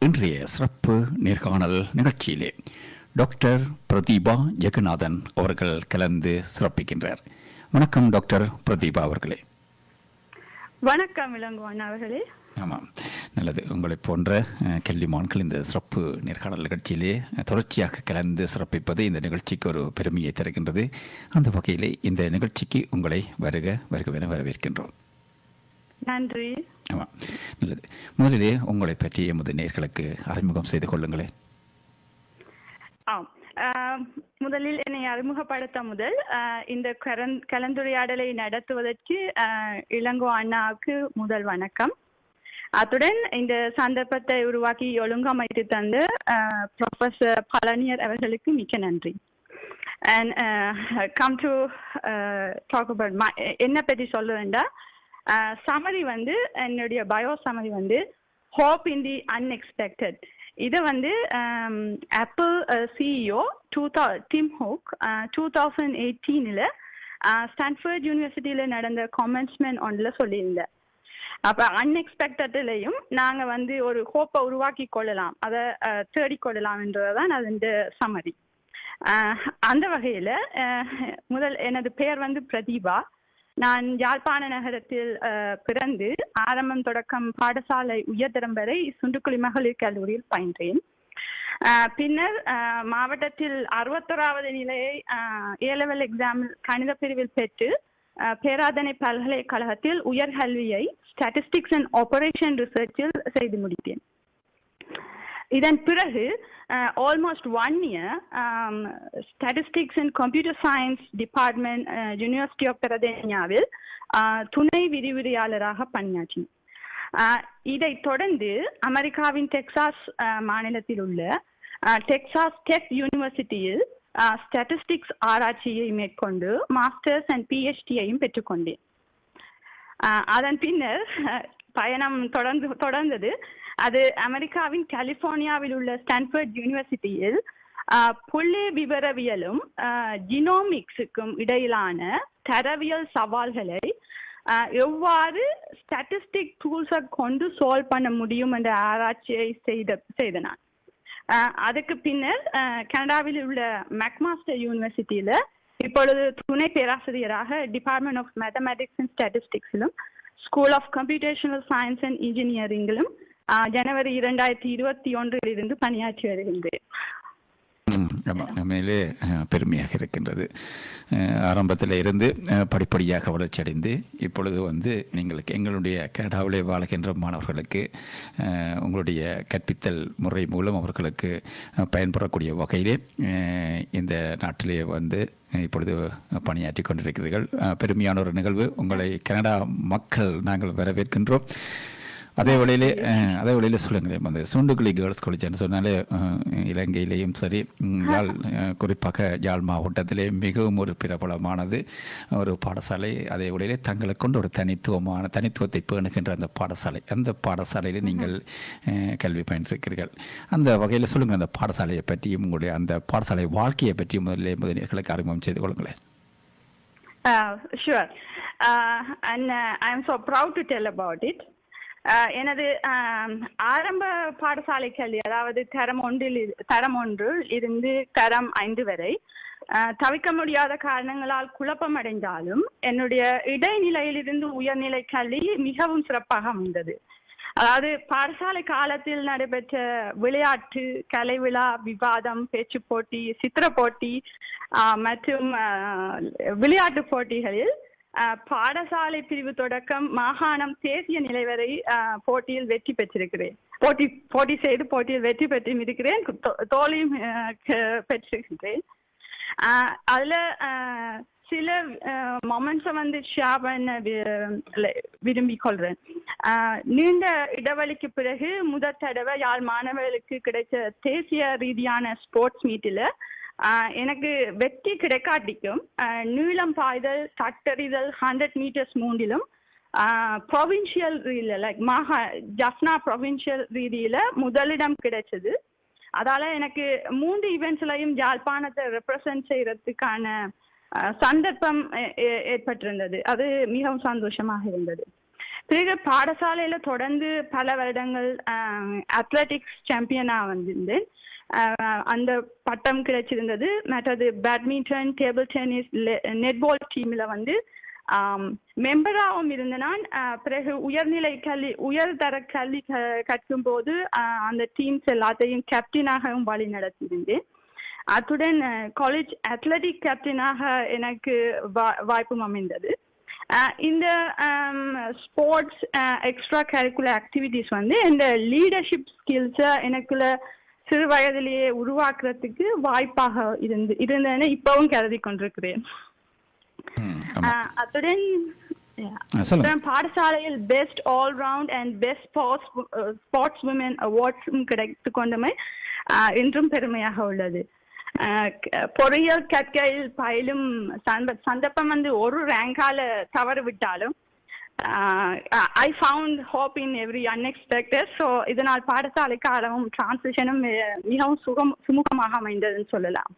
இன்றைய சிறப்பு நேர்காணல் நிகழ்ச்சியிலே டாக்டர் பிரதீபா ஜெகநாதன் அவர்கள் கலந்து சிறப்பிக்கின்றார் வணக்கம் டாக்டர் பிரதீபா அவர்களே வணக்கம் இளங்குவன் அவர்களே ஆமாம் நல்லது உங்களைப் போன்ற அஹ், கல்விமான்கள் இந்த சிறப்பு நேர்காணல் நிகழ்ச்சியிலே அஹ், தொடர்ச்சியாக கலந்து சிறப்பிப்பது இந்த நிகழ்ச்சிக்கு ஒரு பெருமையை தருகின்றது அந்த வகையிலே இந்த நிகழ்ச்சிக்கு உங்களை வருக வருகவென வரவேற்கின்றோம் நன்றி ஆமாம் நல்லது முதலிலே உங்களை பற்றி எமது நேர்களுக்கு அறிமுகம் செய்து கொள்ளுங்களேன் ஆம் ஆம், முதலில் என்னை அறிமுகப்படுத்த முதல் ஆ, இந்த கரந்- கலந்துரையாடலை நடத்துவதற்கு ஆ, இளங்கோ அண்ணாவுக்கு முதல் வணக்கம் அத்துடன் இந்த சந்தர்ப்பத்தை உருவாக்கி ஒழுங்கமைத்து தந்த ப்ரொஃபசர் பழனியர் அவர்களுக்கு மிக்க நன்றி and come to talk about என்ன பற்றி சொல்ல வேண்டாம் சமரி வந்து என்னுடைய பயோ சமரி வந்து ஹோப் இன் தி அன்எக்ஸ்பெக்டட் இது வந்து Apple CEO two thou Tim Cook two thousand எயிட்டீனில் ஸ்டான்ஃபர்ட் யூனிவர்சிட்டியில் நடந்த காமென்ஸ்மெண்ட் ஒன்றில் சொல்லியிருந்தேன் அப்போ அன்எக்ஸ்பெக்டட்லையும் நாங்கள் வந்து ஒரு ஹோப்பை உருவாக்கி கொள்ளலாம் அதை தேடிக்கொள்ளலாம் என்றதான் அது இந்த சமரி அந்த வகையில் முதல் எனது பெயர் வந்து பிரதீபா நான் யாழ்ப்பாண நகரத்தில் அஹ், பிறந்து ஆரம்பம் தொடக்கம் பாடசாலை உயர்தரம் வரை சுண்டுக்குழி மகளிர் கல்லூரியில் பயின்றேன் அஹ், பின்னர் அஹ், மாவட்டத்தில் அறுபத்தோராவது நிலையை ஏ லெவல் எக்ஸாமில் கணித பிரிவில் பெற்று அஹ், பேராதனை பல்கலைக்கழகத்தில் உயர்கல்வியை ஸ்டாட்டிஸ்டிக்ஸ் அண்ட் ஆபரேஷன் ரிசர்ச்சில் செய்து முடித்தேன் இதன் பிறகு almost one year statistics and computer science department university of பெரதேனியாவில் துணை விரிவுரையாளராக பணியாற்றினேன் அஹ், இதைத் தொடர்ந்து அமெரிக்காவின் டெக்சாஸ் அஹ், மாநிலத்தில் உள்ள அஹ், டெக்சாஸ் டெக் யூனிவர்சிட்டியில் ஸ்டாட்டிஸ்டிக்ஸ் ஆராய்ச்சியை மேற்கொண்டு மாஸ்டர்ஸ் அண்ட் பிஹெச்டியையும் பெற்றுக்கொண்டேன் ஆஹ் அதன் பின்னர் அஹ், பயணம் தொடர்ந்து தொடர்ந்தது அது அமெரிக்காவின் கலிபோர்னியாவில் உள்ள ஸ்டான்ஃபர்ட் யூனிவர்சிட்டியில் ஆஹ், புள்ளி விவரவியலும் ஜினோமிக்ஸுக்கும் இடையிலான தரவியல் சவால்களை ஆஹ், எவ்வாறு ஸ்டாட்டிஸ்டிக் டூல்ஸை கொண்டு சால்வ் பண்ண முடியும் என்ற ஆராய்ச்சியை செய்த செய்த நான் ஆஹ், அதுக்கு பின்னர் ஆஹ், கனடாவில் உள்ள மெக்மாஸ்டர் யூனிவர்சிட்டியில இப்பொழுது துணை பேராசிரியராக டிபார்ட்மெண்ட் ஆஃப் மேத்தமேட்டிக்ஸ் அண்ட் ஸ்டாட்டிஸ்டிக்ஸிலும் school of computational science and இன்ஜினியரிங்கிலும் ஜனவரி இரண்டாயிரத்தி இருபத்தி ஒன்றில் இருந்து பணியாற்றி வருகின்றேன் ம், ஆமாம் உண்மையிலே அஹ், பெருமையாக இருக்கின்றது அஹ், ஆரம்பத்தில் இருந்து அஹ், படிப்படியாக வளர்ச்சியடைந்து இப்பொழுது வந்து நீங்கள் எங்களுடைய கனடாவிலே வாழ்கின்ற மாணவர்களுக்கு அஹ், உங்களுடைய கற்பித்தல் முறை மூலம் அவர்களுக்கு அஹ், பயன்படக்கூடிய வகையிலே அஹ், இந்த நாட்டிலே வந்து அஹ், இப்பொழுது பணியாற்றி கொண்டிருக்கிறீர்கள் அஹ், பெருமையான ஒரு நிகழ்வு உங்களை கனடா மக்கள் நாங்கள் வரவேற்கின்றோம் அதே வழியிலே அஹ், அதே வழியிலே சொல்லுங்களேன் அந்த சுண்டுக்குழி கேர்ள்ஸ் காலேஜ்னு சொன்னாலே அஹ், இலங்கையிலேயும் சரி ம், யாழ் அஹ், குறிப்பாக யாழ் மாவட்டத்திலே மிகவும் ஒரு பிரபலமானது ஒரு பாடசாலை அதே வழியிலே தங்களை கொண்டு ஒரு தனித்துவமான தனித்துவத்தை பேணுகின்ற அந்த பாடசாலை அந்த பாடசாலையில் நீங்கள் அஹ், கல்வி பயின்றிருக்கிறீர்கள் அந்த வகையில் சொல்லுங்கள் அந்த பாடசாலையை பற்றியும் உங்களுடைய அந்த பாடசாலை வாழ்க்கையை பற்றியும் முதலிலே முதலியர்களுக்கு அறிமுகம் செய்து கொள்ளுங்களேன் Uh, sure. Uh, and uh, I am so proud to tell about it. Uh, எனது um, ஆரம்ப பாடசாலை கல்வி அதாவது தரம் ஒன்றில் இரு- தரம் ஒன்றில் இருந்து தரம் ஐந்து வரை uh, தவிர்க்க முடியாத காரணங்களால் குழப்பம் அடைந்தாலும் என்னுடைய இடைநிலையிலிருந்து உயர்நிலை கல்வி மிகவும் சிறப்பாக அமைந்தது அதாவது பாடசாலை காலத்தில் நடைபெற்ற விளையாட்டு கலை விழா விவாதம் பேச்சு போட்டி சித்திர போட்டி ஆஹ், மற்றும் ஆஹ், விளையாட்டு போட்டிகளில் ஆஹ், பாடசாலை பிரிவு தொடக்கம் மாகாணம் தேசிய நிலை வரை ஆஹ், போட்டியில் வெற்றி பெற்றிருக்கிறேன் போட்டி போட்டி செய்து போட்டியில் வெற்றி பெற்றும் இருக்கிறேன் தோ- தோல்வியும் ஆஹ், க- பெற்றிருக்கிறேன் ஆஹ், அதுல ஆஹ், சில மொமெண்ட்ஸை வந்து ஷேர் பண்ண வி- ல- விரும்பிக் கொள்றேன் ஆஹ், நீண்ட இடைவெளிக்கு பிறகு முதல் தடவை யாழ் மாணவர்களுக்கு கிடைச்ச தேசிய ரீதியான ஸ்போர்ட்ஸ் மீட்டில் எனக்கு வெற்றி கிடைக்காட்டிக்கும் ஆஹ், நீளம் பாய்தல் தட்டறிதல் ஹண்ட்ரட் மீட்டர்ஸ் மூன்றிலும் ப்ரொவின்ஷியல் ரீதியில் லைக் மாகா ஜஃப்னா ப்ரொவின்ஷியல் ரீதியில் முதலிடம் கிடைச்சது அதால எனக்கு மூன்று ஈவெண்ட்ஸ்லையும் யாழ்ப்பாணத்தை ரெப்ரசன்ட் செய்யறதுக்கான அஹ், சந்தர்ப்பம் ஏ- ஏ- ஏற்பட்டிருந்தது அது மிகவும் சந்தோஷமாக இருந்தது பிறகு பாடசாலையில தொடர்ந்து பல வருடங்கள் அத்லெட்டிக்ஸ் சாம்பியனா வந்திருந்தேன் அஹ், அந்த பட்டம் கிடைச்சிருந்தது மற்றது பேட்மிண்டன் டேபிள் டென்னிஸ் நெட்பால் டீம்ல வந்து மெம்பராகவும் இருந்த நான் அஹ், பிறகு உயர்நிலை கல்வி உயர்தர கல்வி க- கற்கும் போது அஹ், அந்த டீம்ஸ் எல்லாத்தையும் கேப்டனாகவும் வழி நடத்தியிருந்தேன் அத்துடன் காலேஜ் அத்லெட்டிக் கேப்டனாக எனக்கு வா- வாய்ப்பும் அமைந்தது அஹ், இந்த ஸ்போர்ட்ஸ் எக்ஸ்ட்ரா கரிக்குலர் ஆக்டிவிட்டிஸ் வந்து இந்த லீடர்ஷிப் ஸ்கில்ஸை எனக்குள்ள சிறு வயதிலேயே உருவாக்குறதுக்கு வாய்ப்பாக இருந்து இருந்தேன்னு இப்பவும் கருதி கொண்டிருக்கிறேன் ம், ஆமா. அஹ், அத்துடன் yeah. ஆ, சொல்லுங்க அப்புறம் பாடசாலையில் best all round and best sports sports woman அவார்ட்ஸும் கிடைத்து கொண்டமை அஹ், இன்றும் பெருமையாக உள்ளது அஹ், க- பொறியியல் கற்கையில் பயிலும் சந்த- சந்தர்ப்பம் வந்து ஒரு ரேங்கால தவறு விட்டாலும் I found hope in every unexpected so இதனால் பாடசாலை காலமும் டிரான்சிஷனும் மிகவும் சுகம் சுமூகமாக அமைந்ததுன்னு சொல்லலாம்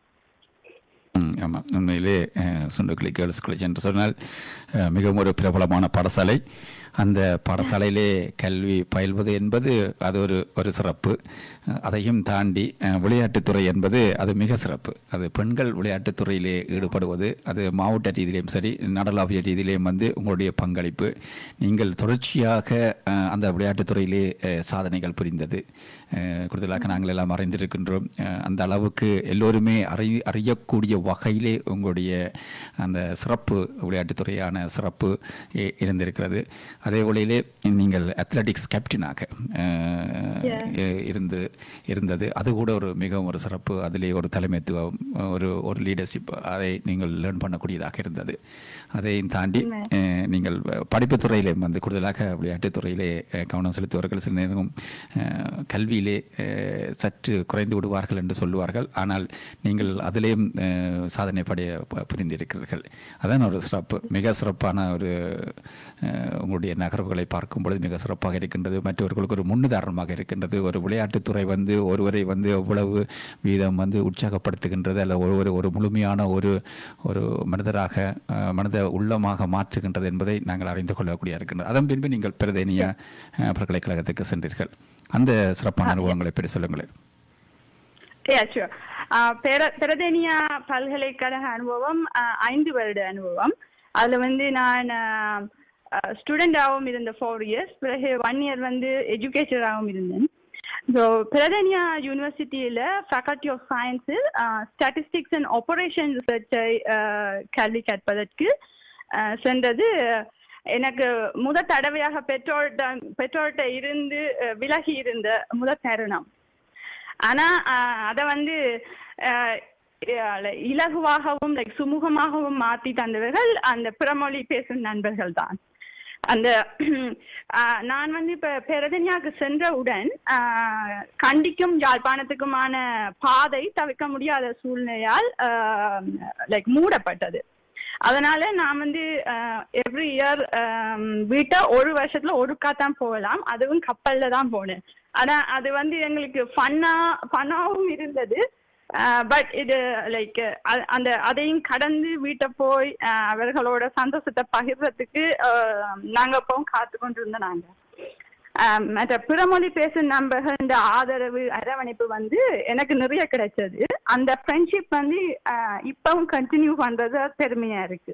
ம், ஆமாம் உண்மையிலே அஹ், சுண்டுக்குழி கேர்ள்ஸ் காலேஜ் என்று சொன்னால் அஹ், மிகவும் ஒரு பிரபலமான பாடசாலை அந்த பாடசாலையிலே கல்வி பயில்வது என்பது அது ஒரு ஒரு சிறப்பு அஹ், அதையும் தாண்டி அஹ், விளையாட்டுத்துறை என்பது அது மிக சிறப்பு அது பெண்கள் விளையாட்டுத்துறையிலே ஈடுபடுவது அது மாவட்ட ரீதியிலையும் சரி நாடளாவிய ரீதியிலையும் வந்து உங்களுடைய பங்களிப்பு நீங்கள் தொடர்ச்சியாக அஹ், அந்த விளையாட்டுத்துறையிலே அஹ், சாதனைகள் புரிந்தது அஹ், கூடுதலாக நாங்கள் எல்லாம் அறிந்திருக்கின்றோம் அஹ், அந்த அளவுக்கு எல்லோருமே அறி அறியக்கூடிய வகையிலே உங்களுடைய அந்த சிறப்பு விளையாட்டுத்துறையான சிறப்பு இ- இருந்திருக்கிறது அதே வழியிலே நீங்கள் அத்லெட்டிக்ஸ் கேப்டனாக அஹ், Yeah. இ- இருந்து இருந்தது அது கூட ஒரு மிகவும் ஒரு சிறப்பு அதிலே ஒரு தலைமைத்துவம் ஒரு ஒரு லீடர்ஷிப் அதை நீங்கள் லேர்ன் பண்ணக்கூடியதாக இருந்தது அதையும் தாண்டி அஹ், நீங்கள் படிப்புத்துறையிலே வந்து கூடுதலாக விளையாட்டுத்துறையிலே அஹ், கவனம் செலுத்துவார்கள் சில நேரம் அஹ், கல்வியிலே அஹ், சற்று குறைந்து விடுவார்கள் என்று சொல்லுவார்கள் ஆனால் நீங்கள் அதிலேயும் அஹ், சாதனை படைய ப- புரிந்திருக்கிறீர்கள் அதான் ஒரு சிறப்பு மிக சிறப்பான ஒரு அஹ், உங்களுடைய நகர்வுகளை பார்க்கும் பொழுது மிக சிறப்பாக இருக்கின்றது மற்றவர்களுக்கு ஒரு முன்னுதாரணமாக இருக்கின்றது ஒரு விளையாட்டுத்துறை வந்து ஒருவரை வந்து எவ்வளவு வீதம் வந்து உற்சாகப்படுத்துகின்றது அல்ல ஒருவரை ஒரு முழுமையான ஒரு ஒரு மனிதராக அஹ், மனித உள்ளமாக மாற்றுகின்றது என்பதை நாங்கள் அறிந்து கொள்ளக்கூடிய இருக்கின்றது அதன் பின்பு நீங்கள் பிரதேனிய அஹ், பல்கலைக்கழகத்துக்கு சென்றீர்கள் அந்த சிறப்பான அனுபவங்களை பற்றி சொல்லுங்களேன் Yeah, sure. Uh, பெர- பிரதேனியா பல்கலைக்கழக அனுபவம் uh, ஐந்து வருட அனுபவம் அதுல வந்து நான் ஸ்டூடெண்டாகவும் இருந்த ஃபோர் இயர்ஸ் பிறகு ஒன் இயர் வந்து எஜுகேட்டராகவும் இருந்தேன் ஸோ பிரதனியா யூனிவர்சிட்டியில் ஃபேக்கல்டி ஆஃப் சயின்ஸில் ஸ்டாட்டிஸ்டிக்ஸ் அண்ட் ஆபரேஷன் ரிசர்ச்சை கல்வி கற்பதற்கு uh, சென்றது எனக்கு முத தடவையாக பெற்றோர்கிட்ட பெற்றோர்கிட்ட இருந்து uh, விலகி இருந்த முத தருணம் ஆனா ஆஹ், அத வந்து ஆஹ், அஹ், இலகுவாகவும் லைக் சுமூகமாகவும் மாத்தி தந்தவர்கள் அந்த பிறமொழி பேசும் நண்பர்கள் தான் அந்த ஆஹ், நான் வந்து இப்ப பெரதன்யாவுக்கு சென்றவுடன் ஆஹ், கண்டிக்கும் யாழ்ப்பாணத்துக்குமான பாதை தவிர்க்க முடியாத சூழ்நிலையால் லைக் மூடப்பட்டது அதனால நான் வந்து எவ்ரி இயர் வீட்டை ஒரு வருஷத்துல ஒருக்கா தான் போகலாம் அதுவும் கப்பல்ல தான் போனேன் ஆனா அது வந்து எங்களுக்கு ஃபன்னா ஃபன்னாவும் இருந்தது பட் இது லைக் அந்த அதையும் கடந்து வீட்டை போய் அஹ், அவர்களோட சந்தோஷத்தை பகிர்றதுக்கு அஹ், நாங்க எப்பவும் காத்து கொண்டு இருந்தோம் நாங்க அஹ், மற்ற பிறமொழி பேசும் நண்பர்கள் ஆதரவு அரவணைப்பு வந்து எனக்கு நிறைய கிடைச்சது அந்த ஃப்ரெண்ட்ஷிப் வந்து அஹ், இப்பவும் கண்டினியூ பண்றது பெருமையா இருக்கு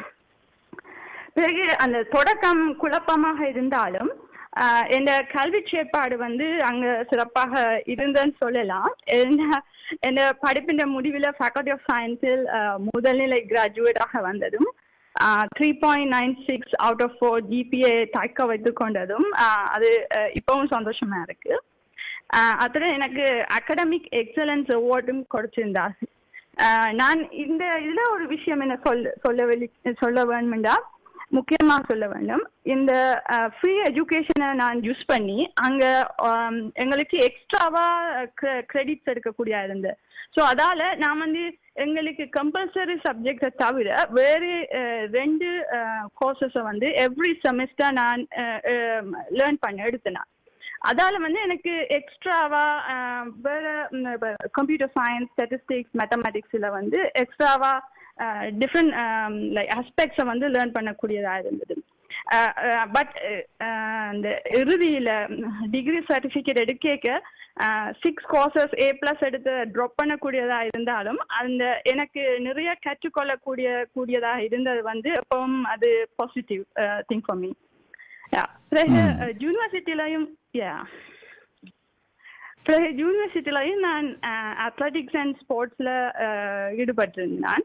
பிறகு அந்த தொடக்கம் குழப்பமாக இருந்தாலும் ஆஹ் இந்த கல்வி செயற்பாடு வந்து அங்க சிறப்பாக இருந்ததுன்னு சொல்லலாம் என்ன இந்த படிப்பின் முடிவில் ஃபேக்கல்டி ஆஃப் சயின்ஸில் முதல்நிலை கிராஜுவேட்டாக வந்ததும் three point nine six out of four GPA தக்க வைத்து கொண்டதும் ஆஹ் அது ஆஹ் இப்பவும் சந்தோஷமா இருக்கு ஆஹ் அத்துடன் எனக்கு அகடமிக் எக்ஸலன்ஸ் அவார்டும் கொடுத்திருந்தார் ஆஹ் நான் இந்த இதுல ஒரு விஷயம் என்ன சொல்ல சொல்ல வெளி சொல்ல வேணுமெண்டா முக்கியமா சொல்ல வேண்டும் இந்த ஃப்ரீ எஜுகேஷனை நான் யூஸ் பண்ணி அங்க ஆம், எங்களுக்கு எக்ஸ்ட்ராவா கிரெடிட்ஸ் எடுக்கக்கூடிய இருந்தது ஸோ அதால நான் வந்து எங்களுக்கு கம்பல்சரி சப்ஜெக்டை தவிர வேறு அஹ், ரெண்டு கோர்சஸை வந்து எவ்ரி செமஸ்டர் நான் லேர்ன் பண்ண எடுத்தேன் அதால வந்து எனக்கு எக்ஸ்ட்ராவா வேற கம்ப்யூட்டர் சயின்ஸ் ஸ்டாட்டிஸ்டிக்ஸ் மேத்தமேட்டிக்ஸ்ல வந்து எக்ஸ்ட்ராவா டிஃப்ரெண்ட் லைக் ஆஸ்பெக்ட்ஸை வந்து லேர்ன் பண்ணக்கூடியதா இருந்தது பட் அந்த இறுதியில டிகிரி சர்டிபிகேட் எடுக்க சிக்ஸ் கோர்சஸ் ஏ பிளஸ் எடுத்து ட்ராப் பண்ணக்கூடியதா இருந்தாலும் அந்த எனக்கு நிறைய கற்றுக்கொள்ளக்கூடிய கூடியதா இருந்தது வந்து எப்பவும் அது பாசிட்டிவ் திங் ஃபார் மீ பிறகு யூனிவர்சிட்டிலையும் யா பிறகு யூனிவர்சிட்டிலையும் நான் அத்லட்டிக்ஸ் அண்ட் ஸ்போர்ட்ஸ்ல ஈடுபட்டிருந்தேன்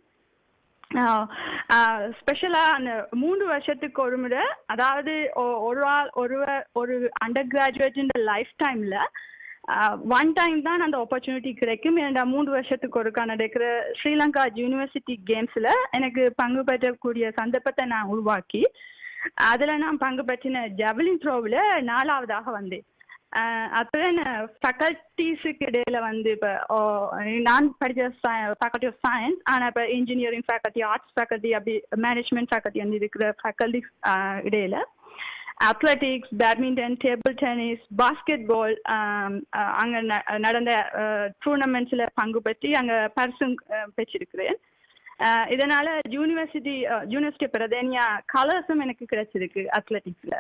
ஸ்பெஷலா அந்த மூன்று வருஷத்துக்கு ஒரு முறை அதாவது ஒரு ஆள் ஒரு ஒரு அண்டர் கிராஜுவேட் லைஃப் டைம்ல ஒன் டைம் தான் அந்த ஆப்பர்ச்சுனிட்டி கிடைக்கும் ஏன்னா மூன்று வருஷத்துக்கு ஒருக்கா நடக்கிற ஸ்ரீலங்கா யூனிவர்சிட்டி கேம்ஸ்ல எனக்கு பங்கு பெற்றக்கூடிய சந்தர்ப்பத்தை நான் உருவாக்கி அதுல நான் பங்கு பெற்றின ஜவலின் த்ரோவில் நாலாவதாக வந்தேன் அப்புறம் ஃபேக்கல்டிஸுக்கு இடையில வந்து இப்போ நான் படித்த ஃபேக்கல்டி ஆஃப் சயின்ஸ் ஆனால் இப்போ இன்ஜினியரிங் ஃபேக்கல்டி ஆர்ட்ஸ் ஃபேக்கல்டி அப்படி மேனேஜ்மெண்ட் ஃபேக்கல்டி வந்து இருக்கிற ஃபேக்கல்டிஸ் இடையில athletics badminton table tennis basketball அங்கே நடந்த டூர்னமெண்ட்ஸில் பங்கு பெற்றி அங்கே பரிசும் பெற்றிருக்கிறேன் இதனால யூனிவர்சிட்டி யூனிவர்சிட்டி பிரதேனியா கலர்ஸும் எனக்கு கிடைச்சிருக்கு அத்லட்டிக்ஸ்ல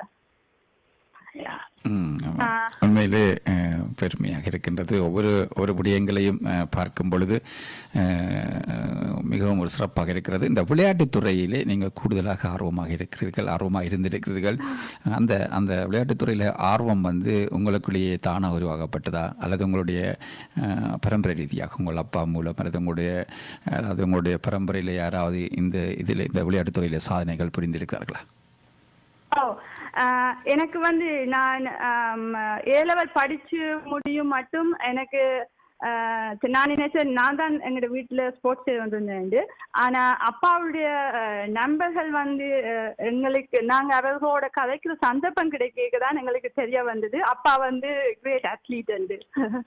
உண்மையிலே பெருமையாக இருக்கின்றது ஒவ்வொரு ஒரு விடயங்களையும் பார்க்கும் பொழுது மிகவும் ஒரு சிறப்பாக இருக்கிறது இந்த விளையாட்டுத் துறையிலே நீங்கள் கூடுதலாக ஆர்வமாக இருக்கிறீர்கள் ஆர்வமாக இருந்திருக்கிறீர்கள் அந்த அந்த விளையாட்டுத் துறையில் ஆர்வம் வந்து உங்களுக்குள்ளேயே தானாக உருவாக்கப்பட்டதா அல்லது உங்களுடைய பரம்பரை ரீதியாக உங்கள் அப்பா மூலம் அல்லது உங்களுடைய அதாவது உங்களுடைய பரம்பரையில் யாராவது இந்த இதில் இந்த விளையாட்டுத் துறையில் சாதனைகள் புரிந்திருக்கிறார்களா ஓ எனக்கு வந்து நான் ஏ லெவல் படிச்சு முடியும் மட்டும் எனக்கு நான் நினைச்சேன் நான் தான் எங்களோட வீட்டுல ஸ்போர்ட்ஸ் வந்திருந்தேன் ஆனா அப்பாவுடைய நண்பர்கள் வந்து எங்களுக்கு நாங்க அவர்களோட கதைக்கிற சந்தர்ப்பம் கிடைக்க தான் எங்களுக்கு தெரிய வந்தது அப்பா வந்து கிரேட் அத்லீட் வந்து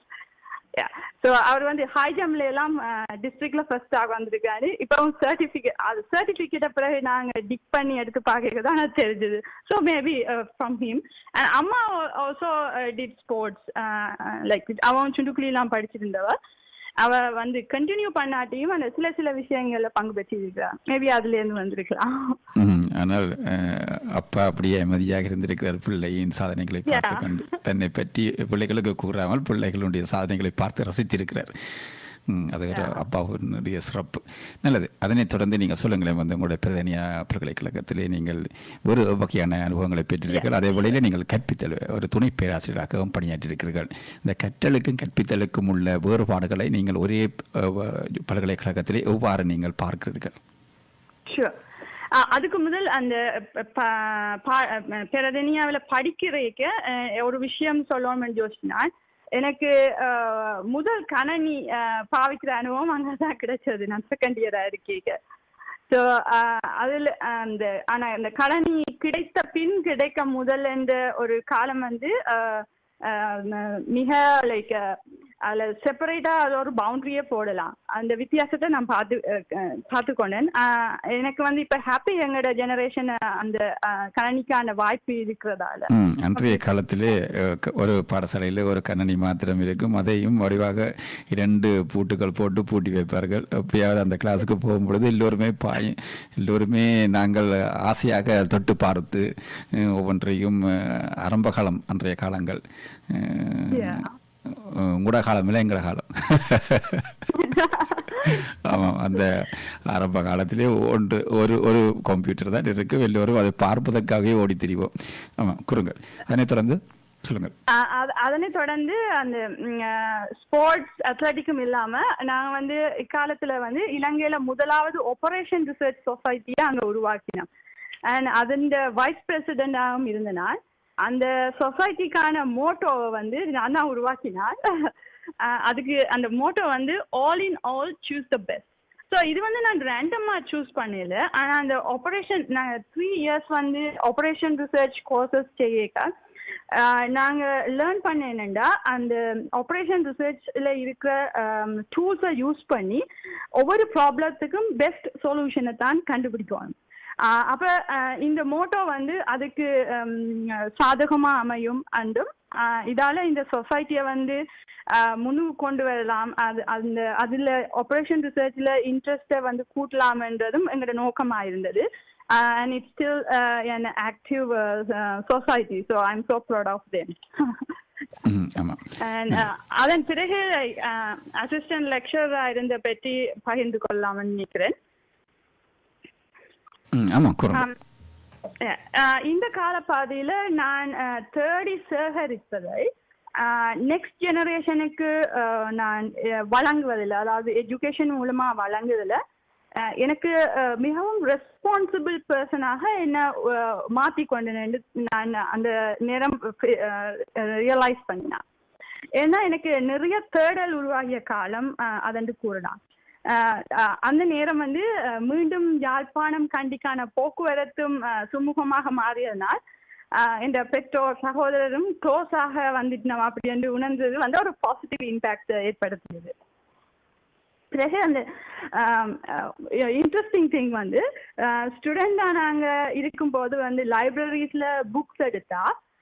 ஸோ அவர் வந்து ஹை ஜம்ப்ல எல்லாம் டிஸ்ட்ரிக்ட்ல ஃபர்ஸ்ட் ஆக வந்திருக்காரு இப்பவும் சர்டிஃபிகேட் அது சர்டிஃபிகேட்டை பிறகு நாங்கள் டிக் பண்ணி எடுத்து பார்க்க தான் அது தெரிஞ்சது so maybe from him and அம்மா ஆல்சோ டிட் ஸ்போர்ட்ஸ் லைக் அவன் சுண்டுக்குழியெல்லாம் படிச்சிருந்தவ அவ வந்து கண்டினியூ பண்ணாட்டியும் அந்த சில சில விஷயங்கள்ல பங்கு பெற்றிருக்கிறா மேபி அதுல இருந்து வந்திருக்கலாம் ஆனால் அப்பா அப்படியே அமைதியாக இருந்திருக்கிறார் பிள்ளையின் சாதனைகளை பார்த்து கொண்டு தன்னை பற்றி பிள்ளைகளுக்கு கூறாமல் பிள்ளைகளுடைய சாதனைகளை பார்த்து ரசித்திருக்கிறார் அது ஒரு அப்பாவுடைய சிறப்பு நல்லது அதனைத் தொடர்ந்து நீங்கள் சொல்லுங்களேன் வந்து உங்களுடைய பிரதனியா பல்கலைக்கழகத்திலே நீங்கள் ஒரு வகையான அனுபவங்களை பெற்றீர்கள் அதே வேளையில் நீங்கள் கற்பித்தல் ஒரு துணை பேராசிரியராகவும் பணியாற்றியிருக்கிறீர்கள் இந்த கற்றலுக்கும் கற்பித்தலுக்கும் உள்ள வேறுபாடுகளை நீங்கள் ஒரே பல்கலைக்கழகத்திலே எவ்வாறு நீங்கள் பார்க்கிறீர்கள் அதுக்கு முதல் அந்த பிரதனியாவில் படிக்கிறதுக்கு ஒரு விஷயம் சொல்லணும்னு யோசிச்சுனா எனக்கு முதல் கணனி பாவிக்கிற அனுபவம் அங்கதான் கிடைச்சது நான் செகண்ட் இயரா இருக்கீங்க ஸோ அதில் அந்த ஆனால் அந்த கணனி கிடைத்த பின் கிடைக்க முதல் என்ற ஒரு காலம் வந்து மிக லைக் அதில் செப்பரேட்டாக அது ஒரு பவுண்டரியே போடலாம் அந்த வித்தியாசத்தை நான் பார்த்து பார்த்துக்கொண்டேன் எனக்கு வந்து இப்போ ஹாப்பி எங்களோட ஜெனரேஷன் அந்த கணனிக்கான வாய்ப்பு இருக்கிறதால அன்றைய காலத்திலே ஒரு பாடசாலையில் ஒரு கணனி மாத்திரம் இருக்கும் அதையும் வடிவாக இரண்டு பூட்டுகள் போட்டு பூட்டி வைப்பார்கள் எப்பயாவது அந்த கிளாஸுக்கு போகும்பொழுது எல்லோருமே பாய் எல்லோருமே நாங்கள் ஆசையாக தொட்டு பார்த்து ஒவ்வொன்றையும் ஆரம்ப காலம் அன்றைய காலங்கள் உங்களோட காலம் இல்லை எங்களோட காலம் ஆமாம் அந்த ஆரம்ப காலத்திலே ஒன்று ஒரு ஒரு கம்ப்யூட்டர் தான் இருக்கு எல்லோரும் அதை பார்ப்பதற்காகவே ஓடி திரிவோம் ஆமாம் குறுங்கள் அதனை தொடர்ந்து சொல்லுங்கள் அதனை தொடர்ந்து அந்த ஸ்போர்ட்ஸ் அத்லட்டிக்கும் இல்லாம நாங்க வந்து இக்காலத்துல வந்து இலங்கையில முதலாவது ஆபரேஷன் ரிசர்ச் சொசைட்டியை அங்க உருவாக்கினோம் அண்ட் அதன் வைஸ் பிரசிடென்டாகவும் இருந்தனால் அந்த சொசைட்டிக்கான மோட்டோவை வந்து நான் தான் உருவாக்கினார் அதுக்கு அந்த மோட்டோ வந்து all in all choose the best so இது வந்து நான் ரேண்டமாக சூஸ் பண்ணல ஆனால் அந்த ஆப்ரேஷன் நாங்கள் த்ரீ இயர்ஸ் வந்து ஆப்ரேஷன் ரிசர்ச் கோர்சஸ் செய்யக்க நாங்கள் லேர்ன் பண்ண என்னென்னா அந்த ஆப்ரேஷன் ரிசர்ச்சில் இருக்கிற டூல்ஸை யூஸ் பண்ணி ஒவ்வொரு ப்ராப்ளத்துக்கும் பெஸ்ட் சொல்யூஷனை தான் கண்டுபிடிக்கணும் அப்ப இந்த மோட்டோ வந்து அதுக்கு சாதகமா அமையும் அண்டும் இதால இந்த சொசைட்டியை வந்து முன்னுக்கு கொண்டு வரலாம் அது அந்த அதுல ஆப்ரேஷன் ரிசர்ச்ல இன்ட்ரெஸ்டை வந்து கூட்டலாம்ன்றதும் எங்களோட நோக்கமா இருந்தது uh, and it's still uh, an active uh, uh, society. So I'm so proud of them. ம் ஆமாம் and uh, அதன் பிறகு அசிஸ்டன்ட் லெக்சரா இருந்த பற்றி பகிர்ந்து கொள்ளலாம்னு நினைக்கிறேன் ம் ஆமாம் கூறுங்க Um, அஹ், அஹ், இந்த காலப்பாதையில நான் அஹ், தேடி சேகரிப்பதை நெக்ஸ்ட் ஜெனரேஷனுக்கு நான் அஹ், வழங்குவதில்லை அதாவது எஜுகேஷன் மூலமா வழங்குவதில் அஹ், எனக்கு அஹ், மிகவும் ரெஸ்பான்சிபிள் பர்சனாக என்ன அஹ், மாத்திக்கொண்டேன் நான் அந்த நேரம் ரியலைஸ் பண்ணினேன் ஏன்னா எனக்கு நிறைய தேடல் உருவாகிய காலம் அஹ், அதென்று கூறலாம் அஹ், அஹ், அந்த நேரம் வந்து அஹ், மீண்டும் யாழ்ப்பாணம் கண்டிக்கான போக்குவரத்தும் அஹ், சுமூகமாக மாறியதனால் அஹ், இந்த பெற்றோர் சகோதரரும் க்ளோஸாக வந்துட்டோம் அப்படி என்று உணர்ந்தது வந்து ஒரு பாசிட்டிவ் இம்பாக்ட் ஏற்படுத்தியது பிறகு அந்த இன்ட்ரெஸ்டிங் திங் வந்து ஸ்டூடெண்டாக நாங்கள் இருக்கும்போது வந்து லைப்ரரிஸில் புக்ஸ் எடுத்தா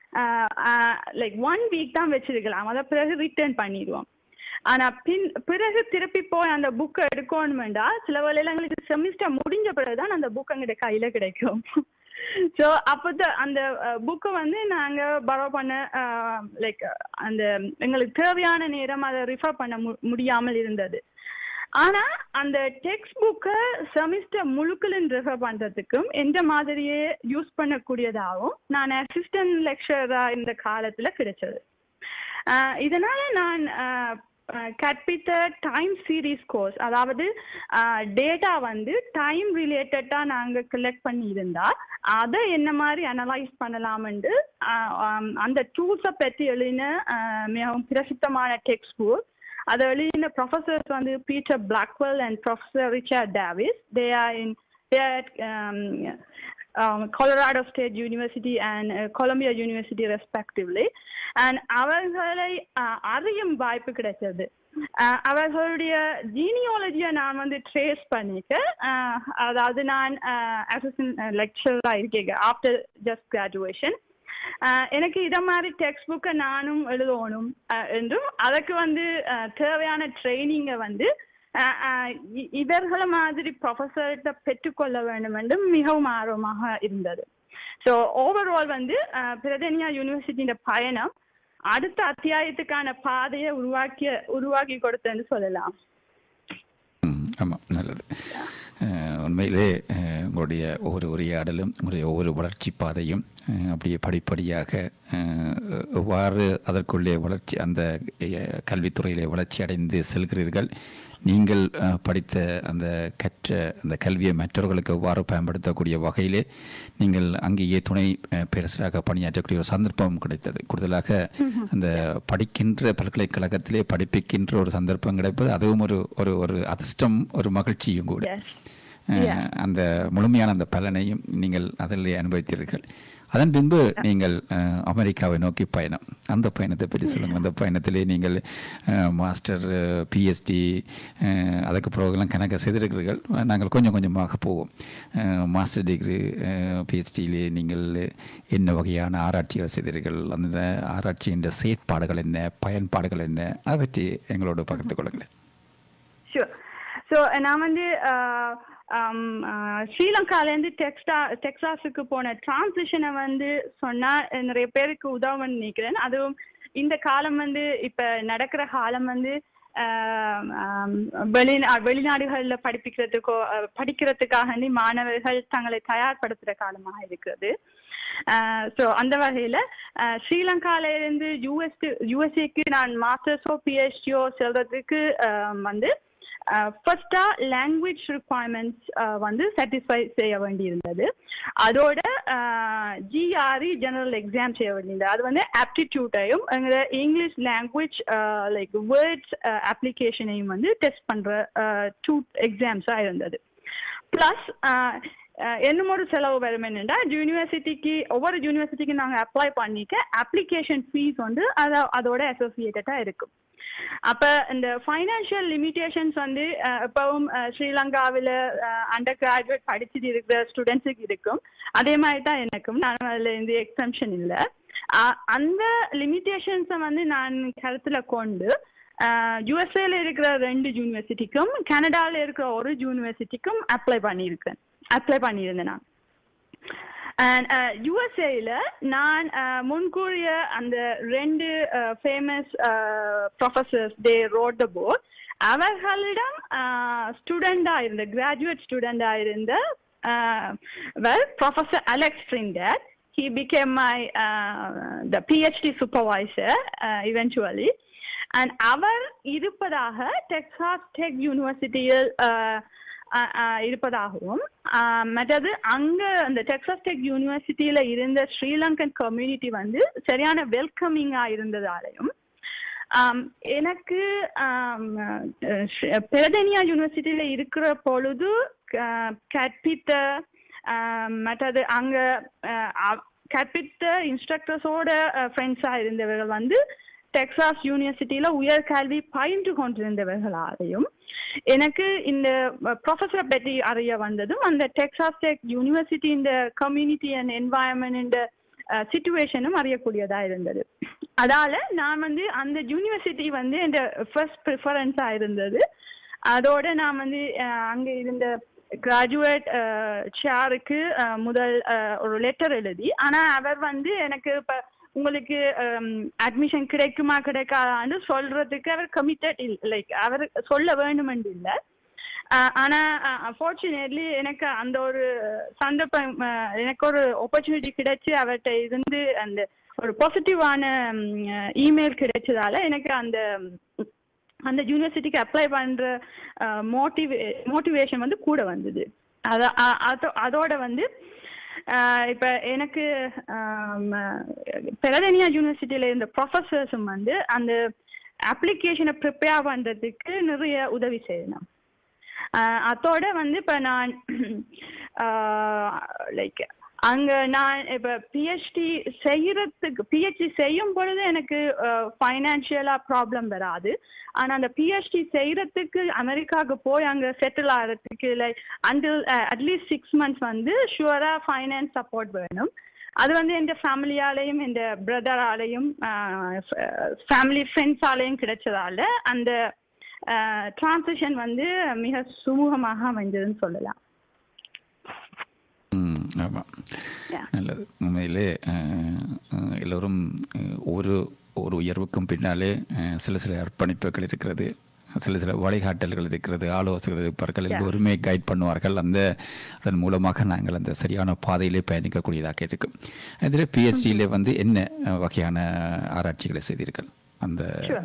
லைக் ஒன் வீக் தான் வச்சிருக்கலாம் அதை பிறகு ரிட்டர்ன் பண்ணிடுவோம் ஆனா பின் பிறகு திருப்பி போய் அந்த புக்கை எடுக்கணுமெண்டா சில வேளையில எங்களுக்கு செமிஸ்டர் முடிஞ்ச பிறகுதான் அந்த புக் எங்கிட்ட கையில கிடைக்கும் ஸோ அப்போதான் அந்த புக்கை வந்து நாங்க பரோ பண்ண லைக் அந்த எங்களுக்கு தேவையான நேரம் அதை ரிஃபர் பண்ண மு- முடியாமல் இருந்தது ஆனா அந்த டெக்ஸ்ட் புக்கை செமிஸ்டர் முழுக்கலன்னு ரெஃபர் பண்றதுக்கும் எந்த மாதிரியே யூஸ் பண்ணக்கூடியதாகவும் நான் அசிஸ்டன்ட் லெக்சரா இந்த காலத்துல கிடைச்சது ஆஹ் இதனால நான் ஆஹ் ஆஹ் கற்பித்த டைம் சீரீஸ் கோர்ஸ் அதாவது டேட்டா வந்து டைம் ரிலேட்டடா நாங்க கலெக்ட் பண்ணி இருந்தா அதை என்ன மாதிரி அனலைஸ் பண்ணலாம்னு ஆஹ் ஆம், அந்த டூல்ஸை பற்றி எழுதின ஆஹ் மிகவும் பிரசித்தமான டெக்ஸ்ட் புக் அதை எழுதின ப்ரொஃபசர்ஸ் வந்து Peter Blackwell and professor Richard Davis they are in they are um, Colorado State University and uh, Columbia University respectively and அவர்களை uh, அறியும் வாய்ப்பு கிடைச்சது uh, அவர்களுடைய ஜீனியாலஜியை நான் வந்து ட்ரேஸ் பண்ணிக்க uh, அதாவது நான் அசிஸ்டன்ட் லெக்சராக இருக்கேன் ஆஃப்டர் ஜஸ்ட் கிராஜுவேஷன் எனக்கு இத மாதிரி டெக்ஸ்ட் புக்கை நானும் எழுதணும் uh, என்றும் அதுக்கு வந்து uh, தேவையான ட்ரைனிங்கை வந்து அஹ் அஹ் இ- இவர்களை மாதிரி ப்ரொஃபஸர்கிட்ட பெற்றுக்கொள்ள வேண்டும் என்று மிகவும் ஆர்வமாக இருந்தது ஸோ ஓவரால் வந்து அஹ், பிரதனியா யூனிவர்சிட்டியின் பயணம் அடுத்த அத்தியாயத்துக்கான பாதையை உருவாக்கிய உருவாக்கி கொடுத்தேன்னு சொல்லலாம் ம், ஆமாம் நல்லது அஹ், உண்மையிலே அஹ், உங்களுடைய ஒவ்வொரு உரையாடலும் உங்களுடைய ஒவ்வொரு வளர்ச்சி பாதையும் அஹ், அப்படியே படிப்படியாக அஹ், எவ்வாறு அதற்குள்ளே வளர்ச்சி அந்த அஹ், கல்வித்துறையிலே வளர்ச்சி அடைந்து செல்கிறீர்கள் நீங்கள் அஹ், படித்த அந்த கற்ற அந்த கல்வியை மற்றவர்களுக்கு எவ்வாறு பயன்படுத்தக்கூடிய வகையிலே நீங்கள் அங்கேயே துணை அஹ், பேரரசராக பணியாற்றக்கூடிய ஒரு சந்தர்ப்பம் கிடைத்தது கூடுதலாக அந்த படிக்கின்ற பல்கலைக்கழகத்திலே படிப்பிக்கின்ற ஒரு சந்தர்ப்பம் கிடைப்பது அதுவும் ஒரு ஒரு ஒரு அதிர்ஷ்டம் ஒரு மகிழ்ச்சியும் கூட Yes. அஹ், அந்த முழுமையான அந்த பலனையும் நீங்கள் அதில் அனுபவித்தீர்கள் அதன் பின்பு நீங்கள் அஹ், அமெரிக்காவை நோக்கி பயணம் அந்த பயணத்தை பற்றி சொல்லுங்கள் அந்த பயணத்திலே நீங்கள் அஹ், மாஸ்டர் பிஎஸ்டி அதுக்கு பிறகுலாம் கணக்கு செய்திருக்கிறீர்கள் நாங்கள் கொஞ்சம் கொஞ்சமாக போவோம் அஹ், மாஸ்டர் டிகிரி பிஹெச்டியிலே நீங்கள் என்ன வகையான ஆராய்ச்சிகள் செய்தீர்கள் அந்த ஆராய்ச்சியின் செயற்பாடுகள் என்ன பயன்பாடுகள் என்ன அதை பற்றி எங்களோடு பகிர்ந்து கொள்ளுங்களேன் ஷூர் ஸோ நான் வந்து ஆஹ், ஆம், ஆஹ், ஸ்ரீலங்காலேருந்து டெக்ஸ்டா டெக்ஸாஸுக்கு போன டிரான்சிஷனை வந்து சொன்னா நிறைய பேருக்கு உதவும்னு நினைக்கிறேன் அதுவும் இந்த காலம் வந்து இப்ப நடக்கிற காலம் வந்து ஆஹ், ஆம், வெளிநா வெளிநாடுகளில் படிப்பிக்கிறதுக்கோ அஹ், படிக்கிறதுக்காக மாணவர்கள் தங்களை தயார்படுத்துற காலமாக இருக்கிறது ஸோ அந்த வகையில் ஸ்ரீலங்கால இருந்து யூஎஸ் யூஎஸ்ஏக்கு நான் மாஸ்டர்ஸோ பிஹெச்டியோ செல்றதுக்கு ஆஹ், வந்து ஃபர்ஸ்டா லாங்குவேஜ் ரிக்குவயர்மெண்ட்ஸ் வந்து சாட்டிஸ்ஃபை செய்ய வேண்டியிருந்தது அதோட ஜிஆர்இ ஜெனரல் எக்ஸாம் செய்ய வேண்டியிருந்தது அது வந்து ஆப்டிடியூட்டையும் இங்கிலீஷ் லாங்குவேஜ் லைக் வேர்ட்ஸ் அப்ளிகேஷனையும் வந்து டெஸ்ட் பண்ற டூ எக்ஸாம்ஸாக இருந்தது ப்ளஸ் இன்னும் ஒரு செலவு வரும் என்னன்னா யூனிவர்சிட்டிக்கு ஒவ்வொரு யூனிவர்சிட்டிக்கு நாங்கள் அப்ளை பண்ணிக்க அப்ளிகேஷன் ஃபீஸ் வந்து அத அதோட அசோசியேட்டடாக இருக்கும் அப்ப இந்த ஃபைனான்சியல் லிமிடேஷன்ஸ் வந்து அஹ், இப்பவும் அஹ், ஸ்ரீலங்காவில் அண்டர் கிராஜுவேட் படிச்சுட்டு இருக்கிற ஸ்டூடெண்ட்ஸுக்கு இருக்கும் அதே மாதிரி தான் எனக்கும் நான் அதில் இந்த எக்ஸம்ஷன் இல்லை அந்த லிமிடேஷன்ஸை வந்து நான் கருத்துல கொண்டு யூஎஸ்ஏல இருக்கிற ரெண்டு யூனிவர்சிட்டிக்கும் கனடாவில் இருக்கிற ஒரு யூனிவர்சிட்டிக்கும் அப்ளை பண்ணியிருக்கேன் அப்ளை பண்ணியிருந்தேன் நான் அண்ட் யூஎஸ்ஏல நான் uh, முன்கூறிய அந்த ரெண்டு famous professors they wrote the board அவர்களிடம் ஸ்டூடெண்டா இருந்த கிராஜுவேட் ஸ்டூடெண்டா இருந்த well professor Alex Frinder he became my uh, the PhD supervisor uh, eventually and அவர் இருப்பதாக டெக்சாஸ் டெக் யூனிவர்சிட்டியில் இருப்பதாகவும் மற்றது அங்க அந்த டெக்சாஸ் டெக் யூனிவர்சிட்டியில இருந்த ஸ்ரீலங்கன் கம்யூனிட்டி வந்து சரியான வெல்கமிங்கா இருந்ததாலையும் எனக்கு பிரதனியா யூனிவர்சிட்டியில இருக்கிற பொழுது கற்பித்த மற்றது அங்க கற்பித்த இன்ஸ்ட்ரக்டர்ஸோட ஃப்ரெண்ட்ஸா இருந்தவர்கள் வந்து டெக்சாஸ் யூனிவர்சிட்டியில உயர்கல்வி பயின்று கொண்டிருந்தவர்களாலையும் எனக்கு இந்த ப்ரொஃபஸரை பற்றி அறிய வந்ததும் அந்த டெக்சாஸ் டெக் யூனிவர்சிட்டி இந்த கம்யூனிட்டி அண்ட் என்வாயன்மெண்ட் இந்த சுச்சுவேஷனும் அறியக்கூடியதா இருந்தது அதால நான் வந்து அந்த யூனிவர்சிட்டி வந்து என் ஃபர்ஸ்ட் ப்ரிஃபரன்ஸா இருந்தது அதோட நான் வந்து அங்க இருந்த கிராஜுவேட் சேருக்கு முதல் ஒரு லெட்டர் எழுதி ஆனா அவர் வந்து எனக்கு இப்ப உங்களுக்கு அட்மிஷன் கிடைக்குமா கிடைக்காதான்னு சொல்றதுக்கு அவர் கமிட்டட் லைக் அவர் சொல்ல வேணுமென்று இல்லை ஆனா அன்பார்ச்சுனேட்லி எனக்கு அந்த ஒரு சந்தர்ப்பம் எனக்கு ஒரு ஆப்பர்ச்சுனிட்டி கிடைச்சு அவர்கிட்ட இருந்து அந்த ஒரு பாசிட்டிவான இமெயில் கிடைச்சதால எனக்கு அந்த அந்த யூனிவர்சிட்டிக்கு அப்ளை பண்ற மோட்டிவே மோட்டிவேஷன் வந்து கூட வந்தது அதோட வந்து இப்ப எனக்கு பெலதனியா யூனிவர்சிட்டியில இருந்த ப்ரொஃபசர்ஸும் வந்து அந்த அப்ளிகேஷனை ப்ரிப்பேர் பண்றதுக்கு நிறைய உதவி செய்யணும் அதோட வந்து இப்ப நான் லைக் அங்க நான் இப்ப பிஹெச்டி செய்யறதுக்கு பிஹெச்டி செய்யும் பொழுது எனக்கு ஃபைனான்சியலா ப்ராப்ளம் வராது ஆனா அந்த பிஹெச்டி செய்யறதுக்கு அமெரிக்காவுக்கு போய் அங்க செட்டில் ஆகிறதுக்கு like until at least six months வந்து ஷுவரா ஃபைனான்ஸ் சப்போர்ட் வேணும் அது வந்து எந்த ஃபேமிலியாலையும் எந்த பிரதராலையும் ஃபேமிலி ஃப்ரெண்ட்ஸாலையும் கிடைச்சதால அந்த டிரான்சிஷன் வந்து மிக சுமூகமாக அமைஞ்சதுன்னு சொல்லலாம் ஆமாம் நல்லது உண்மையிலே எல்லோரும் ஒரு ஒரு உயர்வுக்கும் பின்னாலே சில சில அர்ப்பணிப்புகள் இருக்கிறது சில சில வழிகாட்டல்கள் இருக்கிறது ஆலோசகர்கள் இருப்பார்கள் எல்லோருமே கைட் பண்ணுவார்கள் அந்த அதன் மூலமாக நாங்கள் அந்த சரியான பாதையிலே பயணிக்கக்கூடியதாக இருக்கும் இதில் பிஹெச்டியில் வந்து என்ன வகையான ஆராய்ச்சிகளை செய்தீர்கள் அந்த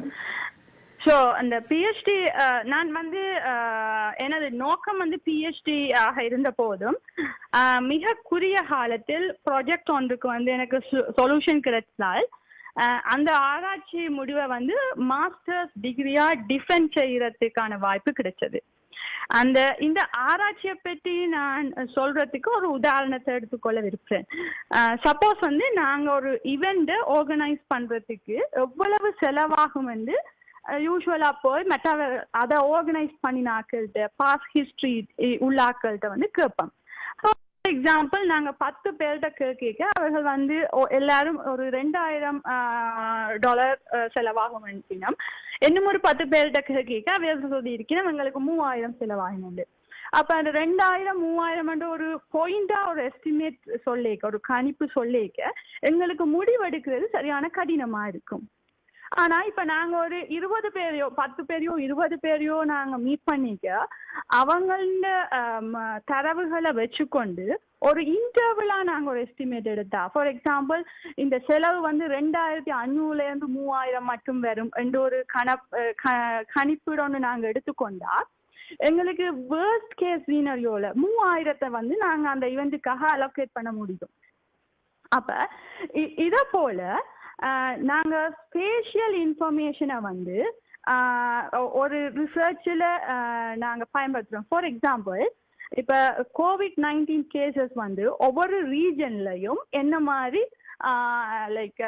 ஸோ அந்த பிஹெச்டி நான் வந்து எனது நோக்கம் வந்து பிஹெச்டி ஆக இருந்த போதும் மிக குறுகிய காலத்தில் ப்ராஜெக்ட் ஒன்றுக்கு வந்து எனக்கு சொல்யூஷன் கிடைச்சதால் அந்த ஆராய்ச்சி முடிவை வந்து மாஸ்டர்ஸ் டிகிரியா டிஃபெண்ட் செய்யறதுக்கான வாய்ப்பு கிடைச்சது அந்த இந்த ஆராய்ச்சியை பற்றி நான் சொல்றதுக்கு ஒரு உதாரணத்தை எடுத்துக்கொள்ள விரும்புறேன் சப்போஸ் வந்து நாங்க ஒரு இவெண்ட் ஆர்கனைஸ் பண்றதுக்கு எவ்வளவு செலவாகும் வந்து யூஸ்வலா போய் மற்ற அதை ஆர்கனைஸ் பண்ணினாக்கள்கிட்ட பாஸ் ஹிஸ்டரி உள்ள ஆக்கள்கிட்ட வந்து கேட்போம் எக்ஸாம்பிள் நாங்க பத்து பேர்கிட்ட கேட்க அவர்கள் வந்து எல்லாரும் ஒரு ரெண்டாயிரம் டாலர் செலவாகும் நினைக்கணும் இன்னும் ஒரு பத்து பேர்கிட்ட கேட்க அவர்கள் சொல்லி இருக்கணும் எங்களுக்கு மூவாயிரம் செலவாகினது அப்ப அந்த ரெண்டாயிரம் மூவாயிரம் ஒரு பாயிண்டா ஒரு எஸ்டிமேட் சொல்லிக்க ஒரு கணிப்பு சொல்லிக்க எங்களுக்கு முடிவெடுக்கிறது சரியான கடினமா இருக்கும் ஆனா இப்ப நாங்க ஒரு இருபது பேரையோ பத்து பேரையோ இருபது பேரையோ நாங்க மீட் பண்ணிக்க அவங்கள தரவுகளை வச்சுக்கொண்டு ஒரு இன்டர்வலா நாங்க ஒரு எஸ்டிமேட் எடுத்தா ஃபார் எக்ஸாம்பிள் இந்த செலவு வந்து ரெண்டாயிரத்தி அஞ்சூறுல இருந்து மூவாயிரம் மட்டும் வரும் என்ற ஒரு கணப் கணிப்பீடு ஒன்று நாங்க எடுத்துக்கொண்டா எங்களுக்கு வேர்ஸ்ட் கேஸ் சீனரியோல மூவாயிரத்தை வந்து நாங்க அந்த இவெண்ட்டுக்காக அலோகேட் பண்ண முடியும் அப்ப இத போல நாங்க ஸ்பேஷியல் இன்ஃபர்மேஷனை வந்து ஒரு ரிசர்ச்சில் நாங்க பயன்படுத்துறோம் ஃபார் எக்ஸாம்பிள் இப்ப கோவிட் நைன்டீன் கேசஸ் வந்து ஒவ்வொரு ரீஜன்லயும் என்ன மாதிரி லைக்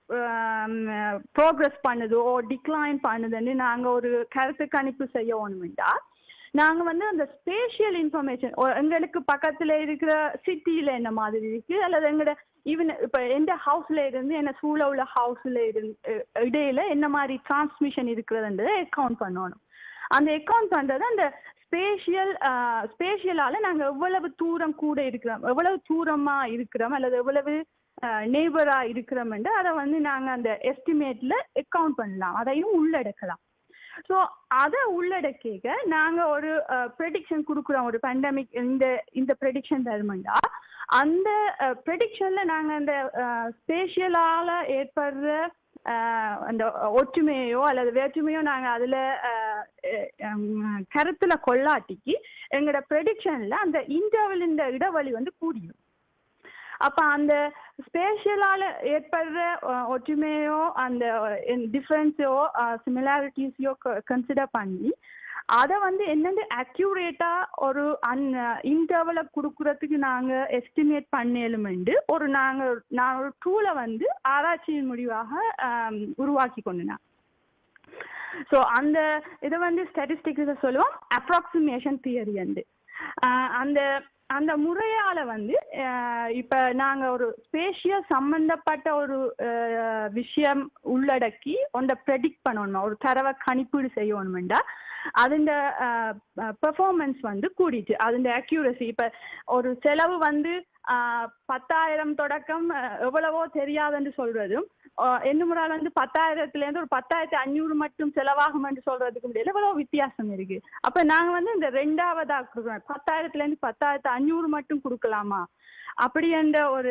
ப்ரோக்ரஸ் பண்ணுது ஓ டிக்ளைன் பண்ணுதுன்னு நாங்க ஒரு கருத்து கணிப்பு செய்ய ஒண்ணுமெண்டா நாங்க வந்து அந்த ஸ்பேஷியல் இன்ஃபர்மேஷன் எங்களுக்கு பக்கத்துல இருக்கிற சிட்டியில என்ன மாதிரி இருக்கு அல்லது எங்களோட ஈவன் இப்ப எந்த ஹவுஸ்ல இருந்து என்ன சூழ உள்ள ஹவுஸ்ல இருந்து இடையில என்ன மாதிரி டிரான்ஸ்மிஷன் இருக்கிறதுன்றதை அக்கௌண்ட் பண்ணணும் அந்த அக்கௌண்ட் பண்றது அந்த ஸ்பேஷியல் ஸ்பேஷியலால நாங்க எவ்வளவு தூரம் கூட இருக்கிறோம் எவ்வளவு தூரமா இருக்கிறோம் அல்லது எவ்வளவு நெய்பரா இருக்கிறோம்னு அதை வந்து நாங்க அந்த எஸ்டிமேட்ல அக்கவுண்ட் பண்ணலாம் அதையும் உள்ளடக்கலாம் ஸோ அதை உள்ளடக்கிக்க நாங்க ஒரு ப்ரெடிக்ஷன் கொடுக்குறோம் ஒரு பேண்டமிக் இந்த இந்த ப்ரெடிக்ஷன் தருமெண்டா அந்த ப்ரெடிக்ஷன்ல நாங்க அந்த ஸ்பேஷியலால ஏற்படுற அஹ், அந்த ஒற்றுமையோ அல்லது வேற்றுமையோ நாங்க அதுல அஹ், அஹ், கருத்துல கொள்ளாட்டிக்கு எங்களோட ப்ரெடிக்ஷன்ல அந்த இன்டர்வல் இந்த இடைவெளி வந்து கூடியும் அப்ப அந்த ஸ்பேஷியலால ஏற்படுற அஹ், ஒற்றுமையோ அந்த டிஃபரன்ஸோ சிமிலாரிட்டிஸையோ கன்சிடர் பண்ணி அதை வந்து என்னென்னு அக்யூரேட்டா ஒரு அன் இன்டர்வலை கொடுக்கறதுக்கு நாங்க எஸ்டிமேட் பண்ணலுமெண்டு ஒரு நாங்க நான் ஒரு டூலை வந்து ஆராய்ச்சியின் முடிவாக ஆம், உருவாக்கி கொண்டேன் ஸோ அந்த இதை வந்து ஸ்டாட்டிஸ்டிக்ஸை சொல்லுவோம் அப்ராக்சிமேஷன் தியரி வந்து ஆஹ் அந்த அந்த முறையால வந்து ஆஹ் இப்ப நாங்க ஒரு ஸ்பேஷியல் சம்பந்தப்பட்ட ஒரு ஆஹ் விஷயம் உள்ளடக்கி ஒன்றை ப்ரெடிக்ட் பண்ணணும் ஒரு தரவை கணிப்பீடு செய்யணும்டா അതിന്റെ பெர்ஃபார்மன்ஸ் வந்து கூடிட்டு അതിന്റെ அக்யூரசி இப்ப ஒரு செலவு வந்து ஆஹ் பத்தாயிரம் தொடக்கம் ஆஹ் எவ்வளவோ தெரியாதுன்னு சொல்றதும் ஆஹ் என்ன முறையால் வந்து பத்தாயிரத்துல இருந்து ஒரு பத்தாயிரத்தி அஞ்சூறு மட்டும் செலவாகும் என்று சொல்றதுக்கு முடியல எவ்வளவு வித்தியாசம் இருக்கு அப்ப நாங்க வந்து இந்த ரெண்டாவதா கொடுக்குறோம் பத்தாயிரத்துல இருந்து பத்தாயிரத்தி அஞ்சூறு மட்டும் கொடுக்கலாமா அப்படி என்ற ஒரு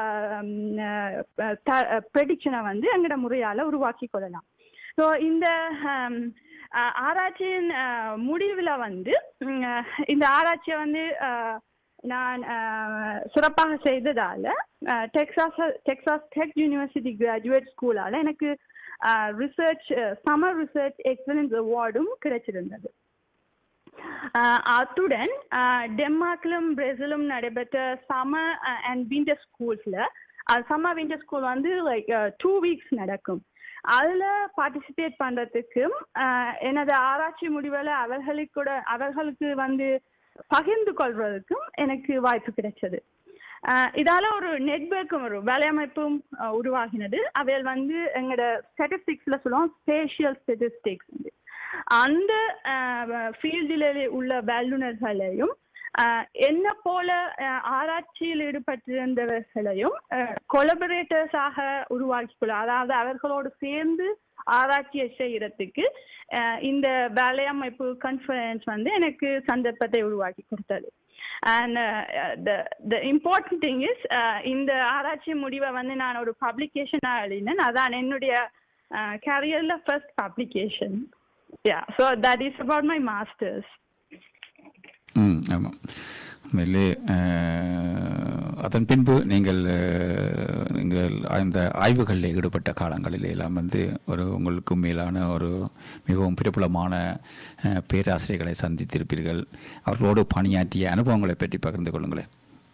ப்ரெடிக்ஷனை வந்து எங்கட முறையால உருவாக்கி கொள்ளலாம் ஸோ இந்த ஆம், ஆஹ் ஆராய்ச்சியின் ஆஹ் முடிவுல வந்து உம், ஆஹ் இந்த ஆராய்ச்சியை வந்து ஆஹ், நான் ஆஹ், சிறப்பாக செய்ததால ஆஹ், Texas Texas Tech university graduate ஸ்கூலால எனக்கு ரிசர்ச் சம்மர் ரிசர்ச் எக்ஸலன்ஸ் அவார்டும் கிடைச்சிருந்தது ஆஹ் அத்துடன் ஆஹ் டென்மார்க்லும் பிரேசிலும் நடைபெற்ற சம்மர் அண்ட் விண்டர் ஸ்கூல்ஸ்ல சம்மர் விண்டர் ஸ்கூல் வந்து லைக் டூ வீக்ஸ் நடக்கும் அதுல பார்ட்டிசிபேட் பண்றதுக்கும் ஆஹ் எனது ஆராய்ச்சி முடிவுகளை அவர்களுக்கு கூட அவர்களுக்கு வந்து பகிர்ந்து கொள்றதுக்கும் எனக்கு வாய்ப்பு கிடைச்சது ஆஹ் இதால ஒரு நெட்வொர்க்கும் ஒரு வேலையமைப்பும் ஆஹ் உருவாகினது அவைகள் வந்து எங்களோட ஸ்டாட்டிஸ்டிக்ஸ்ல சொல்லுவோம் ஸ்பேஷியல் ஸ்டாட்டிஸ்டிக்ஸ் அந்த ஃபீல்டில் உள்ள வல்லுநர்களையும் ஆஹ் என்ன போல ஆஹ் ஆராய்ச்சியில் ஈடுபட்டிருந்தவர்களையும் கொலபரேட்டர்ஸாக உருவாக்கிக்கொள்ள அதாவது அவர்களோடு சேர்ந்து ஆராய்ச்சியை செய்யறதுக்கு ஆஹ் இந்த வேலையமைப்பு கான்ஃபரன்ஸ் வந்து எனக்கு சந்தர்ப்பத்தை உருவாக்கி கொடுத்தது and the important thing is இந்த ஆராய்ச்சி முடிவை வந்து நான் ஒரு பப்ளிகேஷனாக எழுதினேன் அதான் என்னுடைய கேரியர்ல first publication yeah so that is about my master's hmm ஆமாம் உண்மையிலே அஹ், அதன் பின்பு நீங்கள் அஹ், நீங்கள் அந்த ஆய்வுகளில் ஈடுபட்ட காலங்களில் எல்லாம் வந்து ஒரு உங்களுக்கு மேலான ஒரு மிகவும் பிரபலமான அஹ், பேராசிரியர்களை சந்தித்திருப்பீர்கள் அவர்களோடு பணியாற்றிய அனுபவங்களை பற்றி பகிர்ந்து கொள்ளுங்களேன்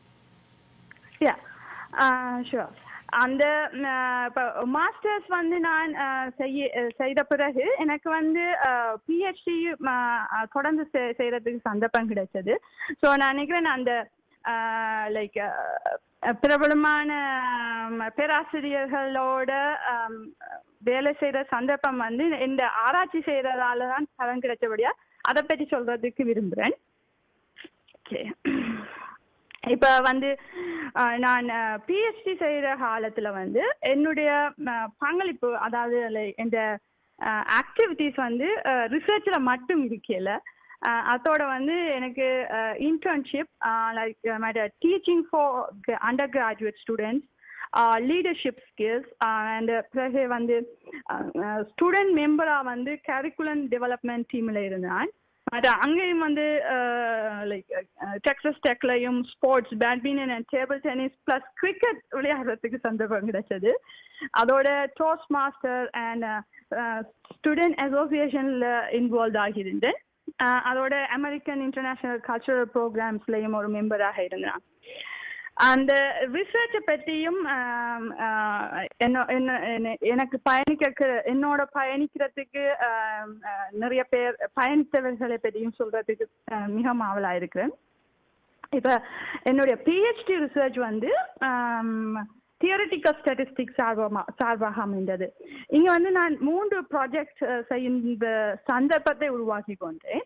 யா ஷுவர் அந்த இப்போ மாஸ்டர்ஸ் வந்து நான் uh, செய்ய uh, செய்த பிறகு எனக்கு வந்து பிஹெச்டி தொடர்ந்து செ- செய்யறதுக்கு சந்தர்ப்பம் கிடைச்சது ஸோ நான் நினைக்கிறேன் அந்த லைக் பிரபலமான um, பேராசிரியர்களோட um, வேலை செய்யற சந்தர்ப்பம் வந்து இந்த ஆராய்ச்சி செய்யறதால தான் பலன் கிடைச்சபடியா அதை பற்றி சொல்றதுக்கு விரும்புறேன் ஓகே இப்ப வந்து அஹ், நான் பிஹெச்டி செய்யற காலத்துல வந்து என்னுடைய அஹ், பங்களிப்பு அதாவது like இந்த ஆக்டிவிட்டிஸ் வந்து ரிசர்ச்ல மட்டும் இருக்கல அஹ், அதோட வந்து எனக்கு internship like teaching for undergraduate students leadership skills and பிறகு வந்து ஸ்டூடெண்ட் மெம்பராக வந்து கரிக்குலம் டெவலப்மெண்ட் டீமில் இருந்தேன் அது அங்கேயும் வந்து லைக் டெக்ஸஸ் டெக்லையும் sports badminton and table tennis plus cricket விளையாடுறதுக்கு சந்தர்ப்பம் கிடைச்சது அதோட டோஸ் மாஸ்டர் அண்ட் ஸ்டூடெண்ட் அசோசியேஷனில் இன்வால்வ் ஆகியிருந்தேன் அஹ் அதோட அமெரிக்கன் இன்டர்நேஷனல் கல்ச்சுரல் ப்ரோக்ராம்ஸ்லையும் ஒரு மெம்பராக இருந்தேன் அந்த ரிசர்ச்சை பற்றியும் ஆம், ஆஹ், என்ன என்ன என்ன- எனக்கு பயணிக்க என்னோட பயணிக்கிறதுக்கு ஆம், ஆஹ், நிறைய பேர் பயணித்தவர்களை பற்றியும் சொல்றதுக்கு ஆஹ், மிக ஆவலா இருக்கிறேன் இப்ப என்னுடைய பிஹெச்டி ரிசர்ச் வந்து தியரட்டிக்கல் ஸ்டாட்டிஸ்டிக்ஸ் சார்பமா சார்பாக அமைந்தது இங்க வந்து நான் மூன்று ப்ராஜெக்ட் செய்யும் சந்தர்ப்பத்தை உருவாக்கி கொண்டேன்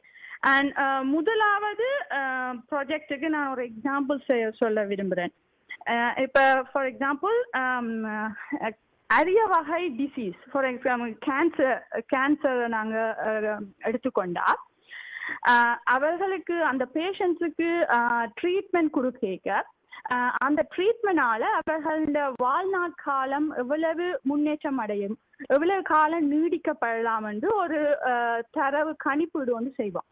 அண்ட் முதலாவது ப்ராஜெக்ட்டுக்கு நான் ஒரு எக்ஸாம்பிள் சொல்ல விரும்புகிறேன் இப்போ ஃபார் எக்ஸாம்பிள் அரிய வகை disease for example cancer cancer நாங்கள் எடுத்துக்கொண்டா அவர்களுக்கு அந்த பேஷண்ட்ஸுக்கு ட்ரீட்மெண்ட் கொடுக்க அந்த ட்ரீட்மெண்டால அவர்களோட வாழ்நாள் காலம் எவ்வளவு முன்னேற்றம் அடையும் எவ்வளவு காலம் நீடிக்கப்படலாம் என்று ஒரு தரவு கணிப்பீடு வந்து செய்வோம்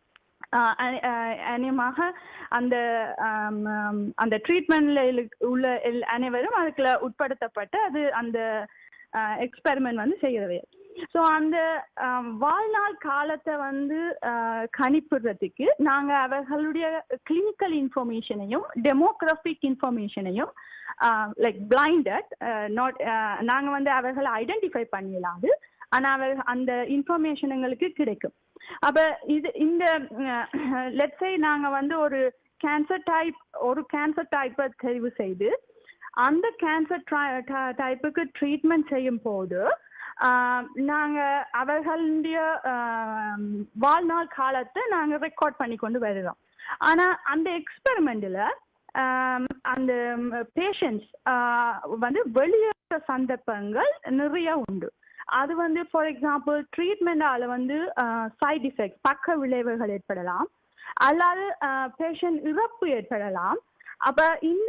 அநேகமாக அந்த அந்த ட்ரீட்மெண்ட்ல உள்ள அனைவரும் அதுக்குள்ள உட்படுத்தப்பட்டு அது அந்த எக்ஸ்பெரிமெண்ட் வந்து செய்கிறது ஸோ அந்த வாழ்நாள் காலத்தை வந்து கணிப்பிடுறதுக்கு நாங்கள் அவர்களுடைய கிளினிக்கல் இன்ஃபர்மேஷனையும் டெமோக்ராஃபிக் இன்ஃபர்மேஷனையும் லைக் பிளைண்டட் நாட் நாங்கள் வந்து அவர்களை ஐடென்டிஃபை பண்ணிடலாது ஆனால் அவர் அந்த இன்ஃபர்மேஷன் எங்களுக்கு கிடைக்கும் அப்போ இது இந்த லெட்ஸை நாங்கள் வந்து ஒரு கேன்சர் டைப் ஒரு கேன்சர் டைப்பை தெரிவு செய்து அந்த கேன்சர் டைப்புக்கு ட்ரீட்மெண்ட் செய்யும் போது நாங்கள் அவர்களுடைய வாழ்நாள் காலத்தை நாங்கள் ரெக்கார்ட் பண்ணி கொண்டு வருகிறோம் ஆனால் அந்த எக்ஸ்பெரிமெண்ட்டில் அந்த பேஷண்ட்ஸ் வந்து வெளியேற சந்தர்ப்பங்கள் நிறைய உண்டு அது வந்து ஃபார் எக்ஸாம்பிள் ட்ரீட்மெண்டால வந்து சைட் எஃபெக்ட் பக்க விளைவுகள் ஏற்படலாம் அல்லாது பேஷண்ட் இறப்பு ஏற்படலாம் அப்ப இந்த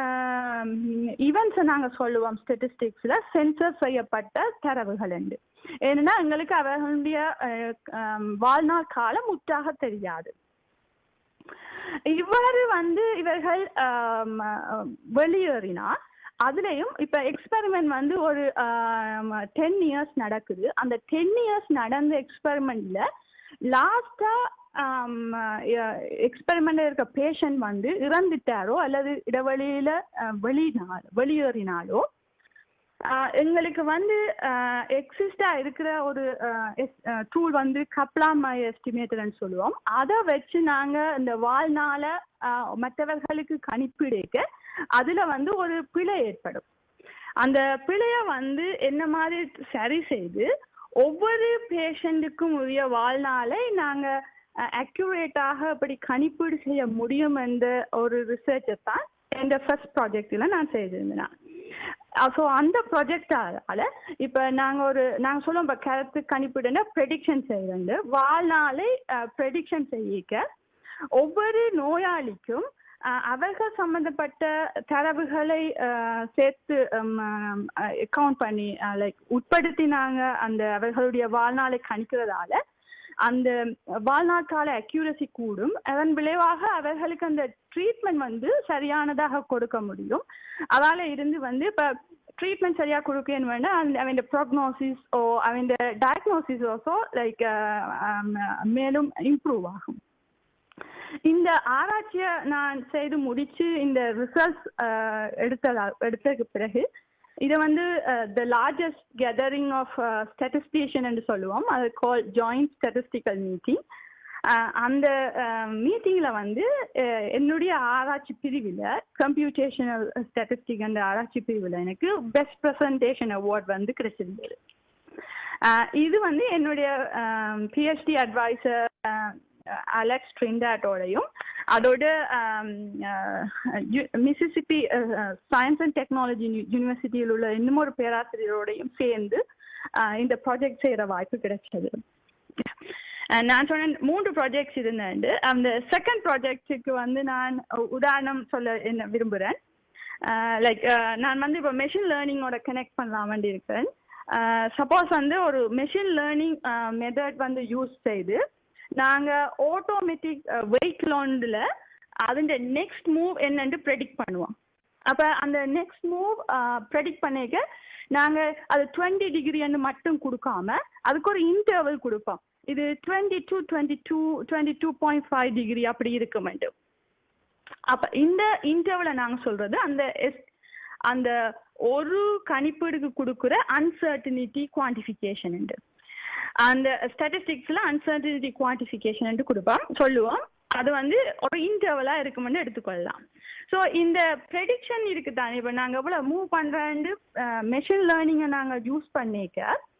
ஈவெண்ட்ஸை நாங்கள் சொல்லுவோம் ஸ்டெட்டிஸ்டிக்ஸில் சென்சர் செய்யப்பட்ட தரவுகள் உண்டு ஏன்னா எங்களுக்கு அவர்களுடைய வாழ்நாள் காலம் முற்றாக தெரியாது இவ்வாறு வந்து இவர்கள் வெளியேறினா அதுலயும் இப்ப எக்ஸ்பெரிமெண்ட் வந்து ஒரு டென் இயர்ஸ் நடக்குது அந்த டென் இயர்ஸ் நடந்த எக்ஸ்பெரிமெண்ட்ல லாஸ்டா எக்ஸ்பெரிமெண்ட் இருக்க பேஷண்ட் வந்து இறந்துட்டாரோ அல்லது இடைவெளியில வெளியினால் வெளியேறினாலோ எங்களுக்கு வந்து எக்ஸிஸ்டா இருக்கிற ஒரு டூல் வந்து கப்லாமை எஸ்டிமேட்டர்னு சொல்லுவோம் அதை வச்சு நாங்க இந்த வாழ்நாள மற்றவர்களுக்கு கணிப்பிடுக்க அதுல வந்து ஒரு பிழை ஏற்படும் அந்த பிழைய வந்து என்ன மாதிரி சரி செய்து ஒவ்வொரு பேஷண்ட்டுக்கும் உரிய வாழ்நாளை நாங்க அக்யூரேட்டாக அப்படி கணிப்பீடு செய்ய முடியும் என்ற ஒரு ரிசர்ச்சை தான் எந்த ஃபர்ஸ்ட் ப்ராஜெக்ட்ல நான் செய்திருந்தேன் ஸோ அந்த ப்ராஜெக்டால இப்போ நாங்கள் ஒரு நாங்கள் சொல்லுவோம் இப்போ கருத்து கணிப்பீடுன்னா ப்ரெடிக்ஷன் செய்யறது வாழ்நாளை ப்ரெடிக்ஷன் செய்யிக்க ஒவ்வொரு நோயாளிக்கும் அவர்கள் சம்பந்தப்பட்ட தரவுகளை சேர்த்து அக்கவுண்ட் பண்ணி லைக் உட்படுத்தினாங்க அந்த அவர்களுடைய வாழ்நாளை கணிக்கிறதால அந்த வாழ்நாள் கால அக்யூரசி கூடும் அதன் விளைவாக அவர்களுக்கு அந்த ட்ரீட்மெண்ட் வந்து சரியானதாக கொடுக்க முடியும் அதால இருந்து வந்து இப்போ ட்ரீட்மெண்ட் சரியா கொடுக்கணும் வேண்டாம் அந்த அவன் ப்ரோக்னோசிஸ் ஓ அவன் டயக்னோசிஸ் ஆல்சோ லைக் மேலும் இம்ப்ரூவ் ஆகும் இந்த ஆராய்ச்சியை நான் செய்து முடிச்சு இந்த ரிசல்ட்ஸ் எடுத்ததா எடுத்ததுக்கு பிறகு இதை வந்து the largest gathering of statistician என்று சொல்லுவோம் அது கால் ஜாயிண்ட் ஸ்டாட்டிஸ்டிக்கல் மீட்டிங் அந்த மீட்டிங்கில் வந்து என்னுடைய ஆராய்ச்சி பிரிவில் கம்ப்யூட்டேஷனல் ஸ்டாட்டிஸ்டிக் அந்த ஆராய்ச்சி பிரிவில் எனக்கு பெஸ்ட் ப்ரெசன்டேஷன் அவார்ட் வந்து கிடைச்சிருந்தது இது வந்து என்னுடைய பிஹெச்டி அட்வைசர் அலெக்ஸ் ட்ரிண்டாட்டோடையும் அதோட மிசிசிப்பி சயின்ஸ் அண்ட் டெக்னாலஜி யூனிவர்சிட்டியில் உள்ள இன்னும் ஒரு பேராசிரியரோடையும் சேர்ந்து இந்த ப்ராஜெக்ட் செய்கிற வாய்ப்பு கிடைச்சது நான் சொன்ன மூன்று ப்ராஜெக்ட்ஸ் இருந்தேன் அந்த செகண்ட் ப்ராஜெக்ட்டுக்கு வந்து நான் உதாரணம் சொல்ல என்ன விரும்புகிறேன் லைக் நான் வந்து இப்போ மெஷின் லேர்னிங்கோட கனெக்ட் பண்ணலாம் வேண்டி இருக்கேன் சப்போஸ் வந்து ஒரு மெஷின் லேர்னிங் மெத்தட் வந்து யூஸ் செய்து நாங்கள் ஆட்டோமேட்டிக் வெயிட் லோண்டில் அதுண்ட நெக்ஸ்ட் மூவ் என்னன்னு ப்ரெடிக்ட் பண்ணுவோம் அப்போ அந்த நெக்ஸ்ட் மூவ் ப்ரெடிக்ட் பண்ணிக்க நாங்கள் அது டுவெண்ட்டி டிகிரின்னு மட்டும் கொடுக்காம அதுக்கு ஒரு இன்டர்வல் கொடுப்போம் இது twenty two twenty two twenty two point five degree அப்படி இருக்க வேண்டும் அப்போ இந்த இன்டர்வலை நாங்கள் சொல்றது அந்த எஸ் அந்த ஒரு கணிப்பீடுக்கு கொடுக்குற அன்சர்டினிட்டி குவான்டிஃபிகேஷன் அந்த ஸ்டாட்டிஸ்டிக்ஸில் அன்சர்டினிட்டி குவான்டிஃபிகேஷன் கொடுப்போம் சொல்லுவோம் அது வந்து ஒரு இன்டர்வலா இருக்கும்னு எடுத்துக்கொள்ளலாம் ஸோ இந்த ப்ரெடிக்ஷன் இருக்கு தானே இப்போ நாங்கள் எவ்வளோ மூவ் பண்ணுறேன்னு மெஷின் லேர்னிங்கை நாங்கள் யூஸ் பண்ணிக்க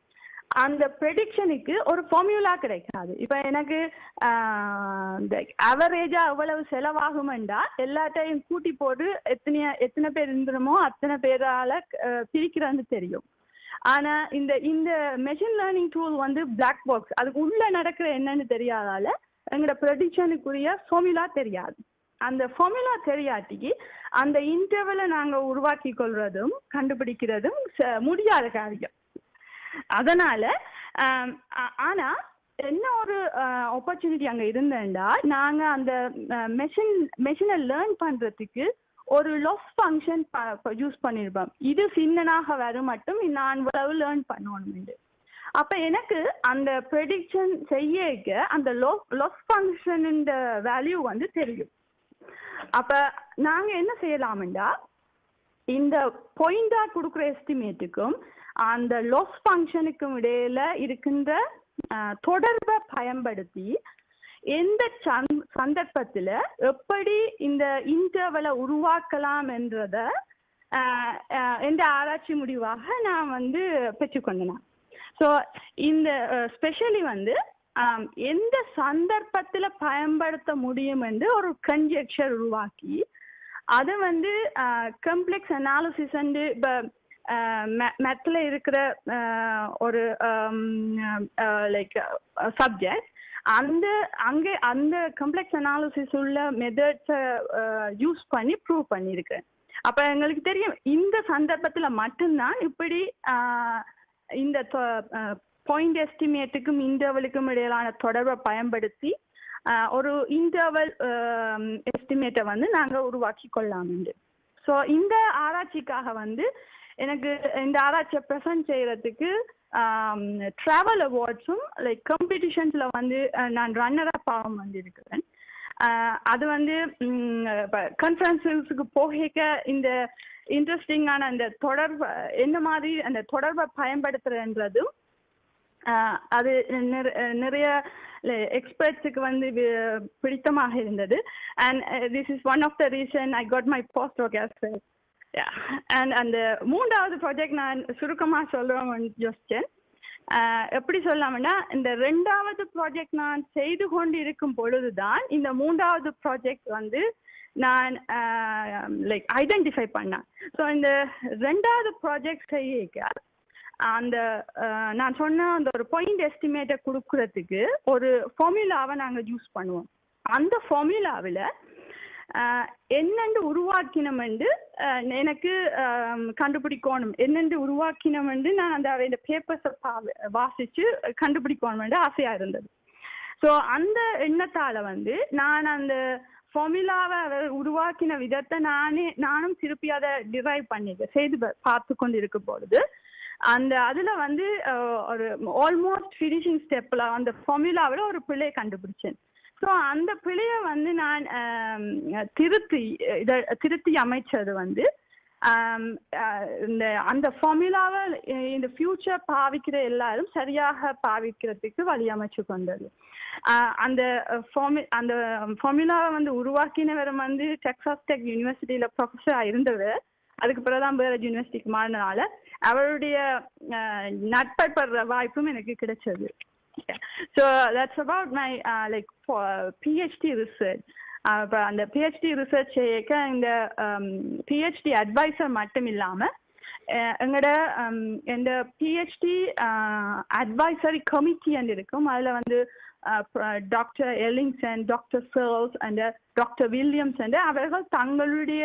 அந்த ப்ரெடிக்ஷனுக்கு ஒரு ஃபார்முலா கிடைக்காது இப்போ எனக்கு ஆஹ், இந்த அவரேஜா எவ்வளவு செலவாகுமெண்டா எல்லாத்தையும் கூட்டி போட்டு எத்தனை எத்தனை பேர் இருந்துருமோ அத்தனை பேரால அஹ், பிரிக்கிறது தெரியும் ஆனா இந்த இந்த மெஷின் லேர்னிங் டூல் வந்து பிளாக் பாக்ஸ் அதுக்கு உள்ள நடக்கிற என்னன்னு தெரியாதால எங்களோட ப்ரெடிக்ஷனுக்குரிய ஃபார்முலா தெரியாது அந்த ஃபார்முலா தெரியாட்டிக்கு அந்த இன்டர்வலை நாங்க உருவாக்கி கொள்றதும் கண்டுபிடிக்கிறதும் ச- முடியாத காரியம் அதனால ஆம், ஆ- ஆனா என்ன ஒரு ஆப்பர்ச்சுனிட்டி அங்க இருந்தேன்டா நாங்க அந்த மெஷின் மெஷினை லேர்ன் பண்றதுக்கு ஒரு லொஸ் ஃபங்க்ஷன் யூஸ் பண்ணிருப்போம் இது சின்னனாக வரும் மட்டும் நான் இவ்வளவு லேர்ன் பண்ணணும் அப்ப எனக்கு அந்த ப்ரெடிக்ஷன் செய்ய அந்த லொஸ் ஃபங்க்ஷன் வேல்யூ வந்து தெரியும் அப்ப நாங்க என்ன செய்யலாம்டா இந்த பாயிண்டா கொடுக்குற எஸ்டிமேட்டுக்கும் அந்த லாஸ் ஃபங்க்ஷனுக்கும் இடையில இருக்கின்ற அஹ், தொடர்பை பயன்படுத்தி எந்த சந்- சந்தர்ப்பத்துல எப்படி இந்த இன்டர்வலை உருவாக்கலாம் என்றத அஹ், அஹ், என்ற ஆராய்ச்சி முடிவாக நான் வந்து பெற்றுக்கொண்டேன் ஸோ இந்த ஸ்பெஷலி வந்து ஆம், எந்த சந்தர்ப்பத்துல பயன்படுத்த முடியும் என்று ஒரு கன்ஜெக்சர் உருவாக்கி அது வந்து கம்ப்ளெக்ஸ் அனாலிசிஸ் வந்து இப்போ மெத்தில் இருக்கிற ஆஹ், ஒரு லைக் சப்ஜெக்ட் அந்த அங்கே அந்த கம்ப்ளெக்ஸ் அனாலிசிஸ் உள்ள மெத்தட்ஸை யூஸ் பண்ணி ப்ரூவ் பண்ணியிருக்கேன் அப்ப எங்களுக்கு தெரியும் இந்த சந்தர்ப்பத்துல மட்டும்தான் இப்படி ஆஹ், இந்த பாயிண்ட் எஸ்டிமேட்டுக்கும் இன்டர்வலுக்கும் இடையிலான தொடர்பை பயன்படுத்தி ஆஹ், ஒரு இன்டர்வல் எஸ்டிமேட்டை வந்து நாங்க உருவாக்கி கொள்ளலாம் ஸோ இந்த ஆராய்ச்சிக்காக வந்து எனக்கு இந்த ஆராய்ச்சியை ப்ரெசென்ட் செய்யறதுக்கு ட்ராவல் அவார்ட்ஸும் லைக் காம்படிஷன்ஸ்ல வந்து அஹ், நான் ரன்னர் அப்பாவும் வந்து இருக்கிறேன் ஆஹ், அது வந்து கான்ஃபரன்ஸுக்கு போக இந்த இன்ட்ரெஸ்டிங்கான அந்த தொடர்பு என்ன மாதிரி அந்த தொடர்பை பயன்படுத்துறதுன்றதும் ஆஹ் அது நிற- நிறைய எக்ஸ்பர்ட்ஸுக்கு வந்து வி- பிடித்தமாக இருந்தது and this is one of the reason I got my post work as well and அந்த மூன்றாவது ப்ராஜெக்ட் நான் சுருக்கமாக சொல்லுவேன் யோசிச்சேன் ஆஹ் எப்படி சொல்லலாம்னா இந்த ரெண்டாவது ப்ராஜெக்ட் நான் செய்து கொண்டு இருக்கும் பொழுதுதான் இந்த மூன்றாவது ப்ராஜெக்ட் வந்து நான் லைக் ஐடென்டிஃபை பண்ணேன் ஸோ இந்த ரெண்டாவது ப்ராஜெக்ட் செய்ய அந்த அஹ், நான் சொன்ன அந்த ஒரு பாயிண்ட் எஸ்டிமேட்டை கொடுக்கறதுக்கு ஒரு ஃபார்முலாவை நாங்கள் யூஸ் பண்ணுவோம் அந்த ஃபார்முலாவில் என்னென்று உருவாக்கினமெண்டு அஹ், எனக்கு அஹ், கண்டுபிடிக்கணும் என்னென்று உருவாக்கினமெண்டு நான் அந்த இந்த பேப்பர்ஸை வாசிச்சு கண்டுபிடிக்கணுமெண்டு ஆசையாக இருந்தது ஸோ அந்த எண்ணத்தால வந்து நான் அந்த ஃபார்முலாவை அவர் உருவாக்கின விதத்தை நானே நானும் திருப்பி அதை டிரைவ் பண்ணிட்டேன் செய்து பா- பார்த்து கொண்டு இருக்கும் பொழுது அந்த அதுல வந்து அஹ், ஒரு ஆல்மோஸ்ட் ஃபினிஷிங் ஸ்டெப்ல அந்த ஃபார்முலாவில் ஒரு பிழையை கண்டுபிடிச்சேன் ஸோ அந்த பிழையை வந்து நான் ஆம், திருத்தி இதை திருத்தி அமைச்சது வந்து ஆம், அஹ், இந்த அந்த ஃபார்முலாவை இந்த ஃபியூச்சர் பாவிக்கிற எல்லாரும் சரியாக பாவிக்கிறதுக்கு வழி அமைச்சு கொண்டது ஆஹ் அந்த ஃபார்மு அந்த ஃபார்முலாவை வந்து உருவாக்கினவர் வந்து டெக்ஸாஸ் டெக் யூனிவர்சிட்டியில ப்ரொஃபஸராக இருந்தவர் அதுக்கு பிறகுதான் வேற யூனிவர்சிட்டிக்கு மாறினால அவருடைய ஆஹ் நட்படுற வாய்ப்பும் எனக்கு கிடைச்சது so that's about my like PhD research இப்போ அந்த பிஹெச்டி ரிசர்ச் செய்யக்க இந்த பிஹெச்டி அட்வைசர் மட்டும் இல்லாமல் எங்களோட இந்த பிஹெச்டி அட்வைசரி கமிட்டி இருக்கும் அதில் வந்து doctor Ellingson doctor Charles and doctor Williams and அவர்கள் தங்களுடைய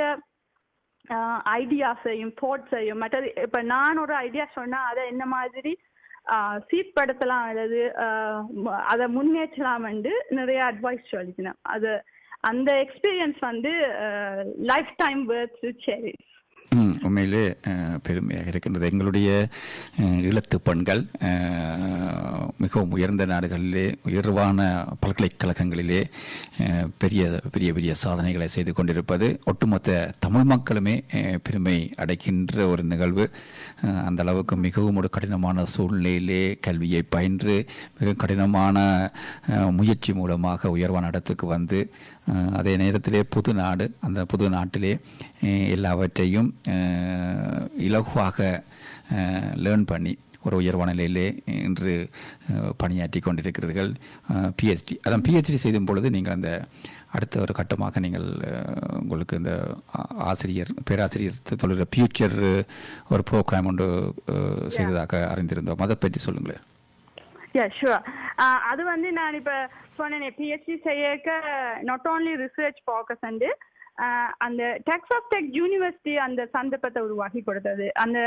ஐடியாஸையும் தாட்ஸையும் மற்றது இப்போ நான் ஒரு ஐடியா சொன்னால் அதை என்ன மாதிரி சீர்படுத்தலாம் அல்லது ஆஹ் ம- அதை முன்னேற்றலாம் என்று நிறைய அட்வைஸ் சொல்லிக்கணும் அது அந்த எக்ஸ்பீரியன்ஸ் வந்து லைஃப் டைம் வேர்த் சரி ம், உண்மையிலே அஹ், பெருமையாக இருக்கின்றது எங்களுடைய அஹ், ஈழத்து பெண்கள் அஹ், மிகவும் உயர்ந்த நாடுகளிலே உயர்வான பல்கலைக்கழகங்களிலே அஹ், பெரிய பெரிய பெரிய சாதனைகளை செய்து கொண்டிருப்பது ஒட்டுமொத்த தமிழ் மக்களுமே அஹ், பெருமை அடைக்கின்ற ஒரு நிகழ்வு அஹ், அந்த அளவுக்கு மிகவும் ஒரு கடினமான சூழ்நிலையிலே கல்வியை பயின்று மிக கடினமான அஹ், முயற்சி மூலமாக உயர்வான இடத்துக்கு வந்து அஹ், அதே நேரத்திலே புது நாடு அந்த புது நாட்டிலே அஹ், எல்லாவற்றையும் அஹ், இலகுவாக லேர்ன் பண்ணி ஒரு உயர்வான நிலையிலே இன்று அஹ், பணியாற்றி கொண்டிருக்கிறீர்கள் பிஹெச்டி அதான் பிஹெச்டி செய்யும் பொழுது நீங்கள் அந்த அடுத்த ஒரு கட்டமாக நீங்கள் அஹ், உங்களுக்கு இந்த ஆ- ஆசிரியர் பேராசிரியர் தொழில் ஃபியூச்சர் ஒரு ப்ரோக்ராம் ஒன்று அஹ், செய்ததாக அறிந்திருந்தோம் அதை பற்றி சொல்லுங்களேன் யா ஷுவர் அது வந்து நான் இப்ப சொன்னேனே பிஹெச்டி செய்யக்க not only research focus and அந்த டெக்ஸ் ஆஃப் டெக் யூனிவர்சிட்டி அந்த சந்தர்ப்பத்தை உருவாக்கி கொடுத்தது அந்த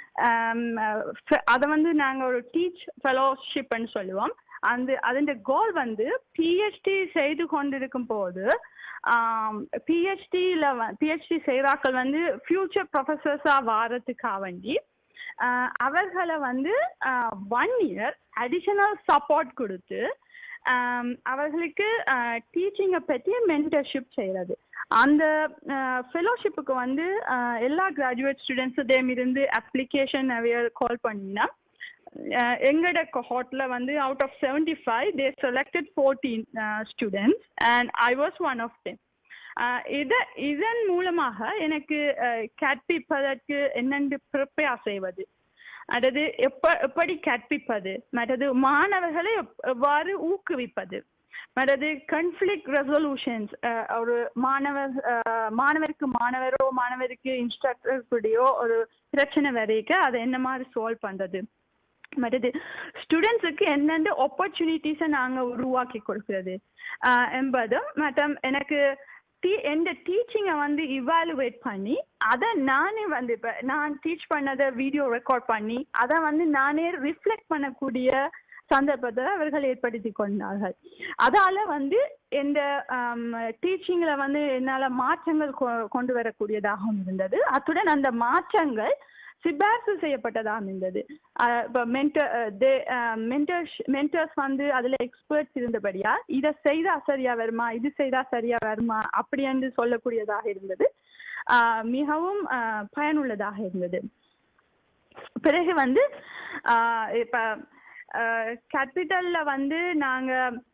அதை வந்து நாங்க ஒரு டீச் ஃபெலோஷிப்னு சொல்லுவோம் அந்த அதன் கோல் வந்து பிஹெச்டி செய்து கொண்டிருக்கும் போது பிஹெச்டியில் பிஹெச்டி செய்கிறாக்கள் வந்து ஃபியூச்சர் ப்ரொஃபஸர்ஸாக வாரத்துக்காக வேண்டி ஆஹ் அவர்களை வந்து ஒன் இயர் அடிஷனல் சப்போர்ட் கொடுத்து ஆம், அவர்களுக்கு டீச்சிங்கை பற்றி மென்டர்ஷிப் செய்கிறது அந்த ஃபெலோஷிப்புக்கு வந்து ஆஹ், எல்லா கிராஜுவேட் ஸ்டூடெண்ட்ஸுடையும் இருந்து அப்ளிகேஷன் கால் பண்ணினா அஹ் எங்கட cohortல வந்து out of seventy five they selected fourteen students and I was one of them இத இதன் மூலமாக எனக்கு கற்பிப்பதற்கு என்னென்று ப்ரிப்பேர் செய்வது அதாவது எப்ப எப்படி கற்பிப்பது மற்றது மாணவர்களை எப்- எவ்வாறு ஊக்குவிப்பது மற்றது கன்ஃப்ளிக் ரெசல்யூஷன்ஸ் ஒரு மாணவர் அஹ், மாணவருக்கு மாணவரோ மாணவருக்கு இன்ஸ்ட்ரக்டர் கூடயோ ஒரு பிரச்சனை வரைக்க அதை என்ன மாதிரி சால்வ் பண்றது மற்றது ஸ்டூடெண்ட்ஸுக்கு எந்தெந்த ஆப்பர்ச்சுனிட்டிஸை நாங்கள் உருவாக்கி கொடுக்கிறது ஆஹ் என்பதும் மற்றும் எனக்கு டீ எந்த டீச்சிங்கை வந்து இவாலுவேட் பண்ணி அதை நானே வந்து இப்போ நான் டீச் பண்ணதை வீடியோ ரெக்கார்ட் பண்ணி அதை வந்து நானே ரிஃப்ளெக்ட் பண்ணக்கூடிய சந்தர்ப்பத்தை அவர்கள் ஏற்படுத்தி கொண்டார்கள் அதால வந்து இந்த டீச்சிங்ல வந்து என்னால மாற்றங்கள் கொ- கொண்டு வரக்கூடியதாகவும் இருந்தது அத்துடன் அந்த மாற்றங்கள் சிபாரிசு செய்யப்பட்டதாக இருந்தது அஹ் இப்ப மென்டர் மென்டர்ஸ் மென்டர்ஸ் வந்து அதுல எக்ஸ்பர்ட்ஸ் இருந்தபடியா இதை செய்தா சரியா வருமா இது செய்தா சரியா வருமா அப்படி என்று சொல்லக்கூடியதாக இருந்தது அஹ் மிகவும் அஹ் பயனுள்ளதாக இருந்தது பிறகு வந்து ஆஹ் இப்ப கேபிட்டல்ல வந்து நாங்க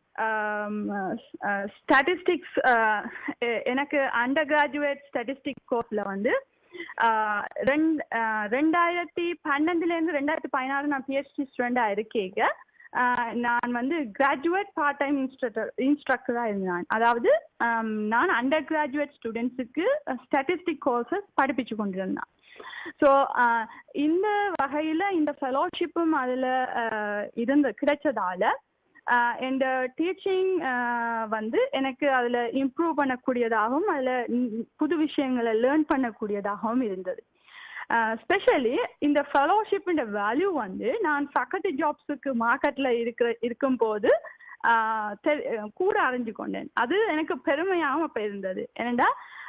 ஸ்டாட்டிஸ்டிக்ஸ் எனக்கு அண்டர் கிராஜுவேட் ஸ்டாட்டிஸ்டிக் கோர்ஸ்ல வந்து ஆஹ் ரெண்டு ஆஹ் ரெண்டாயிரத்தி பன்னெண்டுல இருந்து ரெண்டாயிரத்தி பதினாறு நான் பிஹெச்டி ஸ்டூடெண்டா இருக்கேங்க ஆஹ் நான் வந்து கிராஜுவேட் பார்ட் டைம் இன்ஸ்ட்ரக்டர் இன்ஸ்ட்ரக்டராக இருந்தேன் அதாவது ஆம், நான் அண்டர் கிராஜுவேட் ஸ்டூடெண்ட்ஸுக்கு ஸ்டாட்டிஸ்டிக் கோர்சஸ் படிப்பிச்சு கொண்டிருந்தேன் ஸோ இந்த வகையில் இந்த ஃபெலோஷிப்பும் அதில் இருந்து கிடைச்சதால ஆஹ் இந்த டீச்சிங் வந்து எனக்கு அதில் இம்ப்ரூவ் பண்ணக்கூடியதாகவும் அதில் புது விஷயங்களை லேர்ன் பண்ணக்கூடியதாகவும் இருந்தது ஸ்பெஷலி இந்த ஃபெலோஷிப்பின் வேல்யூ வந்து நான் ஃபேக்கல்டி ஜாப்ஸுக்கு மார்க்கெட்டில் இருக்கிற இருக்கும்போது ஆஹ் தெரி- கூட அறிஞ்சு கொண்டேன் அது எனக்கு பெருமையாகவும் அப்போ இருந்தது ஏனெண்டா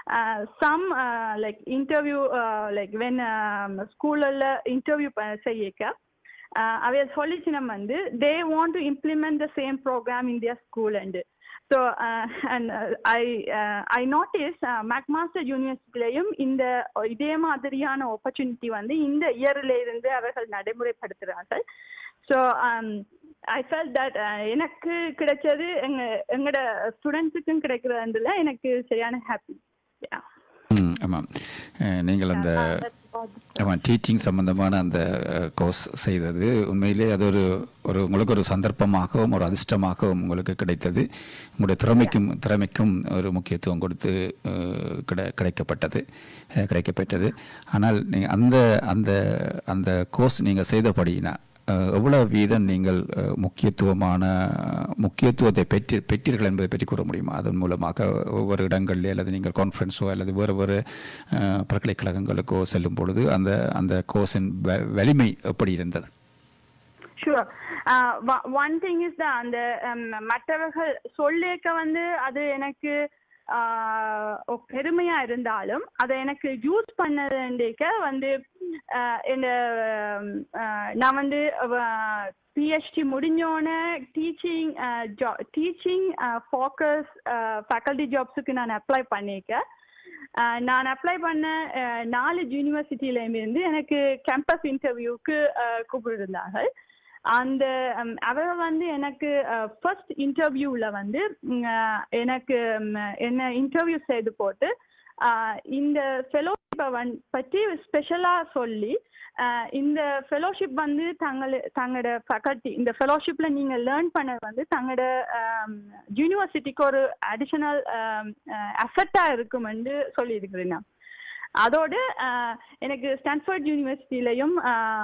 some like interview like when ஸ்கூலில் இன்டர்வியூ செய்யக்க uh, அவைய சொல்லிச்சினம் வந்து they want to implement the same program in their school and so and I I notice McMaster யூனிவர்சிட்டிலையும் இந்த இதே மாதிரியான ஆப்பர்ச்சுனிட்டி வந்து இந்த இயர்ல இருந்து அவர்கள் நடைமுறைப்படுத்துகிறார்கள் ஸோ ஐ ஃபெல் தட் எனக்கு கிடைச்சது எங்க எங்களோட ஸ்டூடெண்ட்ஸுக்கும் கிடைக்கிறதுல எனக்கு சரியான ஹாப்பி ம் ஆமாம் அஹ், நீங்கள் அந்த ஆமாம் டீச்சிங் சம்பந்தமான அந்த கோர்ஸ் செய்தது உண்மையிலே அது ஒரு ஒரு உங்களுக்கு ஒரு சந்தர்ப்பமாகவும் ஒரு அதிர்ஷ்டமாகவும் உங்களுக்கு கிடைத்தது உங்களுடைய திறமைக்கும் திறமைக்கும் ஒரு முக்கியத்துவம் கொடுத்து அஹ், கிடை கிடைக்கப்பட்டது அஹ், கிடைக்கப்பெற்றது ஆனால் நீங்கள் அந்த அந்த அந்த கோர்ஸ் நீங்கள் செய்தபடியினா அஹ், எவ்வளவு வீதம் நீங்கள் அஹ், முக்கியத்துவமான முக்கியத்துவத்தை பெற்று பெற்றீர்கள் என்பதை பற்றி கூற முடியுமா அதன் மூலமாக ஒவ்வொரு இடங்களிலே அல்லது நீங்கள் கான்ஃபரன்ஸோ அல்லது வேறு வேறு அஹ், பல்கலைக்கழகங்களுக்கோ செல்லும் பொழுது அந்த அந்த கோர்ஸின் வ- வலிமை எப்படி இருந்தது ஷுவர் ஒன் திங் இஸ் தான் அந்த um, மற்றவர்கள் சொல்லியிருக்க வந்து அது எனக்கு ஆஹ், ஒ- பெருமையா இருந்தாலும் அதை எனக்கு யூஸ் பண்ணதுக்க வந்து ஆஹ், இந்த um, ஆஹ், நான் வந்து பிஹெச்டி முடிஞ்சோடனே டீச்சிங் டீச்சிங் ஃபோக்கஸ் ஃபேக்கல்டி ஜாப்ஸுக்கு நான் அப்ளை பண்ணியிருக்கேன் ஆஹ் நான் அப்ளை பண்ண ஆஹ் நாலு யூனிவர்சிட்டியில இருந்து எனக்கு கேம்பஸ் இன்டர்வியூக்கு கூப்பிட்டுருந்தார்கள் அந்த ஹம், அவ வந்து எனக்கு ஃபர்ஸ்ட் இன்டர்வியூவில் வந்து ம், ஆஹ் எனக்கு ம், என்ன இன்டர்வியூ செய்து போட்டு ஆஹ் இந்த ஃபெலோஷிப்பை வந் பற்றி ஸ்பெஷலாக சொல்லி ஆஹ் இந்த ஃபெலோஷிப் வந்து தங்கள தங்களோட ஃபேக்கல்ட்டி இந்த ஃபெலோஷிப்பில் நீங்கள் லேர்ன் பண்ணது வந்து தங்களோட யூனிவர்சிட்டிக்கு ஒரு அடிஷனல் அஃபெக்டாக இருக்குமென்று சொல்லியிருக்கிறேன் நான் அதோடு ஆஹ் எனக்கு ஸ்டான்ஃபோர்ட் யூனிவர்சிட்டிலையும்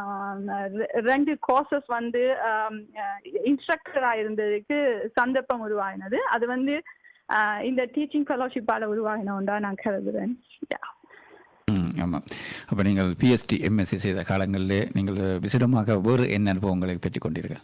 ரெண்டு கோர்சஸ் வந்து இன்ஸ்ட்ரக்டராக இருந்ததுக்கு சந்தர்ப்பம் உருவாகினது அது வந்து ஆஹ் இந்த டீச்சிங் ஃபெலோஷிப்பால் உருவாகின ஒன்றா நான் கருதுகிறேன் Yeah. ம் ஆமாம் அப்போ நீங்கள் பிஎஸ்டி எம்எஸ்சி செய்த காலங்களிலே நீங்கள் விசிடமாக வேறு என்ன அனுபவங்களை பெற்றுக் கொண்டீர்கள்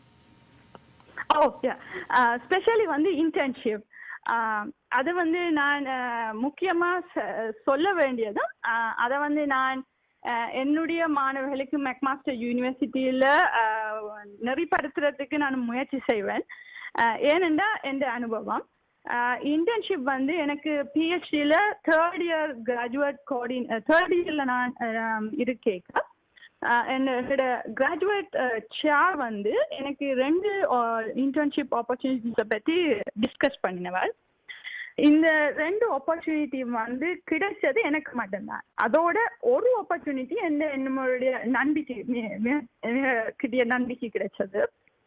ஓ ஸ்பெஷலி வந்து இன்டர்ன்ஷிப் அது வந்து நான் முக்கியமாக சொல்ல வேண்டியது அதை வந்து நான் அஹ், என்னுடைய மாணவர்களுக்கு மெக்மாஸ்டர் யூனிவர்சிட்டியில் நெறிப்படுத்துறதுக்கு நான் முயற்சி செய்வேன் அஹ், ஏனென்றா என்ற அனுபவம் இன்டர்ன்ஷிப் வந்து எனக்கு பிஹெச்டியில் தேர்ட் இயர் கிராஜுவேட் கோடின் தேர்ட் இயரில் நான் அஹ், இருக்கேன் என்னோட கிராஜுவேட் சேர் வந்து எனக்கு ரெண்டு இன்டர்ன்ஷிப் ஆப்பர்ச்சுனிட்டிஸை பற்றி டிஸ்கஸ் பண்ணினவர் இந்த ரெண்டு ஆப்பர்ச்சுனிட்டி வந்து கிடைச்சது எனக்கு மட்டும்தான் அதோட ஒரு ஆப்பர்ச்சுனிட்டி எந்த என்னுடைய நம்பிக்கை மி- மி- மிகக்கூடிய நம்பிக்கை கிடைச்சது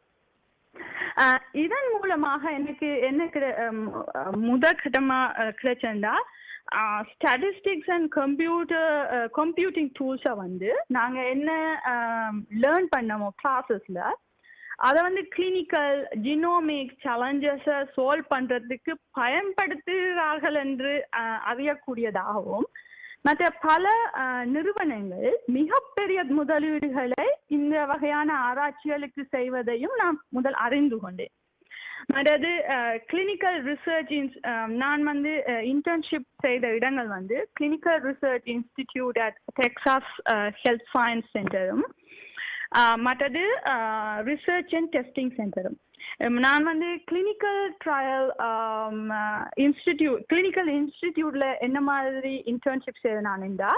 அஹ் இதன் மூலமாக எனக்கு என்ன கிடை அஹ் முதல் கட்டமா அஹ் கிடைச்சதுன்னா ஸ்டாட்டிஸ்டிக்ஸ் அண்ட் கம்ப்யூட்டர் கம்ப்யூட்டிங் டூல்ஸை வந்து நாங்கள் என்ன லேர்ன் பண்ணமோ கிளாஸஸில் அதை வந்து கிளினிக்கல் ஜினோமிக் சேலஞ்சஸை சால்வ் பண்ணுறதுக்கு பயன்படுத்துகிறார்கள் என்று அஹ், அறியக்கூடியதாகவும் மற்ற பல அஹ், நிறுவனங்கள் மிகப்பெரிய முதலீடுகளை இந்த வகையான ஆராய்ச்சிகளுக்கு செய்வதையும் நான் முதல் அறிந்து கொண்டேன் அதாவது கிளினிக்கல் ரிசர்ச் நான் வந்து இன்டர்ன்ஷிப் செய்த இடங்கள் வந்து clinical research institute at Texas health science சென்டரும் மற்றது ரிசர்ச் அண்ட் டெஸ்டிங் சென்டரும் நான் வந்து கிளினிக்கல் ட்ரையல் இன்ஸ்டிடியூட் கிளினிக்கல் இன்ஸ்டிடியூட்ல என்ன மாதிரி இன்டர்ன்ஷிப் செய்தனான்டா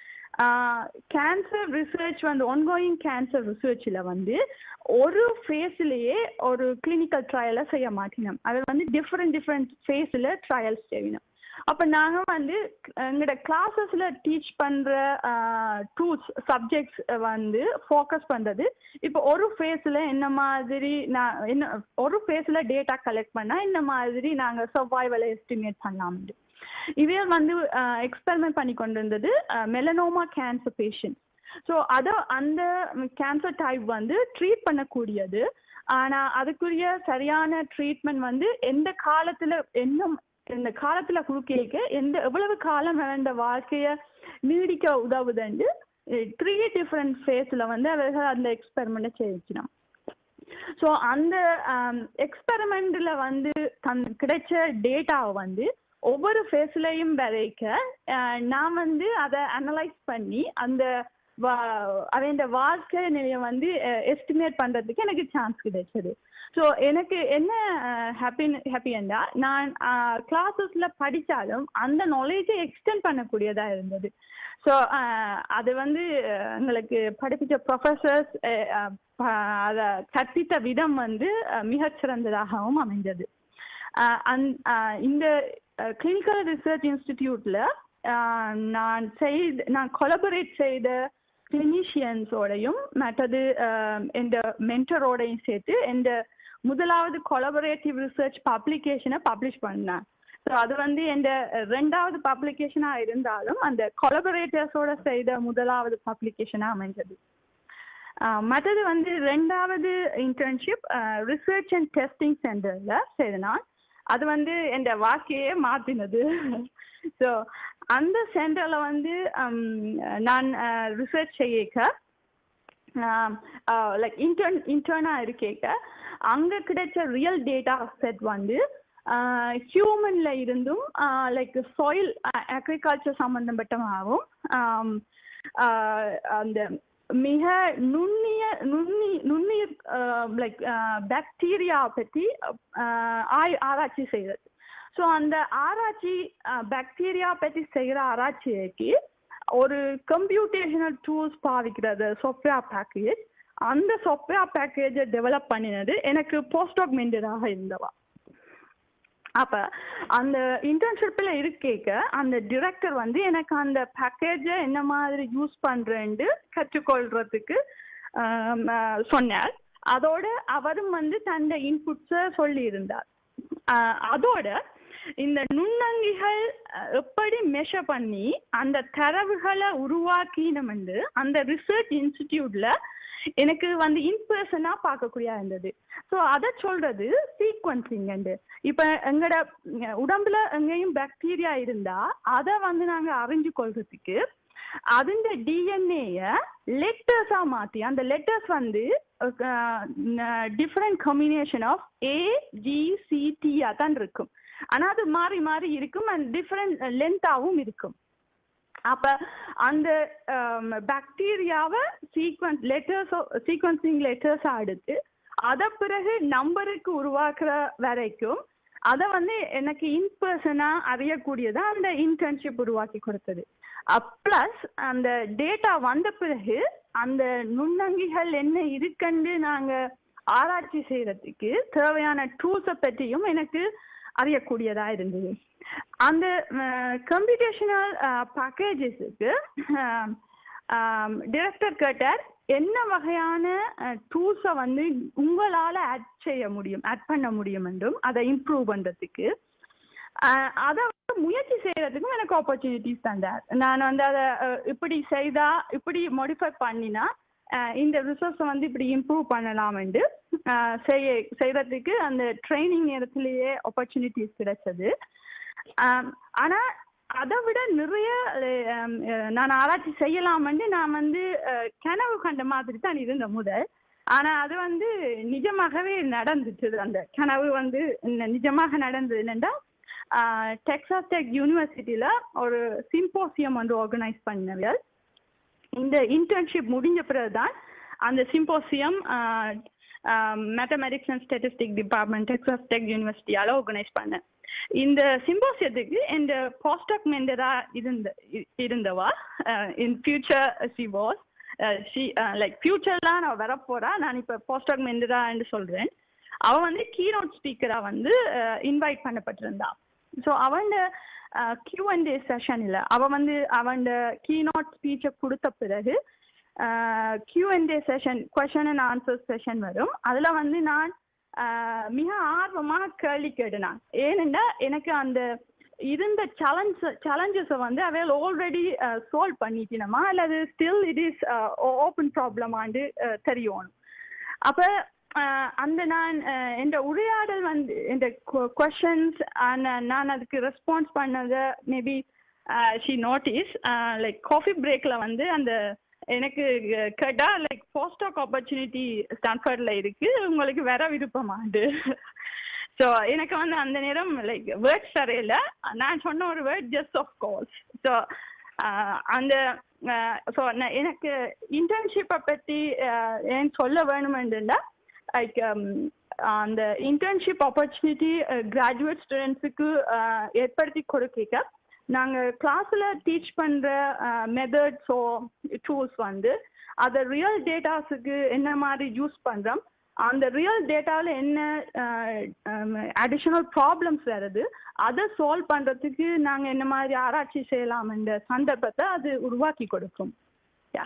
கேன்சர் ரிசர்ச் வந்து ஒன்கோயிங் கேன்சர் ரிசர்ச்சில் வந்து ஒரு ஃபேஸ்லேயே ஒரு கிளினிக்கல் ட்ரையலை செய்ய மாட்டினோம் அது வந்து டிஃப்ரெண்ட் டிஃப்ரெண்ட் ஃபேஸில் ட்ரையல்ஸ் செய்யணும் அப்போ நாங்கள் வந்து எங்களோட கிளாஸஸில் டீச் பண்ணுற டூல்ஸ் சப்ஜெக்ட்ஸ் வந்து ஃபோக்கஸ் பண்ணுறது இப்போ ஒரு ஃபேஸில் என்ன மாதிரி நான் என்ன ஒரு ஃபேஸில் டேட்டா கலெக்ட் பண்ணால் இந்த மாதிரி நாங்கள் சர்வைவலை எஸ்டிமேட் பண்ணலாம்னு இதே வந்து எக்ஸ்பெரிமெண்ட் பண்ணி கொண்டு இருந்தது மெலனோமா கேன்சர் பேஷண்ட் ஸோ அதை அந்த கேன்சர் டைப் வந்து ட்ரீட் பண்ணக்கூடியது ஆனால் அதுக்குரிய சரியான ட்ரீட்மெண்ட் வந்து எந்த காலத்தில் என்ன இந்த காலத்தில் குறுக்கிக்க எந்த எவ்வளவு காலம் வேண்ட வாழ்க்கையை நீடிக்க உதவுதுண்டு த்ரீ டிஃப்ரெண்ட் ஃபேஸில் வந்து அவர்கள் அந்த எக்ஸ்பெரிமெண்ட்டை செய்யணும் ஸோ அந்த எக்ஸ்பெரிமெண்ட்டில் வந்து தன் கிடைச்ச டேட்டாவை வந்து ஒவ்வொரு ஃபேஸ்லையும் விதைக்க நான் வந்து அதை அனலைஸ் பண்ணி அந்த அவன் வாழ்க்கை நிலையை வந்து எஸ்டிமேட் பண்ணுறதுக்கு எனக்கு சான்ஸ் கிடைச்சது ஸோ எனக்கு என்ன ஹாப்பி ஹாப்பியண்டா நான் கிளாஸஸில் படித்தாலும் அந்த நாலேஜை எக்ஸ்டெண்ட் பண்ணக்கூடியதாக இருந்தது ஸோ அது வந்து எங்களுக்கு படிப்பித்த ப்ரொஃபஸர்ஸ் அதை கற்பித்த விதம் வந்து மிகச்சிறந்ததாகவும் அமைந்தது அந் இந்த கிளினிக்கல் ரிசர்ச் இன்ஸ்டிடியூட்டில் நான் செய்த நான் கொலபரேட் செய்த கிளினிஷியன்ஸோடையும் மற்றது எந்த மென்டரோடையும் சேர்த்து எந்த முதலாவது கொலபரேட்டிவ் ரிசர்ச் பப்ளிகேஷனை பப்ளிஷ் பண்ணேன் ஸோ அது வந்து எந்த ரெண்டாவது பப்ளிகேஷனாக இருந்தாலும் அந்த கொலபரேட்டர்ஸோட செய்த முதலாவது பப்ளிகேஷனாக அமைஞ்சது மற்றது வந்து ரெண்டாவது இன்டர்ன்ஷிப் ரிசர்ச் அண்ட் டெஸ்டிங் சென்டரில் செய்தனால் அது வந்து என் வாழ்க்கையே மாற்றினது ஸோ அந்த சென்டரில் வந்து நான் ரிசர்ச் செய்யக்க லைக் இன்டர்ன் இன்டர்னாக இருக்கேக்க அங்கே கிடைச்ச ரியல் டேட்டா செட் வந்து ஹியூமன்ல இருந்தும் லைக் சாயில் அக்ரிகல்ச்சர் சம்பந்தப்பட்டமாகவும் அந்த மிக நுண்ணிய நுண்ணி நுண்ணிய லைக் பாக்டீரியா பற்றி ஆய் ஆராய்ச்சி செய்கிறது ஸோ அந்த ஆராய்ச்சி பாக்டீரியா பற்றி செய்கிற ஆராய்ச்சிக்கு ஒரு கம்ப்யூட்டேஷனல் டூல்ஸ் பாவிக்கிறது சாஃப்ட்வேர் பேக்கேஜ் அந்த சாஃப்ட்வேர் பேக்கேஜை டெவலப் பண்ணினது எனக்கு போஸ்ட் ஆக் மெண்டராக இருந்தவா அப்ப அந்த இன்டர்ன்ஷிப்ல இருக்கேக்க அந்த டிரெக்டர் வந்து எனக்கு அந்த பேக்கேஜை என்ன மாதிரி யூஸ் பண்றேன்னு கற்றுக்கொள்றதுக்கு ஆம், ஆஹ், சொன்னார் அதோட அவரும் வந்து தந்த இன்புட்ஸை சொல்லி இருந்தார் அதோட இந்த நுண்ணங்கிகள் அஹ், எப்படி மெஷர் பண்ணி அந்த தரவுகளை உருவாக்கினோம் வந்து அந்த ரிசர்ச் இன்ஸ்டிடியூட்ல எனக்கு வந்து இன்பர்சனா பார்க்கக்கூடிய இருந்தது ஸோ அதை சொல்றது சீக்வன்சிங் இப்ப எங்கட உம், உடம்புல எங்கேயும் பாக்டீரியா இருந்தா அதை வந்து நாங்க அறிஞ்சு கொள்றதுக்கு അതിന്റെ ഡി എൻ എ ലെറ്റേഴ്ஸா மாத்தி அந்த லெட்டர்ஸ் வந்து different combination of A G C டியா தான் இருக்கும் ஆனா அது மாறி மாறி இருக்கும் அண்ட் டிஃப்ரெண்ட் லென்த்தாவும் இருக்கும் அப்ப அந்த பாக்டீரியாவை சீக்வன்ஸ் லெட்டர்ஸ் சீக்வன்சிங் லெட்டர்ஸ் எடுத்து அத பிறகு நம்பருக்கு உருவாக்குற வரைக்கும் அதை வந்து எனக்கு இன்பர்சனா அறியக்கூடியதா அந்த இன்டர்ன்ஷிப் உருவாக்கி கொடுத்தது ப்ளஸ் அந்த டேட்டா வந்த பிறகு அந்த நுண்ணங்கிகள் என்ன இருக்குன்னு நாங்க ஆராய்ச்சி செய்யறதுக்கு தேவையான டூல்ஸை பற்றியும் எனக்கு அறியக்கூடியதா இருந்தது அந்த கம்ப்யூட்டேஷனல் பேக்கேஜஸுக்கு டிரெக்டர் கேட்டார் என்ன வகையான டூல்ஸை வந்து உங்களால ஆட் செய்ய முடியும் ஆட் பண்ண முடியும் என்றும் அதை இம்ப்ரூவ் பண்றதுக்கு அஹ் அதை வந்து முயற்சி செய்யறதுக்கும் எனக்கு ஆப்பர்ச்சுனிட்டிஸ் தந்தார் நான் வந்து அதை அஹ், இப்படி செய்தா இப்படி மாடிஃபை பண்ணினா அஹ், இந்த ரிசோர்ஸை வந்து இப்படி இம்ப்ரூவ் பண்ணலாம்னு அஹ், செய்ய செய்யறதுக்கு அந்த ட்ரைனிங் நேரத்திலேயே ஆப்பர்ச்சுனிட்டிஸ் கிடைச்சது ஆம், ஆனா அதை விட நிறைய அஹ், அஹ், நான் ஆராய்ச்சி செய்யலாம்னு நான் வந்து அஹ், கனவு கண்ட மாதிரி தான் இருந்த முதல் ஆனா அது வந்து நிஜமாகவே நடந்துச்சு அந்த கனவு வந்து ந- நிஜமாக நடந்தது என்னன்னா டெக்ஸாஸ் டெக் யூனிவர்சிட்டியில ஒரு சிம்போசியம் வந்து ஆர்கனைஸ் பண்ணவியல் இந்த இன்டர்ன்ஷிப் முடிஞ்ச பிறகுதான் அந்த symposium mathematics and statistic department Texas Tech யூனிவர்சிட்டியால ஆர்கனைஸ் பண்ணேன் இந்த சிம்போசியத்துக்கு இந்த போஸ்டாக் மெண்டரா இருந்த இ- இருந்தவா in future she was she like ஃபியூச்சர்லாம் நான் வரப்போறா நான் இப்போ போஸ்டாக் மெண்டரான்னு சொல்றேன் அவ வந்து கீனோட் ஸ்பீக்கரா வந்து இன்வைட் பண்ணப்பட்டிருந்தா ஸோ அவன் கியூ அண்ட் ஏ செஷன் இல்லை அவ வந்து அவன் கீனோட் ஸ்பீச்சை கொடுத்த பிறகு Q and A session question and answer session வரும் அதில் வந்து நான் ஆஹ், மிக ஆர்வமாக கேள்வி கேடுனான் ஏனென்றா எனக்கு அந்த இருந்த சேலஞ்ச் சேலஞ்சஸை வந்து அவையில் ஆல்ரெடி சால்வ் பண்ணிட்டினமா அல்லது ஸ்டில் இட் இஸ் ஓப்பன் ப்ராப்ளமாண்டு தெரியணும் அப்போ அந்த நான் என் உரையாடல் வந்து இந்த கொஷன்ஸ் நான் அதுக்கு ரெஸ்பான்ஸ் பண்ணதை maybe she notice like coffee பிரேக்கில் வந்து அந்த எனக்கு கேட்டா லைக் போஸ்டாக் ஆப்பர்ச்சுனிட்டி ஸ்டான்ஃபர்ட்ல இருக்கு உங்களுக்கு வர விருப்பமாண்டு ஸோ எனக்கு வந்து அந்த நேரம் லைக் வேர்ட்ஸ் தரையில நான் சொன்ன ஒரு word just of course so அந்த ஸோ எனக்கு இன்டர்ன்ஷிப்பை பற்றி ஏன் சொல்ல வேணுமென்றுண்டா லைக் அந்த இன்டர்ன்ஷிப் ஆப்பர்ச்சுனிட்டி கிராஜுவேட் ஸ்டூடெண்ட்ஸுக்கு ஏற்படுத்தி கொடுக்க நாங்கள் கிளாஸில் டீச் பண்ணுற மெத்தட்ஸோ டூல்ஸ் வந்து அதை ரியல் டேட்டாஸுக்கு என்ன மாதிரி யூஸ் பண்ணுறோம் அந்த ரியல் டேட்டாவில் என்ன அடிஷனல் ப்ராப்ளம்ஸ் வருது அதை சால்வ் பண்ணுறதுக்கு நாங்கள் என்ன மாதிரி ஆராய்ச்சி செய்யலாம் என்ற சந்தர்ப்பத்தை அது உருவாக்கி கொடுக்கும் யா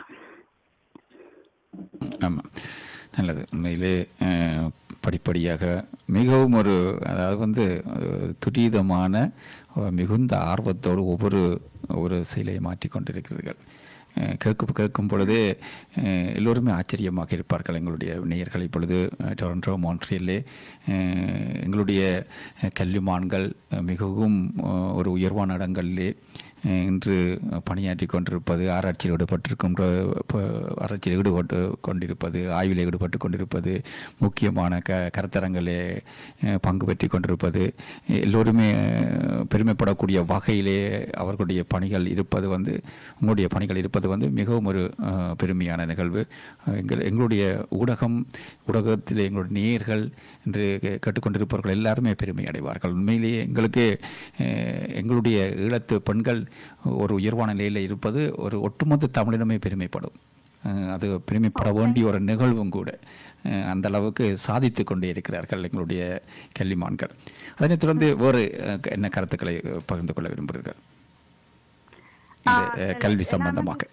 ஆமாம் நல்லது உண்மையிலே அஹ், படிப்படியாக மிகவும் ஒரு அதாவது வந்து ஒரு துரிதமான ஒரு மிகுந்த ஆர்வத்தோடு ஒவ்வொரு ஒரு செயலை மாற்றிக்கொண்டிருக்கிறீர்கள் அஹ், கேட்கும் கேட்கும் பொழுதே அஹ், எல்லோருமே ஆச்சரியமாக இருப்பார்கள் எங்களுடைய நேயர்கள் இப்பொழுது அஹ், டொரண்டோ மான்ட்ரியல்லே அஹ், எங்களுடைய அஹ், கல்விமான்கள் அஹ், மிகவும் அஹ், ஒரு உயர்வான இடங்களிலே அஹ், இன்று பணியாற்றி கொண்டிருப்பது ஆராய்ச்சியில் ஈடுபட்டிருக்கின்ற ப- ஆராய்ச்சியில் ஈடுபட்டு கொண்டிருப்பது ஆய்வில் ஈடுபட்டு கொண்டிருப்பது முக்கியமான க கருத்தரங்களே அஹ், பங்கு பெற்றி கொண்டிருப்பது எல்லோருமே அஹ், பெருமைப்படக்கூடிய வகையிலே அவர்களுடைய பணிகள் இருப்பது வந்து உங்களுடைய பணிகள் இருப்பது வந்து மிகவும் ஒரு அஹ், பெருமையான நிகழ்வு அஹ், எங்கள் எங்களுடைய ஊடகம் ஊடகத்தில் எங்களுடைய நேயர்கள் என்று கே- கேட்டுக்கொண்டிருப்பவர்கள் எல்லாருமே பெருமை அடைவார்கள் உண்மையிலேயே எங்களுக்கு அஹ், எங்களுடைய ஈழத்து பெண்கள் ஒரு உயர்வான நிலையில் இருப்பது ஒரு ஒட்டுமொத்த தமிழினமே பெருமைப்படும் அஹ், அது பெருமைப்பட வேண்டிய ஒரு நிகழ்வும் கூட அஹ், அந்த அளவுக்கு சாதித்து கொண்டே இருக்கிறார்கள் எங்களுடைய கல்விமான்கள் அதனைத் தொடர்ந்து வேறு அஹ், என்ன கருத்துக்களை அஹ், பகிர்ந்து கொள்ள விரும்புகிறீர்கள் இந்த அஹ், கல்வி சம்பந்தமாக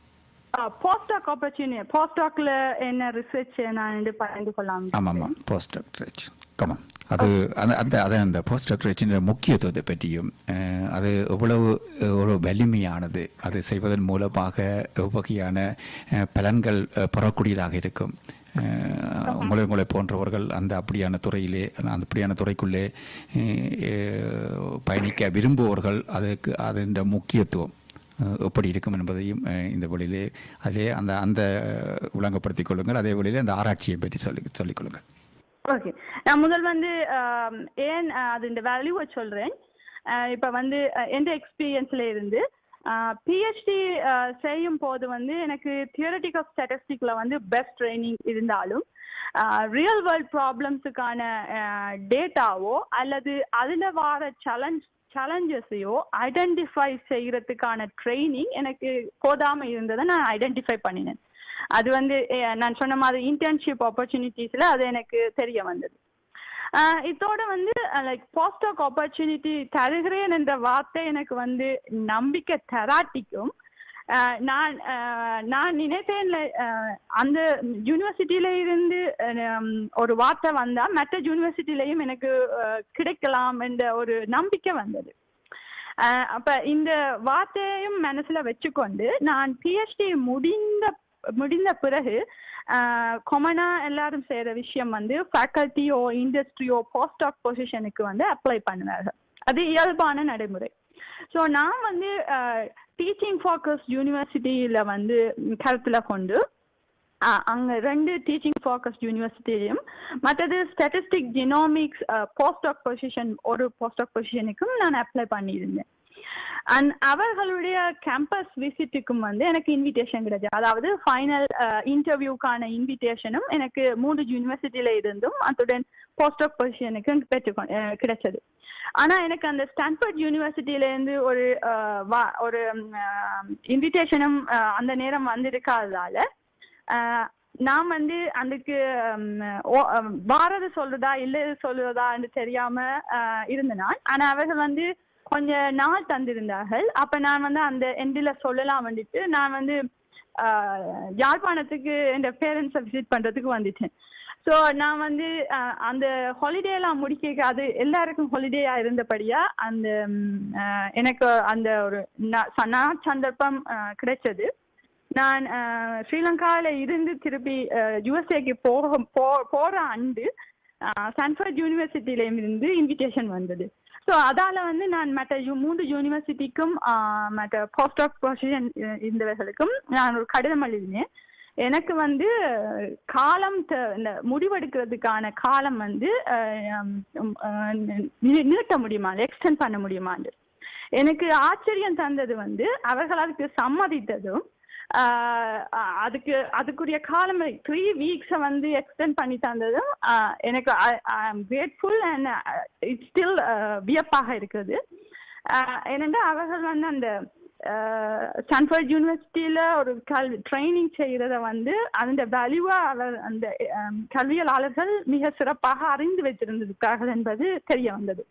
போஸ்டாக் ஆப்பர்ச்சுனிட்டி போஸ்டாக்ல என்ன ரிசர்ச் நான் வந்து பகிர்ந்து கொள்ளலாம் ஆமாம் ஆமாம் போஸ்ட் டாக்டரேட் கமாம் அது அந்த அந்த அதை அந்த போஸ்ட் டாக்டரேட்டின் முக்கியத்துவத்தை பற்றியும் அஹ், அது எவ்வளவு அஹ், ஒரு வலிமையானது அது செய்வதன் மூலமாக எவ்வகையான அஹ், பலன்கள் அஹ், பெறக்கூடியதாக இருக்கும் அஹ், உங்களை உங்களை போன்றவர்கள் அந்த அப்படியான துறையிலே அந்த அப்படியான துறைக்குள்ளே அஹ், அஹ், பயணிக்க விரும்புபவர்கள் அதுக்கு அதன் முக்கியத்துவம் அஹ், எப்படி இருக்கும் என்பதையும் அஹ், இந்த வழியிலே அதிலே அந்த அந்த விளங்கப்படுத்திக் கொள்ளுங்கள் அதே வழியிலே அந்த ஆராய்ச்சியை பற்றி சொல்லி சொல்லிக் கொள்ளுங்கள் ஓகே நான் முதல் வந்து ஆம், ஏன் அஹ், அது இந்த வேல்யூவை சொல்றேன் அஹ், இப்ப வந்து அஹ், எந்த எக்ஸ்பீரியன்ஸ்ல இருந்து பிஹெச்டி செய்யும் போது வந்து எனக்கு தியரட்டிக்கல் ஸ்டாட்டிஸ்டிக்ல வந்து பெஸ்ட் ட்ரைனிங் இருந்தாலும் ரியல் வேர்ல்ட் ப்ராப்ளம்ஸுக்கான டேட்டாவோ அல்லது அதுல வர சேலஞ்ச் சேலஞ்சஸையோ ஐடென்டிஃபை செய்யறதுக்கான ட்ரைனிங் எனக்கு போதாம இருந்ததை நான் ஐடென்டிஃபை பண்ணினேன் அது வந்து அஹ், நான் சொன்ன மாதிரி இன்டர்ன்ஷிப் ஆப்பர்ச்சுனிட்டிஸ்ல அது எனக்கு தெரிய வந்தது ஆஹ் இதோட வந்து லைக் போஸ்டாக் ஆப்பர்ச்சுனிட்டி தருகிறேன் என்ற வார்த்தை எனக்கு வந்து நம்பிக்கை தராட்டிக்கும் ஆஹ் நான் ஆஹ் நான் நினைத்தேன்ல ஆஹ் அந்த யூனிவர்சிட்டியில இருந்து ஹம், ஒரு வார்த்தை வந்தா மற்ற யூனிவர்சிட்டிலையும் எனக்கு ஆஹ் கிடைக்கலாம் என்ற ஒரு நம்பிக்கை வந்தது ஆஹ் அப்ப இந்த வார்த்தையையும் மனசுல வச்சுக்கொண்டு நான் பிஹெச்டி முடிந்த முடிந்த பிறகு கொமனா எல்லாரும் செய்யற விஷயம் வந்து ஃபேக்கல்ட்டியோ இண்டஸ்ட்ரியோ போஸ்டாக் பொசிஷனுக்கு வந்து அப்ளை பண்ணுவார்கள் அது இயல்பான நடைமுறை ஸோ நான் வந்து டீச்சிங் ஃபோக்கஸ் யூனிவர்சிட்டியில வந்து கருத்துல கொண்டு அஹ் அங்க ரெண்டு டீச்சிங் ஃபோக்கஸ் யூனிவர்சிட்டிலையும் மற்றது ஸ்டாட்டிஸ்டிக் ஜினோமிக்ஸ் போஸ்டாக் பொசிஷன் ஒரு போஸ்டாக் பொசிஷனுக்கும் நான் அப்ளை பண்ணியிருந்தேன் அண்ட் அவர்களுடைய கேம்பஸ் விசிட்டுக்கும் வந்து எனக்கு இன்விடேஷன் கிடைச்சது அதாவது ஃபைனல் இன்டர்வியூக்கான இன்விடேஷனும் எனக்கு மூன்று யூனிவர்சிட்டியில இருந்தும் அத்துடன் போஸ்டாக் பொசிஷனுக்கும் பெற்று கிடைச்சது ஆனா எனக்கு அந்த ஸ்டான்ஃபர்ட் யூனிவர்சிட்டியில இருந்து ஒரு அஹ், வா- ஒரு இன்விடேஷனும் அந்த நேரம் வந்திருக்காததால அஹ், நான் வந்து அதுக்கு ம், ஓ- அஹ், வாரது சொல்றதா இல்ல சொல்றதான்னு தெரியாம அஹ், இருந்த நான் ஆனா அவர்கள் வந்து கொஞ்ச நாள் தந்திருந்தார்கள் அப்ப நான் வந்து அந்த எண்டில் சொல்லலாம் வந்துட்டு நான் வந்து அஹ், யாழ்ப்பாணத்துக்கு என் பேரண்ட்ஸை விசிட் பண்றதுக்கு வந்துட்டேன் ஸோ நான் வந்து அஹ், அந்த ஹாலிடே எல்லாம் முடிக்க அது எல்லாருக்கும் ஹாலிடேயா இருந்தபடியா அந்த ம், அஹ், எனக்கு அந்த ஒரு நா- ச- சந்தர்ப்பம் அஹ், கிடைச்சது நான் அஹ், ஸ்ரீலங்கால இருந்து திருப்பி யுஎஸ்ஏக்கு போக போ- போற ஆண்டு சான்ஃபர்ட் யூனிவர்சிட்டியில இருந்து இன்விடேஷன் வந்தது ஸோ அதால வந்து நான் மற்ற யூ- மூன்று யூனிவர்சிட்டிக்கும் ஆஹ், மற்ற போஸ்ட் ஆஃப் பொசிஷன் இருந்தவர்களுக்கும் நான் ஒரு கடிதம் எழுதினேன் எனக்கு வந்து காலம் த- இந்த முடிவெடுக்கிறதுக்கான காலம் வந்து ஆஹ், உம், ஆஹ், நி- நிறுத்த முடியுமா எக்ஸ்டெண்ட் பண்ண முடியுமான்னு எனக்கு ஆச்சரியம் தந்தது வந்து அவர்கள் அதுக்கு சம்மதித்ததும் ஆஹ் அ- அதுக்கு அதுக்குரிய காலம் த்ரீ வீக்ஸை வந்து எக்ஸ்டெண்ட் பண்ணி தந்ததும் ஆஹ் எனக்கு கிரேட்ஃபுல் அண்ட் இட்ஸ் ஸ்டில் வியப்பாக இருக்குது ஆஹ் ஏனென்றால் அவர்கள் வந்து அந்த ஸ்டான்ஃபர்ட் யூனிவர்சிட்டியில ஒரு கல்வி ட்ரைனிங் செய்யறத வந்து அந்த வேல்யூவா அவர் அந்த ஆஹ் கல்வியலாளர்கள் மிக சிறப்பாக அறிந்து வைத்திருந்திருக்கிறார்கள் என்பது தெரிய வந்தது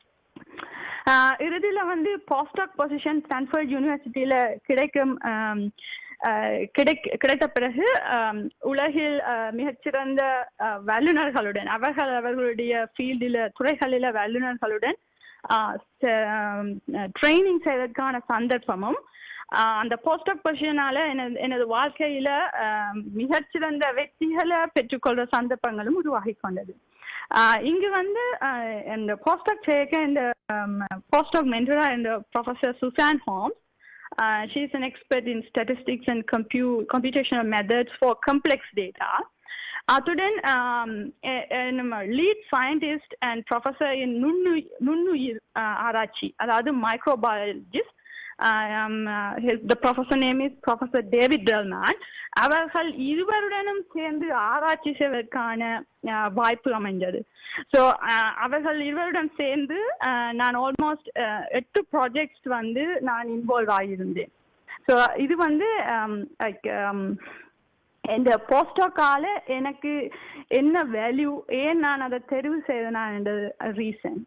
ஆஹ் இறுதியில வந்து போஸ்டாக் பொசிஷன் ஸ்டான்ஃபர்ட் யூனிவர்சிட்டியில கிடைக்கும் ஆம், ஆஹ் கிடைக்க கிடைத்த பிறகு ஆம், உலகில் ஆஹ், மிகச்சிறந்த ஆஹ், வல்லுநர்களுடன் அவர்கள் அவர்களுடைய ஃபீல்டில் துறைகளில வல்லுநர்களுடன் ட்ரைனிங் செய்வதற்கான சந்தர்ப்பமும் ஆஹ், அந்த போஸ்டாக் பொசிஷனால எனது எனது வாழ்க்கையில ஆஹ், மிகச்சிறந்த வெற்றிகளை பெற்றுக்கொள்ற சந்தர்ப்பங்களும் உருவாகி கொண்டது ஆஹ் இங்கு வந்து ஆஹ் இந்த போஸ்டாக் செய்ய இந்த போஸ்டாக் மென்டரா இந்த professor Susan Holmes Uh, she is an expert in statistics and compute, computational methods for complex data. அத்துடன் um, a- a- நம்ம lead scientist and professor in நுண்ணுயிர் நுண்ணுயிர் uh, ஆராய்ச்சி அதாவது microbiologist the professor name is professor David Delman அவர்கள் இருவருடனும் சேர்ந்து ஆராய்ச்சி செய்வதற்கான uh, வாய்ப்பு அமைந்தது ஸோ அவர்கள் இருவருடன் சேர்ந்து uh, நான் ஆல்மோஸ்ட் எட்டு ப்ராஜெக்ட்ஸ் வந்து நான் இன்வால்வ் ஆகியிருந்தேன் ஸோ இது வந்து லைக் இந்த போஸ்டோக்கால எனக்கு என்ன வேல்யூ ஏன் நான் அதை தெரிவு செய்தனான்ற ரீசன்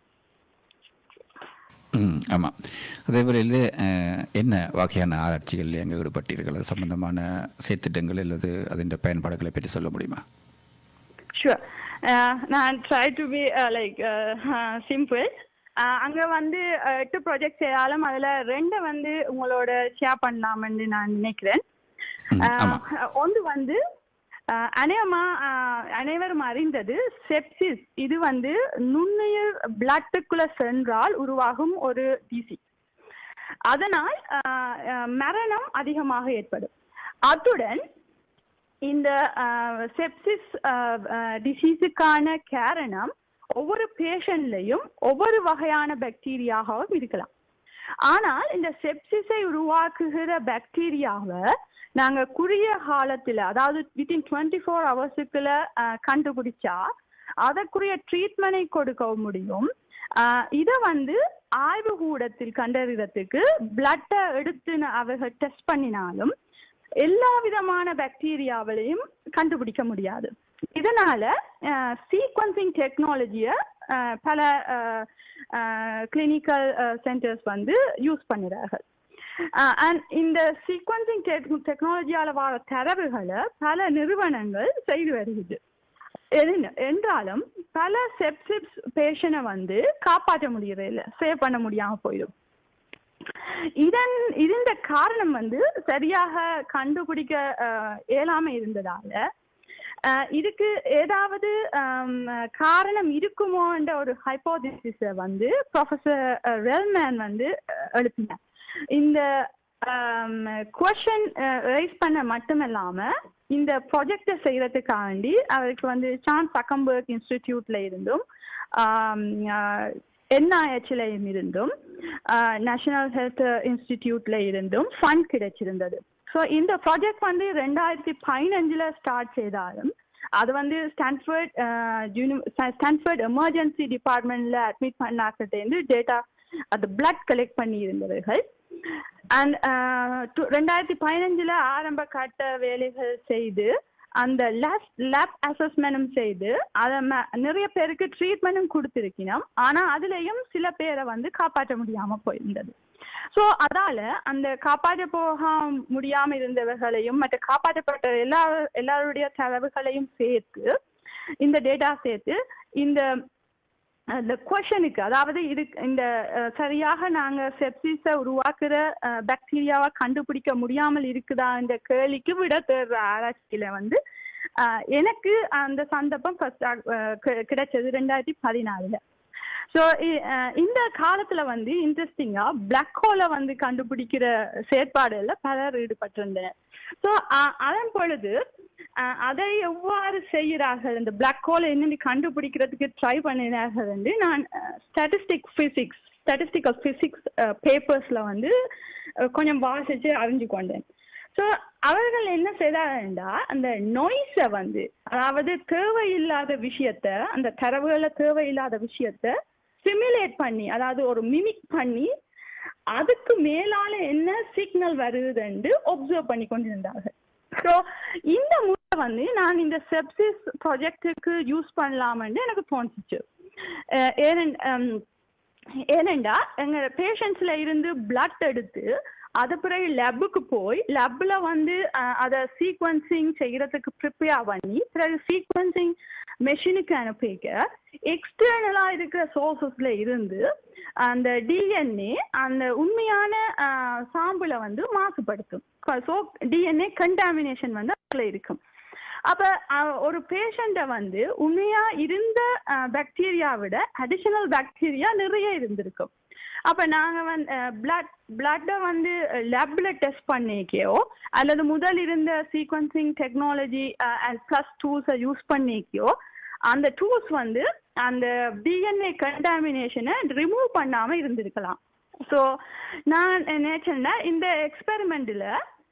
ம் ஆமாம் அதே வேளையில் என்ன வகையான ஆராய்ச்சிகள் எங்கே ஈடுபட்டீர்கள் அது சம்பந்தமான செயற்திட்டங்கள் அல்லது அதன் பயன்பாடுகளை பற்றி சொல்ல முடியுமா ஷுவர் நான் try to be like simple அங்க வந்து uh, எட்டு ப்ராஜெக்ட் செய்தாலும் அதுல ரெண்டை வந்து உங்களோட ஷேர் பண்ணலாம்னு நான் நினைக்கிறேன் ம், ஆமா. Uh, ஒன்று வந்து uh, அநேகமா uh, அனைவரும் அறிந்தது செப்சிஸ் இது வந்து நுண்ணுயிர் பிளட்டுக்குள்ள சென்றால் உருவாகும் ஒரு டிசீஸ் அதனால் uh, uh, மரணம் அதிகமாக ஏற்படும் அத்துடன் இந்த செப்சிஸ் டிசீஸுக்கான காரணம் ஒவ்வொரு பேஷண்ட்லையும் ஒவ்வொரு வகையான பாக்டீரியாகவும் இருக்கலாம் ஆனால் இந்த செப்சிஸை உருவாக்குகிற பாக்டீரியாவை நாங்க குறுகிய காலத்துல அதாவது வித்தின் டுவெண்ட்டி ஃபோர் ஹவர்ஸுக்குள்ள கண்டுபிடிச்சா அதற்குரிய ட்ரீட்மெண்டை கொடுக்க முடியும் இதை வந்து ஆய்வு கூடத்தில் கண்டறிறதுக்கு பிளட்டை எடுத்து அவர்கள் டெஸ்ட் பண்ணினாலும் எல்லா விதமான பாக்டீரியாவிலையும் கண்டுபிடிக்க முடியாது இதனால சீக்வன்சிங் டெக்னாலஜிய பல கிளினிக்கல் சென்டர்ஸ் வந்து யூஸ் பண்ணுறார்கள் அண்ட் இந்த சீக்வன்சிங் டெக்னாலஜியால வர தரவுகளை பல நிறுவனங்கள் செய்து வருகிறது எது- என்றாலும் பல செப்சிப்ஸ் பேஷனை வந்து காப்பாற்ற முடியறது இல்லை சேவ் பண்ண முடியாம போயிடும் இதன் இந்த காரணம் வந்து சரியாக கண்டுபிடிக்க அஹ், இயலாம இருந்ததால அஹ், இதுக்கு ஏதாவது ஹம், காரணம் இருக்குமோன்ற ஒரு ஹைப்போதிசிஸ வந்து ப்ரொஃபசர் ரெல்மேன் வந்து அஹ், எழுப்பினார் இந்த கொஷன் ரைஸ் பண்ண மட்டுமில்லாம இந்த ப்ராஜெக்டை செய்யறதுக்காண்டி அவருக்கு வந்து சான்ஸ் அக்கம்பர்க் இன்ஸ்டிடியூட்ல இருந்தும் என்ஐஹெச்லையும் இருந்தும் நேஷனல் ஹெல்த் இன்ஸ்டிடியூட்ல இருந்தும் ஃபண்ட் கிடைச்சிருந்தது ஸோ இந்த ப்ராஜெக்ட் வந்து ரெண்டாயிரத்தி பதினஞ்சுல ஸ்டார்ட் செய்தாலும் அது வந்து ஸ்டான்ஃபர்ட் ஸ்டான்ஃபர்ட் எமர்ஜென்சி டிபார்ட்மெண்ட்ல அட்மிட் பண்ணாக்கிட்டேருந்து டேட்டா அது பிளட் கலெக்ட் பண்ணி இருந்தவர்கள் அண்ட் ரெண்டாயிரத்தி பதினஞ்சுல ஆரம்ப கட்ட வேலைகள் செய்து அந்த லேப் லேப் அசஸ்மெண்ட்டும் செய்து அதை நிறைய பேருக்கு ட்ரீட்மெண்ட்டும் கொடுத்துருக்கணும் ஆனா அதுலயும் சில பேரை வந்து காப்பாற்ற முடியாம போயிருந்தது ஸோ அதால அந்த காப்பாற்ற போக முடியாம இருந்தவர்களையும் மற்ற காப்பாற்றப்பட்ட எல்லா எல்லாருடைய தரவுகளையும் சேர்த்து இந்த டேட்டா சேர்த்து இந்த அந்த கொஷனுக்கு அதாவது இது இந்த அஹ், சரியாக நாங்க செப்சிஸை உருவாக்குற பாக்டீரியாவை கண்டுபிடிக்க முடியாமல் இருக்குதா இந்த கேள்விக்கு விட தேடுற ஆராய்ச்சியில வந்து அஹ், எனக்கு அந்த சந்தர்ப்பம் ஃபர்ஸ்ட் கிடைச்சது ரெண்டாயிரத்தி பதினாலுல ஸோ இந்த காலத்துல வந்து இன்ட்ரெஸ்டிங்கா பிளாக் ஹோலை வந்து கண்டுபிடிக்கிற செயற்பாடுல பலர் ஈடுபட்டிருந்தனர் ஸோ அதன் பொழுது அஹ், அதை எவ்வாறு செய்கிறார்கள் இந்த பிளாக் ஹோலை என்னென்னு கண்டுபிடிக்கிறதுக்கு ட்ரை பண்ணினார்கள் வந்து நான் ஸ்டாட்டிஸ்டிக் பிசிக்ஸ் ஸ்டாட்டிஸ்டிக்கல் பிசிக்ஸ் பேப்பர்ஸ்ல வந்து அஹ், கொஞ்சம் வாசிச்சு அறிஞ்சு கொண்டேன் ஸோ அவர்கள் என்ன செய்தாங்கன்னா அந்த நொய்ஸை வந்து அதாவது தேவையில்லாத விஷயத்த அந்த தரவுகள தேவையில்லாத விஷயத்த சிமுலேட் பண்ணி அதாவது ஒரு மிமிக் பண்ணி அதுக்கு மேலால என்ன சிக்னல் வருதுன்னு ஒப்சர்வ் பண்ணி கொண்டிருந்தார்கள் ஸோ இந்த முறை வந்து நான் இந்த செப்சிஸ் ப்ராஜெக்டுக்கு யூஸ் பண்ணலாம்னு எனக்கு தோணுச்சு அஹ் ஏனென் ஹம், ஏனெண்டா எங்க பேஷண்ட்ஸ்ல இருந்து பிளட் எடுத்து அது பிறகு லேபுக்கு போய் லேப்ல வந்து அஹ், அதை சீக்வன்சிங் செய்யறதுக்கு ப்ரிப்பேர் பண்ணி பிறகு சீக்வன்சிங் மெஷினுக்கு அனுப்பிக்க எக்ஸ்டர்னலா இருக்கிற சோர்சஸ்ல இருந்து அந்த டிஎன்ஏ அந்த உண்மையான சாம்பிளை வந்து மாசுபடுத்தும் ஸோ டிஎன்ஏ கண்டாமினேஷன் வந்து அதுல இருக்கும் அப்ப அஹ், ஒரு பேஷண்ட்டை வந்து உண்மையா இருந்த பாக்டீரியா விட அடிஷனல் பாக்டீரியா நிறைய இருந்திருக்கும் அப்ப நாங்க வந்து பிளட் பிளட்டை வந்து லேப்ல டெஸ்ட் பண்ணிக்கோ அல்லது முதல் இருந்த சீக்வன்சிங் டெக்னாலஜி அண்ட் பிளஸ் டூல்ஸை யூஸ் பண்ணிக்கோ அந்த டூல்ஸ் வந்து அந்த டிஎன்ஏ கண்டாமினேஷனை ரிமூவ் பண்ணாம இருந்திருக்கலாம் ஸோ நான் நினைச்சேன்னா இந்த எக்ஸ்பெரிமெண்ட்ல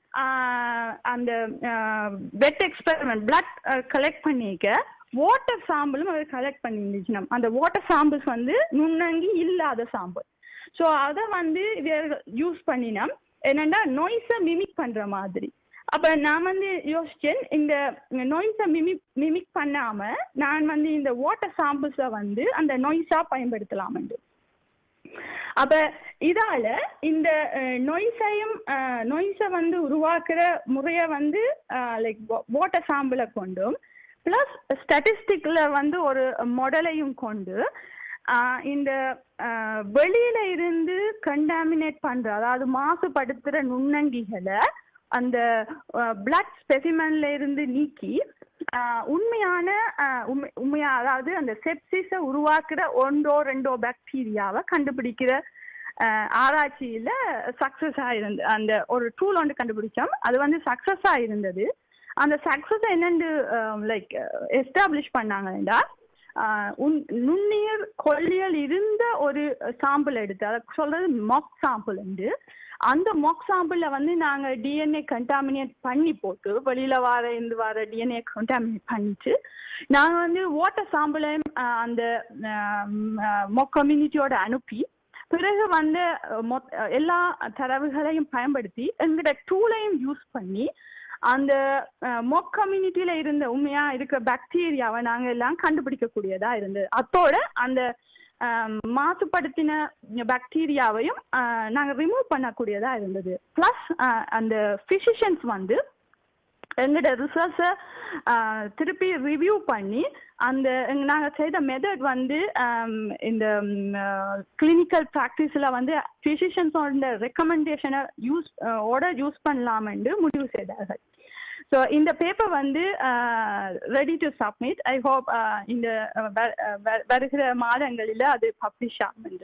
அந்த வெட் எக்ஸ்பெரிமெண்ட் பிளட் கலெக்ட் பண்ணிக்க வாட்டர் சாம்பிளும் அவர் கலெக்ட் பண்ணிருந்துச்சு நம்ம அந்த வாட்டர் சாம்பிள்ஸ் வந்து நுண்ணங்கி இல்லாத சாம்பிள் ஸோ அதை வந்து யூஸ் பண்ணினா என்னன்னா நோய்ஸை மிமிக் பண்ற மாதிரி அப்ப நான் வந்து யோசிச்சேன் இந்த நோய்ஸை மிமிக் மிமிக் பண்ணாம நான் வந்து இந்த வாட்டர் சாம்பிள்ஸை வந்து அந்த நோய்ஸா பயன்படுத்தலாம் அப்ப இதால இந்த நொய்ஸையும் நொய்ஸை வந்து உருவாக்குற முறைய வந்து லைக் வாட்டர் சாம்பிளை கொண்டும் பிளஸ் ஸ்டாட்டிஸ்டிக்ல வந்து ஒரு மாடலையும் கொண்டு இந்த வெளியில இருந்து கண்டாமினேட் பண்ற அதாவது மாசுபடுத்துற நுண்ணங்கிகளை அந்த பிளட் ஸ்பெசிமன்ல இருந்து நீக்கி உண்மையான உண்மையா அதாவது அந்த செப்சிஸை உருவாக்குற ஒன்றோ ரெண்டோ பாக்டீரியாவை கண்டுபிடிக்கிற ஆராய்ச்சியில சக்சஸ் ஆயிருந்து அந்த ஒரு டூல் ஒன்று கண்டுபிடிச்சோம் அது வந்து சக்சஸ் ஆயிருந்தது அந்த சக்சஸ் என்னன்னு லைக் எஸ்டாப்ளிஷ் பண்ணாங்கன்னா நுண்ணுயிர் கொல்லியல் இருந்த ஒரு சாம்பிள் எடுத்து அதை சொல்றது மாக் சாம்பிள் உண்டு அந்த மாக் சாம்பிள்ல வந்து நாங்க டிஎன்ஏ கண்டாமினேட் பண்ணி போட்டு வெளியில வர இருந்து வர டிஎன்ஏ கண்டாமினேட் பண்ணிட்டு நாங்க வந்து வாட்டர் சாம்பிளையும் அந்த மொக் கம்யூனிட்டியோட அனுப்பி பிறகு வந்து எல்லா தரவுகளையும் பயன்படுத்தி எங்களோட டூலையும் யூஸ் பண்ணி அந்த மொக் கம்யூனிட்டியில இருந்த உண்மையா இருக்கிற பாக்டீரியாவை நாங்க எல்லாம் கண்டுபிடிக்கக்கூடியதா இருந்தது அத்தோட அந்த மாசுபடுத்தின பாக்டீரியாவையும் நாங்க ரிமூவ் பண்ணக்கூடியதா இருந்தது பிளஸ் அந்த பிசிஷியன்ஸ் வந்து எங்களோட ரிசர்ச்சை திருப்பி ரிவ்யூ பண்ணி அந்த நாங்க செய்த மெத்தட் வந்து இந்த கிளினிக்கல் ப்ராக்டிஸ்ல வந்து பிசிஷியன்ஸோட ரெக்கமெண்டேஷனை யூஸ் ஓட யூஸ் பண்ணலாம்னு முடிவு செய்தார்கள் ஸோ இந்த பேப்பர் வந்து ready to submit I hope இந்த வருகிற மாதங்களில் அது பப்ளிஷ் ஆகும்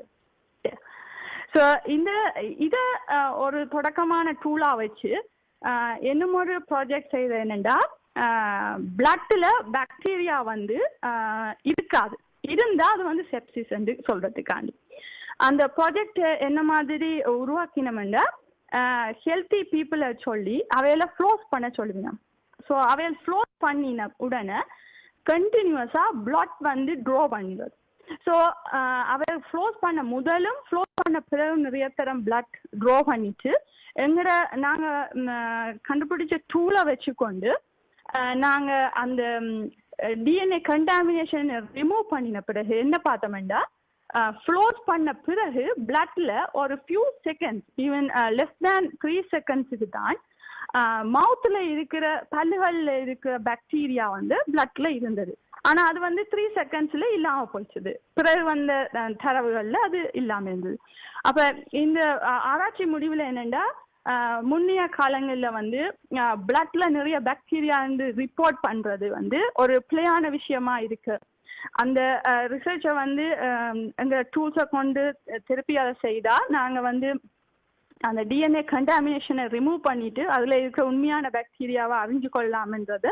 ஸோ இந்த இதை ஒரு தொடக்கமான டூலா வச்சு இன்னும் ஒரு ப்ராஜெக்ட் செய்த என்னென்னா பிளட்டில் பாக்டீரியா வந்து இருக்காது இருந்தால் அது வந்து செப்சிஸ் சொல்றதுக்காண்டி அந்த ப்ராஜெக்ட் என்ன மாதிரி உருவாக்கினோம்னா ஹெல்த்தி பீப்புளை சொல்லி அவையில ஃப்ளோஸ் பண்ண சொல்லுவீங்க ஸோ அவையில் ஃப்ளோஸ் பண்ணின உடனே கண்டினியூஸாக பிளட் வந்து ட்ரோ பண்ணிடுது ஸோ அவையில் ஃப்ளோஸ் பண்ண முதலும் ஃப்ளோஸ் பண்ண பிறகு நிறைய தரம் பிளட் ட்ரோ பண்ணிட்டு எங்கட நாங்கள் கண்டுபிடிச்ச டூலை வச்சுக்கொண்டு நாங்கள் அந்த டிஎன்ஏ கண்டாமினேஷன் ரிமூவ் பண்ணின பிறகு என்ன பார்த்தோம்னா ஃப்ளோட் பண்ண பிறகு பிளட்ல ஒரு few seconds even less than three செகண்ட்ஸுக்கு தான் மவுத்தில் இருக்கிற பல்லுகளில் இருக்கிற பாக்டீரியா வந்து பிளட்ல இருந்தது ஆனா அது வந்து த்ரீ செகண்ட்ஸ்ல இல்லாம போயிடுச்சுது பிறகு வந்த தரவுகள்ல அது இல்லாம இருந்தது அப்ப இந்த ஆராய்ச்சி முடிவுல என்னன்னா முன்னைய காலங்களில் வந்து பிளட்ல நிறைய பாக்டீரியா வந்து ரிப்போர்ட் பண்றது வந்து ஒரு பிள்ளையான விஷயமா இருக்கு அந்த ரிசர்ச்சை வந்து எங்க டூல்ஸை கொண்டு திருப்பி அதை செய்தா நாங்க வந்து அந்த டிஎன்ஏ கண்டாமினேஷனை ரிமூவ் பண்ணிட்டு அதுல இருக்கிற உண்மையான பாக்டீரியாவை அறிஞ்சு கொள்ளலாம்ன்றது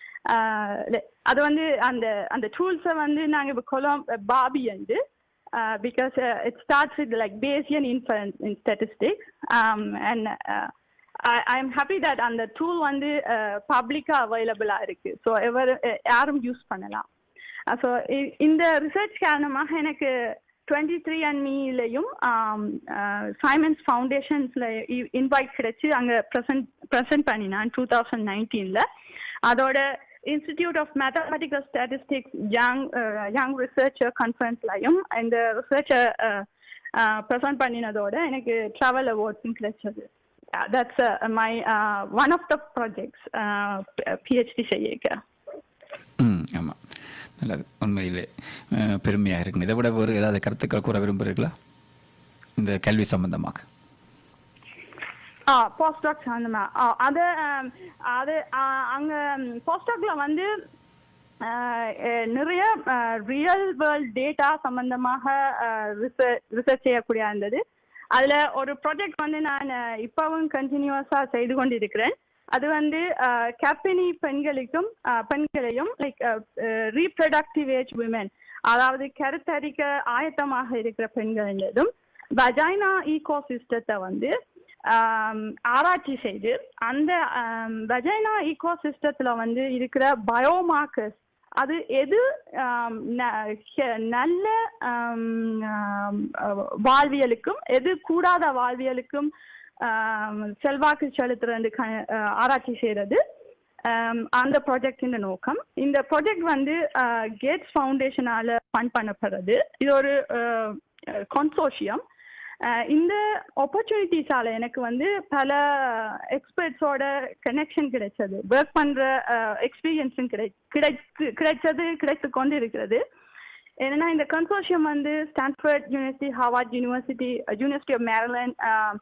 அது வந்து அந்த அந்த டூல்ஸை வந்து நாங்கள் இப்போ கொலம் பாபி வந்து because it starts with like Bayesian inference in statistics and I am happy that அந்த டூல் வந்து பப்ளிக்காக அவைலபிளாக இருக்கு ஸோ எவர் யாரும் யூஸ் பண்ணலாம் ஸோ இந்த ரிசர்ச் காரணமாக எனக்கு டுவெண்ட்டி த்ரீ அண்ட் மீலையும் சைமன்ஸ் ஃபவுண்டேஷன்ஸில் இன்வைட் கிடைச்சி அங்கே ப்ரெசன்ட் ப்ரெசென்ட் பண்ணினான் டூ தௌசண்ட் நைன்டீனில் அதோட institute of mathematical statistics young young researcher கான்ஃபரன்ஸ்லையும் இந்த ரிசர்ச்சை ப்ரெசென்ட் பண்ணினதோட எனக்கு ட்ராவல் அவார்ட்ஸும் கிடைச்சது that's my one of the projects PhD செய்ய ம் ஆமாம் நல்லது உண்மையிலே பெருமையாக இருக்குங்க இதை விட ஒரு ஏதாவது கருத்துக்கள் கூற விரும்புகிறீர்களா இந்த கல்வி சம்பந்தமாக ஆ போஸ்டாக் சம்மந்தமா அது அது அங்கே போஸ்டாக்ல வந்து நிறைய ரியல் வேர்ல்ட் டேட்டா சம்பந்தமாக ரிசர்ச் செய்யக்கூடிய இருந்தது அதுல ஒரு ப்ராஜெக்ட் வந்து நான் இப்பவும் கண்டினியூஸா செய்து கொண்டிருக்கிறேன் அது வந்து கப்பினி பெண்களுக்கும் பெண்களையும் லைக் ரீப்ரடக்டிவ் ஏஜ் விமென் அதாவது கருத்தரிக்க ஆயத்தமாக இருக்கிற பெண்களிலும் வஜைனா ஈகோ சிஸ்டத்தை வந்து ஆராய்ச்சி செய்து அந்த வஜைனா ஈகோ சிஸ்டத்துல வந்து இருக்கிற பயோமார்க்கர்ஸ் அது எது நல்ல வாழ்வியலுக்கும் எது கூடாத வாழ்வியலுக்கும் ஆம், செல்வாக்கு செலுத்துறது க- அஹ், ஆராய்ச்சி செய்யறது ஆம், அந்த ப்ராஜெக்டின் நோக்கம் இந்த ப்ராஜெக்ட் வந்து கேட்ஸ் ஃபவுண்டேஷனால ஃபண்ட் பண்ணப்படுறது இது ஒரு கன்சோஷியம் இந்த ஆப்பர்ச்சுனிட்டிஸால எனக்கு வந்து பல எக்ஸ்பர்ட்ஸோட கனெக்ஷன் கிடைச்சது ஒர்க் பண்ற எக்ஸ்பீரியன்ஸும் கிடை கிடைத்து கிடைச்சது கிடைத்து கொண்டு இருக்கிறது என்னன்னா இந்த கன்சோர்ஷியம் வந்து Stanford University Harvard University University of Maryland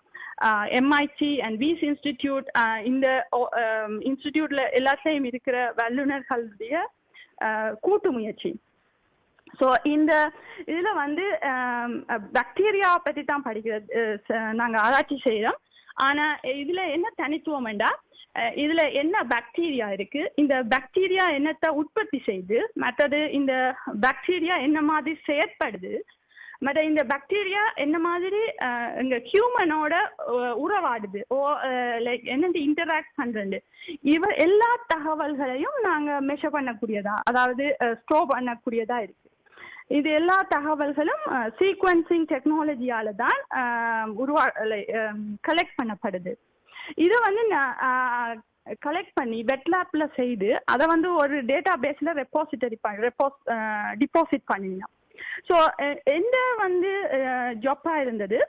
MIT and Wyss institute இந்த இன்ஸ்டிடியூட்ல எல்லாத்துலயும் இருக்கிற வல்லுநர்களுடைய அஹ், கூட்டு முயற்சி ஸோ இந்த இதுல வந்து பாக்டீரியா பத்தி தான் படிக்கிறது அஹ், ச- நாங்க ஆராய்ச்சி செய்யறோம் ஆனா இதுல என்ன தனித்துவம்டா அஹ், இதுல என்ன பாக்டீரியா இருக்கு இந்த பாக்டீரியா என்னத்தை உற்பத்தி செய்து மற்றது இந்த பாக்டீரியா என்ன மாதிரி செயற்படுது மற்ற இந்த பாக்டீரியா என்ன மாதிரி அஹ், இங்க ஹியூமனோட உறவாடுது ஓ லைக் என்னது இன்டராக்ட் பண்றது இவ எல்லா தகவல்களையும் நாங்க மெஷர் பண்ணக்கூடியதா அதாவது ஸ்டோர் பண்ணக்கூடியதா இருக்கு இது எல்லா தகவல்களும் சீக்வன்சிங் டெக்னாலஜியால தான் அஹ், உருவா கலெக்ட் பண்ணப்படுது இது வந்து கலெக்ட் பண்ணி வெட்லாப்ல செய்து அதை வந்து ஒரு டேட்டா பேஸ்ல ரெப்பாசிட்டரி பண்ணி ரெப்போஸ் டிபாசிட் பண்ணிடலாம் ஸோ எந்த வந்து ஜாப்பா இருந்தது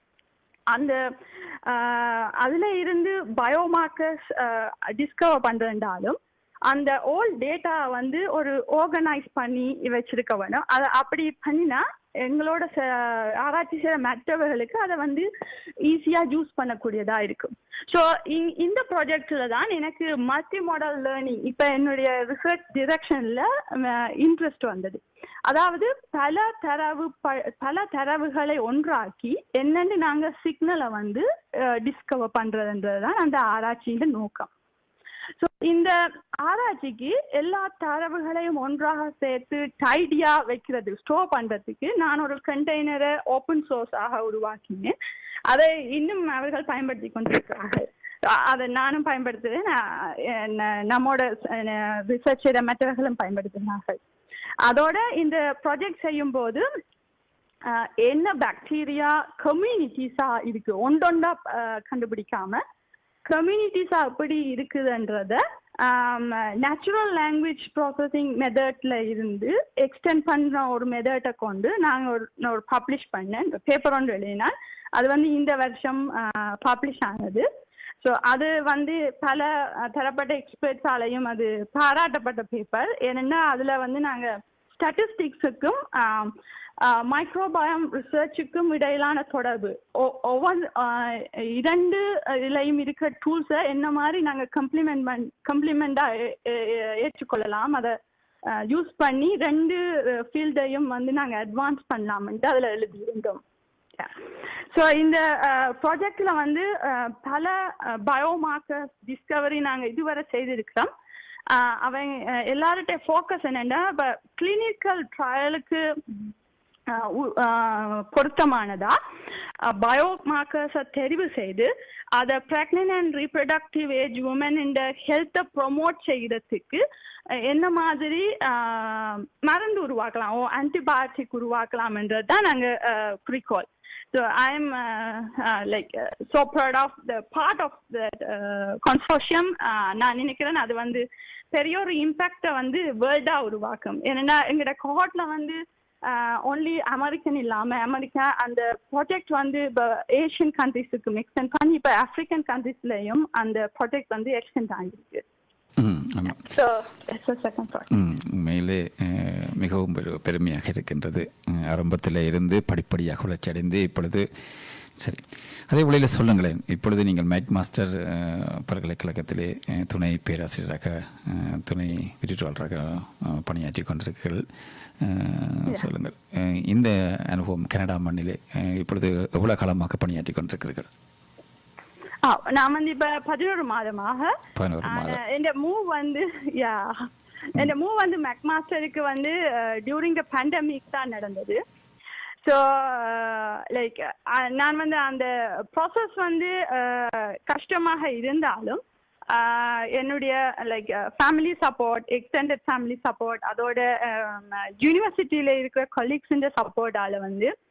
அந்த ஆஹ், அதுல இருந்து பயோமார்க்கர்ஸ் டிஸ்கவர் பண்றதாலும் அந்த ஓல்ட் டேட்டா வந்து ஒரு ஆர்கனைஸ் பண்ணி வச்சிருக்க வேணும் அதை அப்படி பண்ணினா எங்களோட ச- ஆராய்ச்சி செய்யற மற்றவர்களுக்கு அதை வந்து ஈஸியா யூஸ் பண்ணக்கூடியதா இருக்கும் ஸோ இந்த ப்ராஜெக்ட்ல தான் எனக்கு மல்டி மாடல் லேர்னிங் இப்போ என்னுடைய ரிசர்ச் டிரெக்ஷன்ல இன்ட்ரெஸ்ட் வந்தது அதாவது பல தரவு ப- பல தரவுகளை ஒன்றாக்கி என்னன்னு நாங்க சிக்னலை வந்து டிஸ்கவர் பண்றதுன்றது தான் அந்த ஆராய்ச்சியின் நோக்கம் ஸோ இந்த ஆராய்ச்சிக்கு எல்லா தரவுகளையும் ஒன்றாக சேர்த்து டைடியா வைக்கிறது ஸ்டோர் பண்றதுக்கு நான் ஒரு கண்டெய்னரை ஓப்பன் சோர்ஸ் ஆக உருவாக்கினேன் அதை இன்னும் அவர்கள் பயன்படுத்தி கொண்டிருக்கிறார்கள் அ- அதை நானும் பயன்படுத்துவேன் நான், என்ன- நம்மோட ரிசர்ச் செய்த மற்றவர்களும் பயன்படுத்தினார்கள் அதோட இந்த ப்ராஜெக்ட் செய்யும் போது அஹ், என்ன பாக்டீரியா கம்யூனிட்டிஸா இருக்கு ஒன்றொண்டா அஹ், கண்டுபிடிக்காம கம்யூனிட்டிஸா எப்படி இருக்குதுன்றத நேச்சுரல் லாங்குவேஜ் ப்ராசஸிங் மெத்தட்ல இருந்து எக்ஸ்டெண்ட் பண்ற ஒரு மெத்தட்டை கொண்டு நாங்க ஒரு நான் ஒரு பப்ளிஷ் பண்ணேன் பேப்பர் ஒன்று எழுதினால் அது வந்து இந்த வருஷம் பப்ளிஷ் ஆனது ஸோ அது வந்து பல அஹ், தரப்பட்ட எக்ஸ்பர்ட்ஸாலையும் அது பாராட்டப்பட்ட பேப்பர் ஏன்னா அதுல வந்து நாங்க ஸ்டாட்டிஸ்டிக்ஸுக்கும் மைக்ரோபயம் ரிசர்ச்சுக்கும் இடையிலான தொடர்பு ஒ- ஒவ்வொரு ஆஹ், இரண்டு இதுலையும் இருக்கிற டூல்ஸை என்ன மாதிரி நாங்கள் கம்ப்ளிமெண்ட் பண் கம்ப்ளிமெண்டாக ஏற்றுக்கொள்ளலாம் அதை யூஸ் பண்ணி ரெண்டு ஃபீல்டையும் வந்து நாங்கள் அட்வான்ஸ் பண்ணலாம்ன்ட்டு அதில் எழுதியிருந்தோம் ஸோ இந்த ப்ராஜெக்ட்ல வந்து அஹ், பல பயோமார்க்கர்ஸ் டிஸ்கவரி நாங்கள் இதுவரை செய்திருக்கிறோம் அஹ், அவங்க அஹ், எல்லார்கிட்ட ஃபோக்கஸ் என்னன்னா இப்போ கிளினிக்கல் ட்ரையலுக்கு பொருத்தமானதா பயோமார்க்கர்ஸை தெரிவு செய்து அதை pregnant and reproductive age women இந்த ஹெல்த்தை ப்ரொமோட் செய்யறதுக்கு அஹ், என்ன மாதிரி அஹ், மருந்து உருவாக்கலாம் ஓ ஆன்டிபயோட்டிக் உருவாக்கலாம்ன்றது தான் நாங்கள் குறிக்கோள் So I'm uh, uh, like uh, so proud of the part of that uh, consortium. Uh, நான் நினைக்கிறேன் அது வந்து பெரிய ஒரு இம்பாக்டை வந்து வேர்ல்டா உருவாக்கும் ஏன்னா எங்களோட கோஹாட்ல வந்து ஒன்லி அமெரிக்கன் இல்லாம அமெரிக்கா அந்த ப்ராஜெக்ட் வந்து இப்போ ஏஷியன் கண்ட்ரிஸுக்கு எக்ஸ்டெண்ட் பண்ணி இப்போ ஆப்பிரிக்கன் கண்ட்ரிஸ்லயும் அந்த ப்ராஜெக்ட் வந்து எக்ஸ்டெண்ட் ஆகிருக்கு ம் ஆமாம் ஸோ செகண்ட் ப்ராஜெக்ட் ம், உண்மையிலே அஹ், மிகவும் பெரு பெருமையாக இருக்கின்றது அஹ், ஆரம்பத்தில் இருந்து படிப்படியாக வளர்ச்சியடைந்து இப்பொழுது சரி அதே வழியில் சொல்லுங்களேன் இப்பொழுது நீங்கள் மேட் மாஸ்டர் அஹ், பல்கலைக்கழகத்திலே அஹ், துணை பேராசிரியராக அஹ், துணை விரிவாளராக அஹ், பணியாற்றி கொண்டிருக்கிறீர்கள் அஹ், சொல்லுங்கள் அஹ், இந்த அனுபவம் கனடா மண்ணிலே அஹ், இப்பொழுது எவ்வளவு காலமாக பணியாற்றி கொண்டிருக்கிறீர்கள் ஆ நான் வந்து இப்ப பதினோரு மாதமாக பதினோரு மாதம் இந்த மூவ் வந்து யா இந்த மூவ் வந்து மேக் மாஸ்டருக்கு வந்து டியூரிங் த பேண்டமிக் தான் நடந்தது ஸோ லைக் நான் வந்து அந்த ப்ராசஸ் வந்து அஹ், கஷ்டமாக இருந்தாலும் அஹ், என்னுடைய like family support extended family support அதோட யூனிவர்சிட்டியில இருக்கிற கொலீக்ஸுன்ற சப்போர்ட்டால வந்து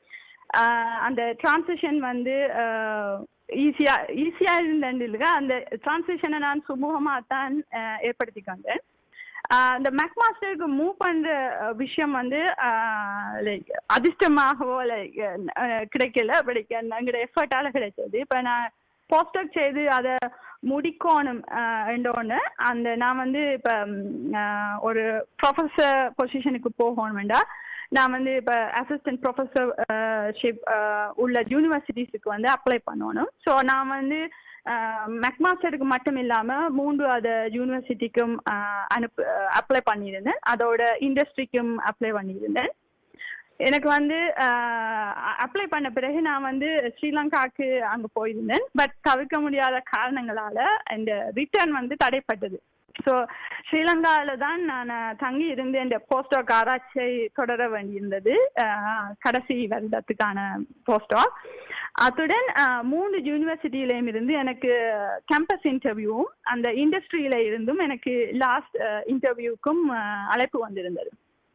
ஆஹ் அந்த டிரான்சிஷன் வந்து ஈஸியா ஈஸியா இருந்தேன் அந்த டிரான்சிஷனை நான் சுமூகமாக தான் ஆஹ் ஏற்படுத்தி கொண்டேன் ஆஹ் அந்த மேக் மாஸ்டருக்கு மூவ் பண்ற அஹ், விஷயம் வந்து லைக் அதிர்ஷ்டமாகவோ லைக் கிடைக்கல பட் எங்களோட எஃபர்ட்டால கிடைச்சது இப்ப நான் போஸ்டர் செய்து அதை முடிக்கணும் ஒன்று அந்த நான் வந்து இப்ப ம், ஆஹ், ஒரு ப்ரொஃபஸர் பொசிஷனுக்கு போகணும்டா நான் வந்து இப்ப அசிஸ்டன்ட் ப்ரொஃபஸர் ஷிப் உள்ள யூனிவர்சிட்டிஸுக்கு வந்து அப்ளை பண்ணணும் ஸோ நான் வந்து மெக்மாஸ்டருக்கு மட்டும் இல்லாம மூன்று அத யூனிவர்சிட்டிக்கும் ஆஹ், அனுப்பு அப்ளை பண்ணியிருந்தேன் அதோட இண்டஸ்ட்ரிக்கும் அப்ளை பண்ணியிருந்தேன் எனக்கு வந்து அப்ளை பண்ண பிறகு நான் வந்து ஸ்ரீலங்காக்கு அங்க போயிருந்தேன் பட் தவிர்க்க முடியாத காரணங்களால இந்த ரிட்டர்ன் வந்து தடைப்பட்டது ஸோ ஸ்ரீலங்காவில தான் நான் தங்கி இருந்து இந்த போஸ்டாக் ஆராய்ச்சியை தொடர வேண்டியிருந்தது ஆஹ், கடைசி வருடத்துக்கான போஸ்டாக் அத்துடன் ஆஹ், மூன்று யூனிவர்சிட்டியிலையும் இருந்து எனக்கு கேம்பஸ் இன்டர்வியூவும் அந்த இண்டஸ்ட்ரியில இருந்தும் எனக்கு லாஸ்ட் இன்டர்வியூக்கும் அழைப்பு வந்திருந்தது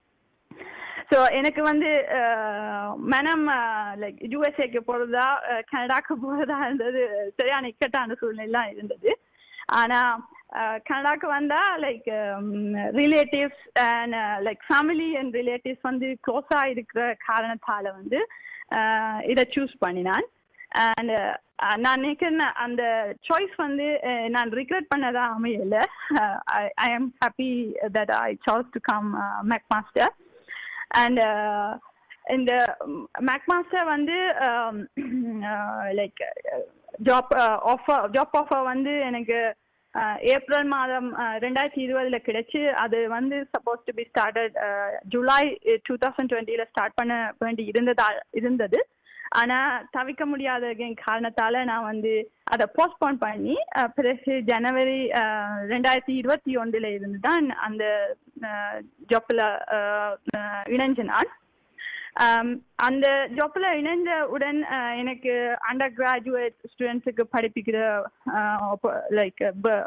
ஸோ எனக்கு வந்து அஹ், மனம் லைக் யூஎஸ்ஏக்கு போகிறதா கனடாக்கு போகிறதா இருந்தது சரியான இக்கட்டான சூழ்நிலாம் இருந்தது ஆனால் கனடாக்கு வந்தா like relatives and like family and relatives வந்து க்ளோஸாக இருக்கிற காரணத்தால வந்து அஹ், இதை சூஸ் பண்ணினான் அண்ட் நான் நினைக்கிறேன் அந்த சாய்ஸ் வந்து அஹ், நான் ரிக்ரெட் பண்ணதா அமையல I am happy that I choice to come McMaster and இந்த மேக் மாஸ்டர் வந்து like job offer job offer வந்து எனக்கு அஹ், ஏப்ரல் மாதம் அஹ், ரெண்டாயிரத்தி இருபதுல கிடைச்சு அது வந்து suppose to be started July two thousand டுவெண்ட்டில ஸ்டார்ட் பண்ண வேண்டி இருந்ததா இருந்தது ஆனா தவிர்க்க முடியாத காரணத்தால நான் வந்து அதை போஸ்ட்போன் பண்ணி அஹ், பிறகு ஜனவரி அஹ், ரெண்டாயிரத்தி இருபத்தி ஒன்றுல இருந்து தான் அந்த ஜாப்ல இணைஞ்ச நான் ஆம், அந்த ஜாப்ல இணைஞ்ச உடன் அஹ், எனக்கு அண்டர் கிராஜுவேட் ஸ்டூடெண்ட்ஸுக்கு படிப்பிக்கிற லைக்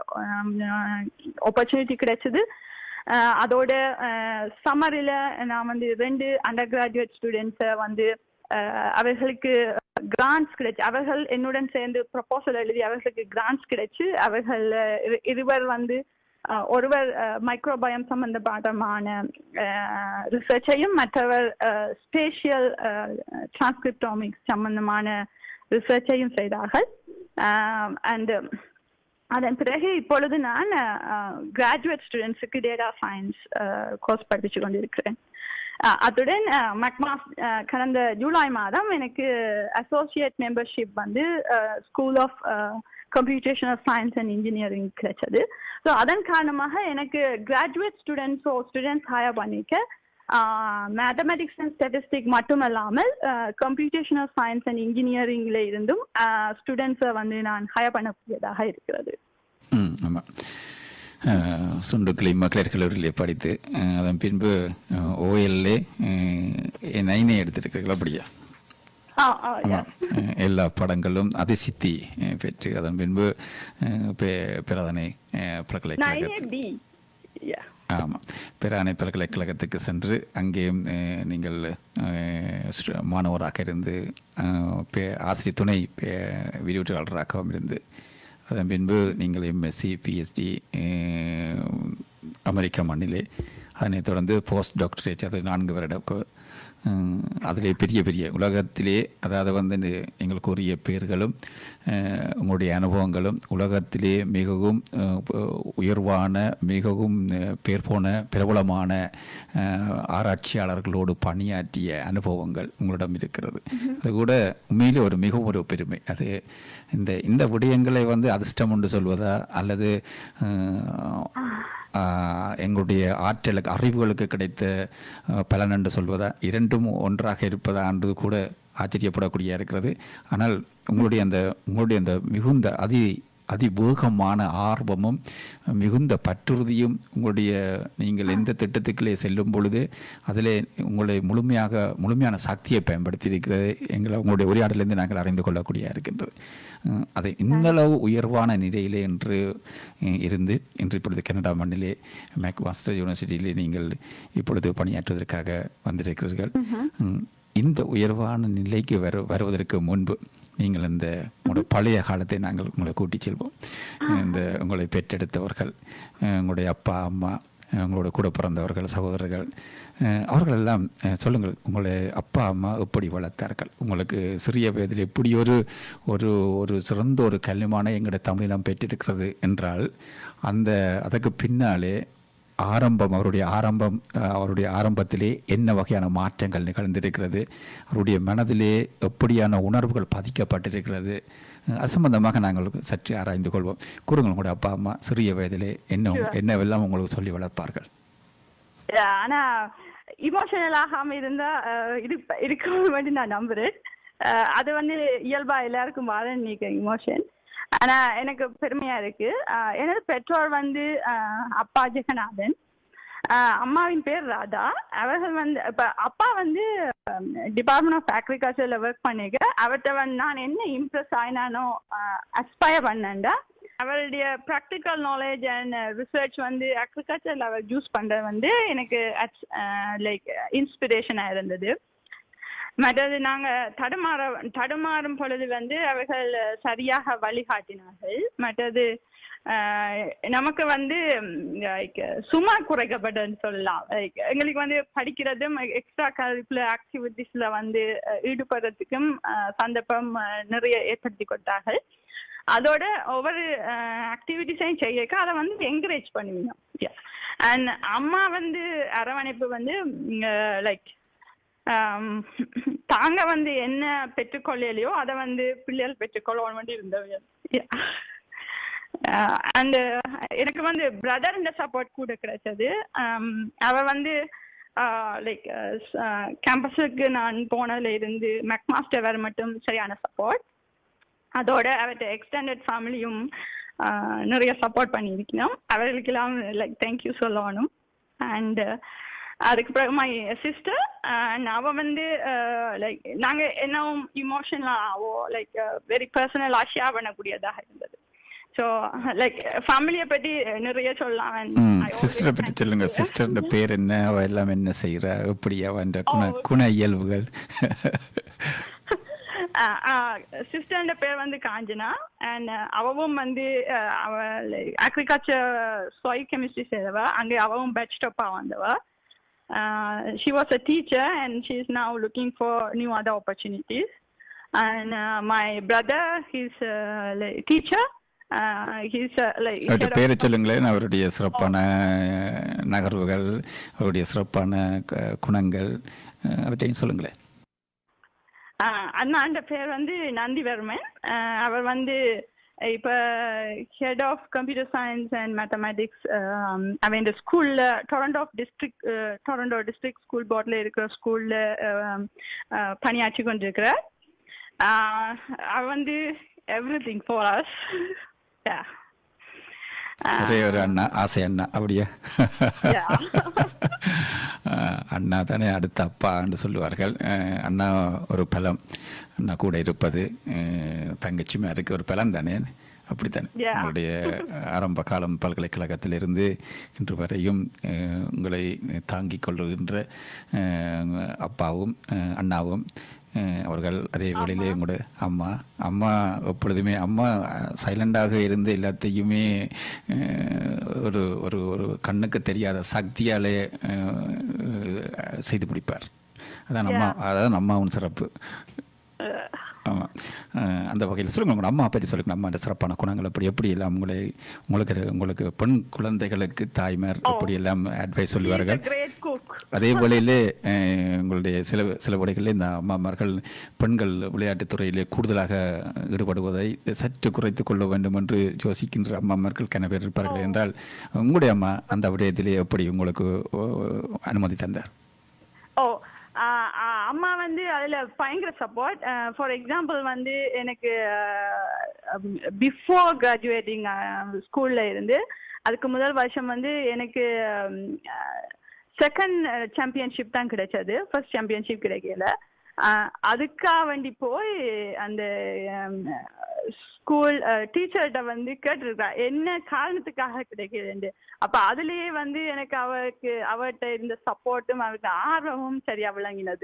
ஆப்பர்ச்சுனிட்டி கிடைச்சது அஹ், அதோட சம்மரில் நான் வந்து ரெண்டு அண்டர் கிராஜுவேட் ஸ்டூடெண்ட்ஸை வந்து அஹ், அவர்களுக்கு கிராண்ட்ஸ் கிடைச்சு அவர்கள் என்னுடன் சேர்ந்து ப்ரப்போசல் எழுதி அவர்களுக்கு கிராண்ட்ஸ் கிடைச்சு அவர்கள் இரு- இருவர் வந்து அஹ், ஒருவர் மைக்ரோபயம் சம்பந்தமான ரிசர்ச்சையும் மற்றவர் ஸ்பேஷியல் டிரான்ஸ்கிரிப்டோமிக்ஸ் சம்பந்தமான ரிசர்ச்சையும் செய்தார்கள் அண்ட் அதன் பிறகு இப்பொழுது நான் கிராஜுவேட் ஸ்டூடெண்ட்ஸுக்கு டேட்டா சயின்ஸ் கோர்ஸ் படித்து கொண்டிருக்கிறேன் அஹ், அத்துடன் மக்மாஸ் கடந்த ஜூலை மாதம் எனக்கு அசோசியேட் மெம்பர்ஷிப் வந்து school of computational science and engineering கிடைச்சது ஸோ அதன் காரணமாக எனக்கு கிராஜுவேட் ஸ்டூடெண்ட்ஸோ ஸ்டூடெண்ட்ஸ் ஹையர் பண்ணிக்க மேத்தமெட்டிக்ஸ் அண்ட் ஸ்டாட்டிஸ்டிக் மட்டும் இல்லாமல் கம்ப்யூட்டேஷனல் சயின்ஸ் அண்ட் இன்ஜினியரிங்ல இருந்தும் ஸ்டூடெண்ட்ஸை வந்து நான் ஹையர் பண்ணக்கூடியதாக இருக்கிறது ம் ஆமாம் சுண்டுக்கிளி மகளிர் கல்லூரியிலே படித்து அஹ், அதன் பின்பு ஓஎல்ஏ நைனே எடுத்திருக்கிறீங்களா அப்படியா ஆ ஆ ஆமாம் அஹ், எல்லா படங்களும் அதிசித்தி அஹ், பெற்று அதன் பின்பு அஹ், பே- பிரதானை அஹ், பல்கலைக்கழக நைன் பி யா ஆமாம் பிரானை பல்கலைக்கழகத்துக்கு சென்று அங்கேயும் அஹ், நீங்கள் அஹ், ஸ்டு- மாணவராக இருந்து அஹ், பே- ஆசிரியர் துணை பே- விரிவுரையாளராகவும் இருந்து அதன் பின்பு நீங்கள் எம்எஸ்சி பிஎஸ்டி அமெரிக்க மண்ணிலே அதனைத் தொடர்ந்து போஸ்ட் டாக்டரேட் அது நான்கு வருட கோ- அஹ், அதிலே பெரிய பெரிய உலகத்திலே அதாவது வந்து இந்த எங்களுக்கு உரிய பேர்களும் அஹ், உங்களுடைய அனுபவங்களும் உலகத்திலே மிகவும் அஹ், ப- உயர்வான மிகவும் அஹ், பேர் போன பிரபலமான அஹ், ஆராய்ச்சியாளர்களோடு பணியாற்றிய அனுபவங்கள் உங்களிடம் இருக்கிறது அது கூட உண்மையிலே ஒரு மிகவும் ஒரு பெருமை அது இந்த இந்த விடயங்களை வந்து அதிர்ஷ்டம் என்று சொல்வதா அல்லது அஹ், ஆஹ், எங்களுடைய ஆற்றலுக்கு அறிவுகளுக்கு கிடைத்த அஹ், பலன் என்று சொல்வதா இரண்டும் ஒன்றாக இருப்பதா என்று கூட ஆச்சரியப்படக்கூடிய இருக்கிறது ஆனால் உங்களுடைய அந்த உங்களுடைய அந்த மிகுந்த அதி அதிவேகமான ஆர்வமும் மிகுந்த பற்றுறுதியும் உங்களுடைய நீங்கள் எந்த திட்டத்துக்குள்ளே செல்லும் பொழுது அதிலே உங்களை முழுமையாக முழுமையான சக்தியை பயன்படுத்தி இருக்கிறது எங்களை உங்களுடைய உரையாடலிருந்து நாங்கள் அறிந்து கொள்ளக்கூடிய இருக்கின்றது அஹ் அதை இந்த அளவு உயர்வான நிலையிலே என்று அஹ், இருந்து இன்று இப்பொழுது கனடா மண்ணிலே மேக் மாஸ்டர் யூனிவர்சிட்டியிலே நீங்கள் இப்பொழுது பணியாற்றுவதற்காக வந்திருக்கிறீர்கள் ம், இந்த உயர்வான நிலைக்கு வரு வருவதற்கு முன்பு நீங்கள் இந்த உங்களோட பழைய காலத்தை நாங்கள் உங்களை கூட்டிச் செல்வோம் இந்த உங்களை பெற்றெடுத்தவர்கள் அஹ், உங்களுடைய அப்பா அம்மா அஹ், உங்களோட கூட பிறந்தவர்கள் சகோதரர்கள் அஹ், அவர்களெல்லாம் அஹ், சொல்லுங்கள் உங்களுடைய அப்பா அம்மா எப்படி வளர்த்தார்கள் உங்களுக்கு சிறிய வயதில் எப்படி ஒரு ஒரு ஒரு சிறந்த ஒரு கல்விமான எங்களுடைய தமிழினம் பெற்றிருக்கிறது என்றால் அந்த அதற்கு பின்னாலே ஆரம்பம் அவருடைய ஆரம்பம் அஹ், அவருடைய ஆரம்பத்திலே என்ன வகையான மாற்றங்கள் நிகழ்ந்திருக்கிறது அவருடைய மனதிலே எப்படியான உணர்வுகள் பதிக்கப்பட்டிருக்கிறது அஹ், அது சம்பந்தமாக நாங்கள் சற்று ஆராய்ந்து கொள்வோம் கூறுங்கள் உங்களுடைய அப்பா அம்மா சிறிய வயதிலே என்ன என்னவெல்லாம் உங்களுக்கு சொல்லி வளர்ப்பார்கள் ஆனா இமோஷனல் ஆகாம இருந்தா அஹ், இருப்ப- இருக்க வேண்டி நான் நம்புறேன் அஹ், அது வந்து இயல்பா எல்லாருக்கும் வாழ நீக்க இமோஷன் ஆனா எனக்கு பெருமையா இருக்கு அஹ், எனது பெற்றோர் வந்து அஹ், அப்பா ஜெகநாதன் அஹ், அம்மாவின் பேர் ராதா அவர்கள் வந்து இப்ப அப்பா வந்து டிபார்ட்மெண்ட் ஆஃப் அக்ரிகல்ச்சர்ல ஒர்க் பண்ணிக்க அவர்கிட்ட வந்து நான் என்ன இம்ப்ரெஸ் ஆயினானோ அஸ்பயர் பண்ணேன்டா அவருடைய ப்ராக்டிக்கல் நாலேஜ் அண்ட் ரிசர்ச் வந்து அக்ரிகல்ச்சரில் அவர் யூஸ் பண்ணுறது வந்து எனக்கு லைக் இன்ஸ்பிரேஷனாக இருந்தது மற்றது நாங்கள் தடுமாற தடுமாறும் பொழுது வந்து அவர்கள் சரியாக வழிகாட்டினார்கள் மற்றது அஹ், நமக்கு வந்து லைக் சும்மா குறைக்கப்பட்டதுன்னு சொல்லலாம் லைக் எங்களுக்கு வந்து படிக்கிறதும் எக்ஸ்ட்ரா கரிக்குலர் ஆக்டிவிட்டீஸில் வந்து அஹ், ஈடுபடுறதுக்கும் அஹ், சந்தர்ப்பம் அஹ், நிறைய ஏற்படுத்தி கொடுத்தார்கள் அதோட ஒவ்வொரு ஆக்டிவிட்டிஸையும் செய்யக்க அதை வந்து என்கரேஜ் பண்ணுவீங்க அண்ட் அம்மா வந்து அரவணைப்பு வந்து லைக் தாங்க வந்து என்ன பெற்றுக்கொள்ளலையோ அதை வந்து பிள்ளைகள் பெற்றுக்கொள்ளணும் வேண்டி இருந்தவங்க அண்ட் எனக்கு வந்து பிரதர்ன்ற சப்போர்ட் கூட கிடைச்சது Um, அவ வந்து லைக் கேம்பஸுக்கு நான் போனதுல இருந்து மெக்மாஸ்டர் வேறு மட்டும் சரியான சப்போர்ட் அதோட அவர்கிட்ட எக்ஸ்டெண்டட் ஃபேமிலியும் நிறைய சப்போர்ட் பண்ணியிருக்கணும் அவர்களுக்கெல்லாம் லைக் தேங்க்யூ சொல்லணும் அண்ட் அதுக்கு பிறகு மை சிஸ்டர் அண்ட் அவ வந்து லைக் நாங்கள் என்னவும் இமோஷனலாகவோ லைக் வெரி பர்சனலாக ஷேர் பண்ணக்கூடியதாக இருந்தது ஸோ லைக் ஃபேமிலியை பற்றி நிறைய சொல்லலாம் and ம் I always சிஸ்டரை பற்றி thank சொல்லுங்க you. சிஸ்டர்ன்ற பேர் என்ன அவ எல்லாம் என்ன செய்கிறா எப்படி அவன் குண குண இயல்புகள் சிஸ்டர்ன்ற பேர் வந்து காஞ்சனா அண்ட் அவவும் வந்து அஹ், அவ அக்ரிகல்ச்சர் சாயில் கெமிஸ்ட்ரி செய்தவ அங்கே அவவும் பெட் ஸ்டாப்பா வந்தவ she was a teacher and she is now looking for new other opportunities and my brother he's teacher he's அவருடைய பேரை சொல்லுங்களேன் அவருடைய சிறப்பான நகர்வுகள் அவருடைய சிறப்பான க- குணங்கள் அஹ், அவற்றையும் சொல்லுங்களேன் அண்ணாண்ட பேர் வந்து நந்திவர்மன் அஹ் அவர் வந்து இப்போ head of computer science and mathematics அவன் இந்த ஸ்கூலில் Toronto district Toronto district school போர்டில் இருக்கிற ஸ்கூலில் பணியாற்றி கொண்டிருக்கிறார் அஹ் அவர் வந்து எவ்ரி திங் ஃபார் அஸ் ஒரே ஒரு அண்ணா ஆசை அண்ணா அப்படியா அஹ், அண்ணா தானே அடுத்த அப்பான்னு சொல்லுவார்கள் அஹ், அண்ணா ஒரு பலம் அண்ணா கூட இருப்பது அஹ், தங்கச்சியுமே அதுக்கு ஒரு பலம் தானே அப்படித்தானே Yeah. உங்களுடைய ஆரம்ப காலம் பல்கலைக்கழகத்திலிருந்து இன்று வரையும் அஹ், உங்களை தாங்கிக் கொள்ளுகின்ற அஹ், அப்பாவும் அஹ், அண்ணாவும் அஹ், அவர்கள் அதே வேளையிலே உங்களோட அம்மா அம்மா எப்பொழுதுமே அம்மா சைலண்டாக இருந்து எல்லாத்தையுமே அஹ், ஒரு ஒரு ஒரு கண்ணுக்கு தெரியாத சக்தியாலே அஹ், செய்து முடிப்பார் அதான் அம்மா அதான் அம்மாவின் சிறப்பு ஆமாம் அந்த வகையில் சொல்லுங்க உங்களோட அம்மா பற்றி சொல்லுங்க அம்மாண்ட சிறப்பான குணங்கள் அப்படி எப்படி எல்லாம் உங்களை உங்களுக்கு உங்களுக்கு பெண் குழந்தைகளுக்கு தாய்மார் எப்படி எல்லாம் அட்வைஸ் சொல்லுவார்கள் கிரேட் குக் அதே வேளையிலே அஹ், உங்களுடைய சில சில வேளைகளில் இந்த அம்மாமார்கள் பெண்கள் விளையாட்டுத் துறையிலே கூடுதலாக ஈடுபடுவதை சற்று குறைத்துக் கொள்ள வேண்டும் என்று யோசிக்கின்ற அம்மாமார்கள் கன பேர் இருப்பார்கள் என்றால் உங்களுடைய அம்மா அந்த விடயத்திலே எப்படி உங்களுக்கு ஓ, அனுமதி தந்தார் ஓ ஆ, ஆ, அம்மா வந்து அதுல பயங்கர சப்போர்ட் ஃபார் எக்ஸாம்பிள் வந்து எனக்கு பிஃபோர் கிராஜுவேட்டிங் ஸ்கூல்ல இருந்து அதுக்கு முதல் வருஷம் வந்து எனக்கு செகண்ட் சாம்பியன்ஷிப் தான் கிடைச்சது ஃபர்ஸ்ட் சாம்பியன்ஷிப் கிடைக்கல ஆஹ் அதுக்காக வேண்டி போய் அந்த ஸ்கூல் டீச்சர்கிட்ட வந்து கேட்டிருக்கா என்ன காரணத்துக்காக கிடைக்குதுன்னு அப்ப அதுலயே வந்து எனக்கு அவருக்கு அவர்கிட்ட இருந்த சப்போர்ட்டும் அவருக்கு ஆர்வமும் சரியா விளங்கினது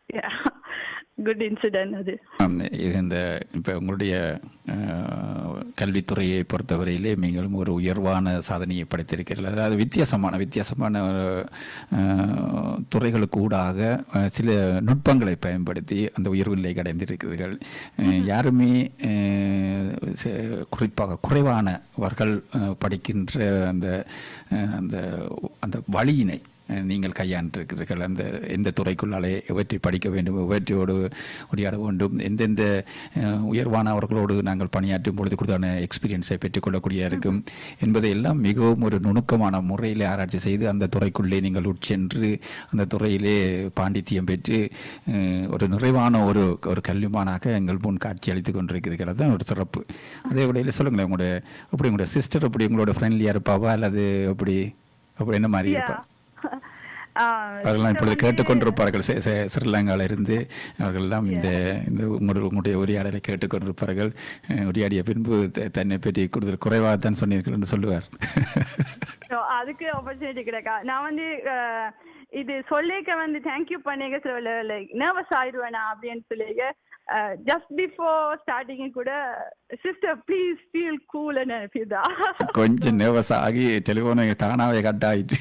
குட் இன்சிடென்ட் அது ஆம், இது இந்த இப்போ உங்களுடைய அஹ், கல்வித்துறையை பொறுத்தவரையிலே நீங்களும் ஒரு உயர்வான சாதனையை படைத்திருக்கிறீர்கள் அதாவது வித்தியாசமான வித்தியாசமான ஒரு, அஹ், துறைகளுக்கு ஊடாக அஹ், சில நுட்பங்களை பயன்படுத்தி அந்த உயர்வு நிலைக்கு அடைந்திருக்கிறீர்கள் அஹ், யாருமே அஹ், ச- குறிப்பாக குறைவானவர்கள் அஹ், படிக்கின்ற அந்த அஹ், அந்த அந்த வழியினை அஹ், நீங்கள் கையாண்டிருக்கிறீர்கள் அந்த எந்த துறைக்குள்ளாலே எவற்றை படிக்க வேண்டும் எவற்றோடு உரையாட வேண்டும் எந்தெந்த அஹ், உயர்வானவர்களோடு நாங்கள் பணியாற்றும் பொழுது கொடுத்தான எக்ஸ்பீரியன்ஸை பெற்றுக்கொள்ளக்கூடிய இருக்கும் என்பதை எல்லாம் மிகவும் ஒரு நுணுக்கமான முறையில் ஆராய்ச்சி செய்து அந்த துறைக்குள்ளே நீங்கள் உட்சென்று அந்த துறையிலே பாண்டித்தியம் பெற்று அஹ், ஒரு நிறைவான ஒரு ஒரு கல்விமானாக எங்கள் முன் காட்சி அளித்துக் கொண்டிருக்கிறீர்கள் அதுதான் ஒரு சிறப்பு அதே வழியில் சொல்லுங்களேன் உங்களுடைய அப்படி உங்களுடைய சிஸ்டர் அப்படி உங்களோட ஃப்ரெண்ட்லியாக இருப்பாவா அல்லது அப்படி அப்படி என்ன மாதிரி இருப்பா அவர்கள்லாம் இப்பொழுது கேட்டுக்கொண்டிருப்பார்கள் சி- சி- ஸ்ரீலங்காவில் இருந்து அவர்கள் எல்லாம் இந்த இந்த உங்களுடைய உங்களுடைய உரையாடலை கேட்டுக்கொண்டிருப்பார்கள் அஹ், உரையாடிய பின்பு த- தன்னை பற்றி கூடுதல் குறைவாக தான் சொன்னீர்கள் என்று சொல்லுவார் So, அதுக்கு ஆப்பர்ச்சுனிட்டி கிடைக்கா நான் வந்து அஹ், இது சொல்லிக்க வந்து தேங்க்யூ பண்ணிக்க சொல்ல லைக் நர்வஸ் ஆயிடுவேனா அப்படின்னு சொல்லிக்க ஜஸ்ட் பிஃபோர் ஸ்டார்டிங் கூட சிஸ்டர் ப்ளீஸ் ஃபீல் கூல் அனுப்பிதா கொஞ்சம் nervous ஆகி டெலிஃபோனை தானாவே கட் ஆயிட்டு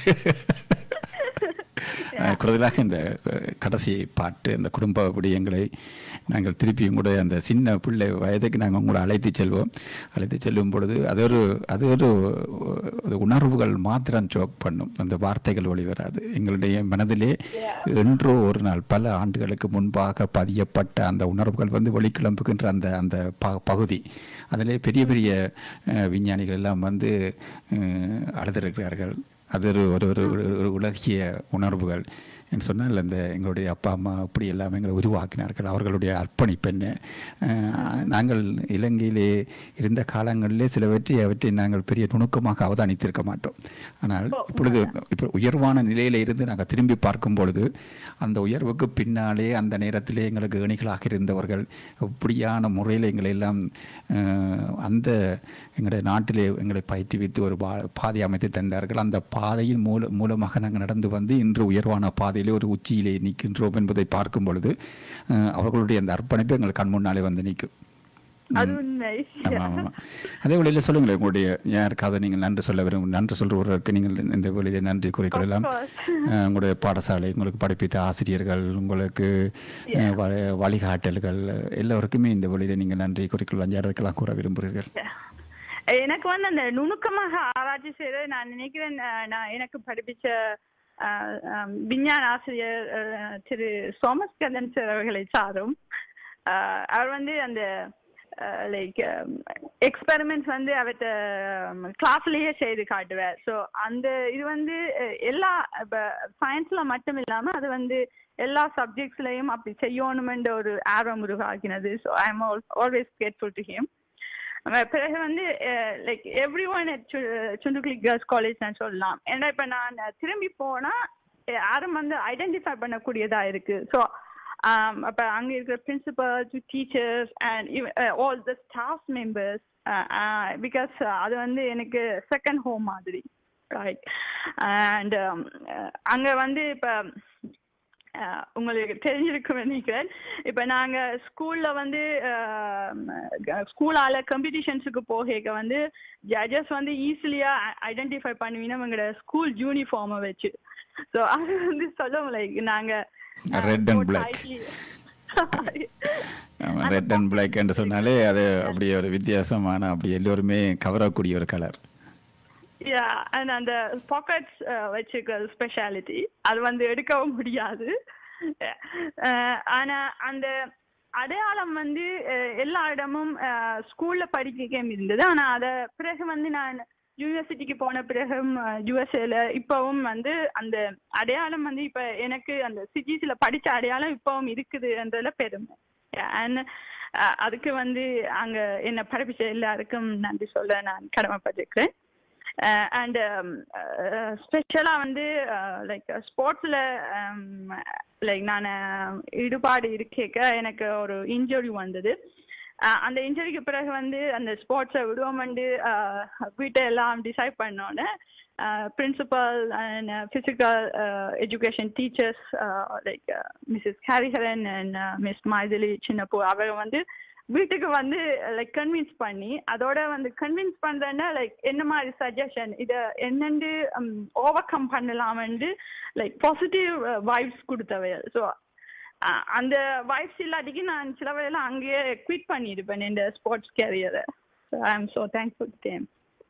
அஹ், கூடுதலாக இந்த அஹ், கடைசி பாட்டு அந்த குடும்ப விடயங்களை நாங்கள் திருப்பியும் கூட அந்த சின்ன பிள்ளை வயதுக்கு நாங்கள் உங்களை அழைத்து செல்வோம் அழைத்து செல்லும் பொழுது அது ஒரு அது ஒரு அது உணர்வுகள் மாத்திரம் ஜோக் பண்ணும் அந்த வார்த்தைகள் வெளிவராது எங்களுடைய மனதிலே என்றோ ஒரு நாள் பல ஆண்டுகளுக்கு முன்பாக பதியப்பட்ட அந்த உணர்வுகள் வந்து வெளிக்கிளம்புகின்ற அந்த அந்த ப பகுதி அதிலே பெரிய பெரிய அஹ், விஞ்ஞானிகள் எல்லாம் வந்து அஹ், அழுதிருக்கிறார்கள் அது ஒரு ஒரு ஒரு ஒரு- ஒரு உலகிய உணர்வுகள் என்று சொன்னால் அந்த எங்களுடைய அப்பா அம்மா அப்படி எல்லாம் எங்களை உருவாக்கினார்கள் அவர்களுடைய அர்ப்பணிப்பு என்ன அஹ், நாங்கள் இலங்கையிலே இருந்த காலங்களிலே சிலவற்றை அவற்றை நாங்கள் பெரிய நுணுக்கமாக அவதானித்திருக்க மாட்டோம் ஆனால் இப்பொழுது இப்போ உயர்வான நிலையில இருந்து நாங்கள் திரும்பி பார்க்கும் பொழுது அந்த உயர்வுக்கு பின்னாலே அந்த நேரத்திலே எங்களுக்கு ஏணிகளாக இருந்தவர்கள் இப்படியான முறையில் எங்களை எல்லாம் அஹ், அந்த எங்களுடைய நாட்டிலே எங்களை பயிற்றுவித்து ஒரு பா பாதை அமைத்து தந்தார்கள் அந்த பாதையின் மூல மூலமாக நாங்கள் நடந்து வந்து இன்று உயர்வான பாதையிலே ஒரு உச்சியிலே நிற்கின்றோம் என்பதை பார்க்கும் பொழுது அஹ், அவர்களுடைய அந்த அர்ப்பணிப்பு எங்கள் கண் முன்னாலே வந்து நிற்கும் அது உண்மை ஆமாம் ஆமாம் அதே வழியில் சொல்லுங்களேன் உங்களுடைய யாருக்காவது நீங்கள் நன்றி சொல்ல விரும்பும் நன்றி சொல்றவர்களுக்கு நீங்கள் இந்த வழியிலே நன்றி கூறிக்கொள்ளலாம் Of course. அஹ், உங்களுடைய பாடசாலை உங்களுக்கு படிப்பித்த ஆசிரியர்கள் உங்களுக்கு அஹ், வ- வழிகாட்டல்கள் எல்லோருக்குமே இந்த வழியிலே நீங்கள் நன்றி கூறிக்கொள்ளலாம் யாருக்கெல்லாம் கூற விரும்புகிறீர்கள் எனக்கு வந்து அந்த நுணுக்கமாக ஆராய்ச்சி செய்யறது நான் நினைக்கிறேன் அஹ், நான் எனக்கு படிப்பிச்ச அஹ், அஹ், விஞ்ஞான ஆசிரியர் அஹ், திரு சோமஸ் கந்தன் சார் அவர்களை சாரும் அஹ், அவர் வந்து அந்த லைக் எக்ஸ்பெரிமெண்ட்ஸ் வந்து அவர்கிட்ட கிளாஸ்லயே செய்து காட்டுவார் ஸோ அந்த இது வந்து அஹ், எல்லா இப்போ சயின்ஸ்ல மட்டும் இல்லாம அது வந்து எல்லா சப்ஜெக்ட்ஸ்லயும் அப்படி செய்யணுமென்ற ஒரு ஆர்வம் உருவாக்கினது so I am always grateful to him அஹ் பிறகு வந்து like every one Chundikuli girls college நான் சொல்லலாம் ஏன்னா இப்போ நான் திரும்பி போனா அஹ் யாரும் வந்து ஐடென்டிஃபை பண்ணக்கூடியதா இருக்கு ஸோ அப்போ அங்கே இருக்கிற principals teachers and all the staff members because அது வந்து எனக்கு செகண்ட் ஹோம் மாதிரி ரைட் அண்ட் அங்கே வந்து இப்போ அஹ் உங்களுக்கு தெரிஞ்சிருக்கும் நினைக்கிறேன் இப்போ நாங்கள் ஸ்கூலில் வந்து ஸ்கூலால் காம்படிஷன்ஸுக்கு போக வந்து ஜட்ஜஸ் வந்து ஈஸிலியாக ஐடென்டிஃபை பண்ணுவீங்கன்னா எங்களோட ஸ்கூல் யூனிஃபார்மை வச்சு ஸோ அது வந்து சொல்லுவோம் லைக் நாங்கள் Red and black. Red and black என்று சொன்னாலே அது அப்படியே ஒரு வித்தியாசமான அப்படி எல்லோருமே கவரக்கூடிய ஒரு கலர் யா அண்ட் அந்த பாக்கெட்ஸ் வச்சுக்கிற ஸ்பெஷாலிட்டி அது வந்து எடுக்கவும் முடியாது அஹ் ஆனா அந்த அடையாளம் வந்து அஹ், எல்லா இடமும் ஸ்கூல்ல படிக்க இருந்தது ஆனா அத பிறகு வந்து நான் யூனிவர்சிட்டிக்கு போன பிறகும் யூஎஸ்ஏல இப்பவும் வந்து அந்த அடையாளம் வந்து இப்ப எனக்கு அந்த சிட்டிஸ்ல படிச்ச அடையாளம் இப்பவும் இருக்குதுன்றதுல பெருமை அண்ட் அதுக்கு வந்து அங்க என்ன படிப்பிச்ச எல்லாருக்கும் நன்றி சொல்ல நான் கடமைப்பட்டிருக்கிறேன் அண்ட் ஸ்பெஷலாக வந்து லைக் ஸ்போர்ட்ஸில் லைக் நான் ஈடுபாடு இருக்கேக்க எனக்கு ஒரு இன்ஜுரி வந்தது அஹ் அந்த இன்டர்வியூக்கு பிறகு வந்து அந்த ஸ்போர்ட்ஸை விடுவோம்னு வீட்டை எல்லாம் டிசைட் பண்ணோன்னே principal and physical education teachers like Mrs Hariharan and miss Maithili Chinnappu அவங்க வந்து வீட்டுக்கு வந்து லைக் கன்வின்ஸ் பண்ணி அதோட வந்து கன்வின்ஸ் பண்றேன்னா லைக் என்ன மாதிரி சஜஷன் இதை என்னென்று ஓவர் கம் பண்ணலாம்னு லைக் பாசிட்டிவ் வைப்ஸ் கொடுத்தவையல் ஸோ அந்த வைப்ஸ் இல்லாட்டிக்கு நான் சில வேலை அங்கேயே குவிட் பண்ணியிருப்பேன் இந்த ஸ்போர்ட்ஸ் கேரியரை so I am so thankful them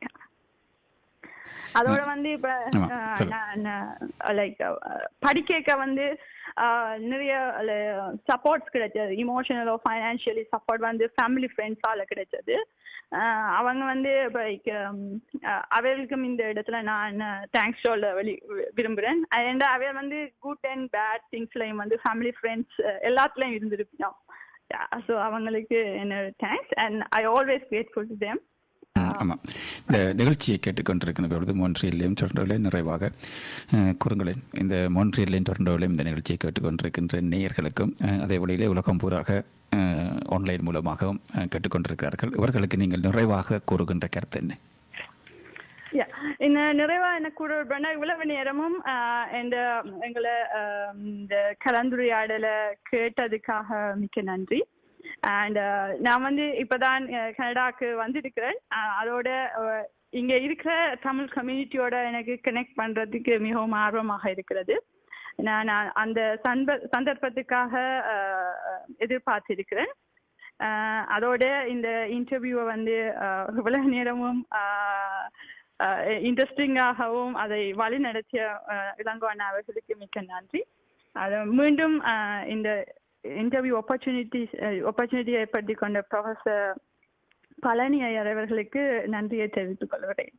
அதோட வந்து இப்ப ஆமா, அஹ், சொல்லு. நான் லைக் படிக்க வந்து அஹ், நிறைய சப்போர்ட்ஸ் கிடைச்சது இமோஷனலோ ஃபைனான்சியலி சப்போர்ட் வந்து ஃபேமிலி ஃப்ரெண்ட்ஸால கிடைச்சது அஹ், அவங்க வந்து லைக் அவர்களுக்கும் இந்த இடத்துல நான் தேங்க்ஸ் சொல்ல வெளி விரும்புகிறேன் அண்ட் அவ வந்து குட் அண்ட் பேட் திங்ஸ்லையும் வந்து ஃபேமிலி ஃப்ரெண்ட்ஸ் எல்லாத்துலயும் இருந்திருப்போம் ஸோ அவங்களுக்கு என்னோட thanks and I always grateful to them ம், ஆமாம் இந்த நிகழ்ச்சியை கேட்டுக்கொண்டிருக்கிற பொழுது மோன்ட்ரியல்லையும் டொரண்டோவிலையும் நிறைவாக அஹ், குறுங்களேன் இந்த மோன்ட்ரியல்லையும் டொரண்டோவிலையும் இந்த நிகழ்ச்சியை கேட்டுக்கொண்டிருக்கின்ற நேயர்களுக்கும் அஹ், அதே வழியிலே உலகம் பூராக அஹ், ஆன்லைன் மூலமாகவும் அஹ், கேட்டுக்கொண்டிருக்கிறார்கள் இவர்களுக்கு நீங்கள் நிறைவாக கூறுகின்ற கருத்து என்ன Yeah. இந்த நிறைவா என்ன கூட பண்ண இவ்வளவு நேரமும் ஆஹ், இந்த எங்களை ஆஹ், இந்த கலந்துரையாடலை கேட்டதுக்காக மிக்க நன்றி அண்ட் நான் வந்து இப்பதான் அஹ், கனடாக்கு வந்திருக்கிறேன் ஆஹ், அதோட அஹ், இங்க இருக்கிற தமிழ் கம்யூனிட்டியோட எனக்கு கனெக்ட் பண்றதுக்கு மிகவும் ஆர்வமாக இருக்கிறது நான் நான் அந்த சந்த சந்தர்ப்பத்துக்காக ஆஹ், எதிர்பார்த்திருக்கிறேன் ஆஹ், அதோட இந்த இன்டர்வியூவை வந்து ஆஹ், இவ்வளவு நேரமும் இன்ட்ரெஸ்டிங்காகவும் அதை வழி நடத்திய இளங்கோ அண்ணா அவர்களுக்கு மிக்க நன்றி அது மீண்டும் ஆஹ், இந்த இன்டர்வியூ opportunity opportunity ஏற்படுத்தி கொண்ட ப்ரொஃபசர் பழனி ஐயர் அவர்களுக்கு நன்றியை தெரிவித்துக் கொள்கிறேன்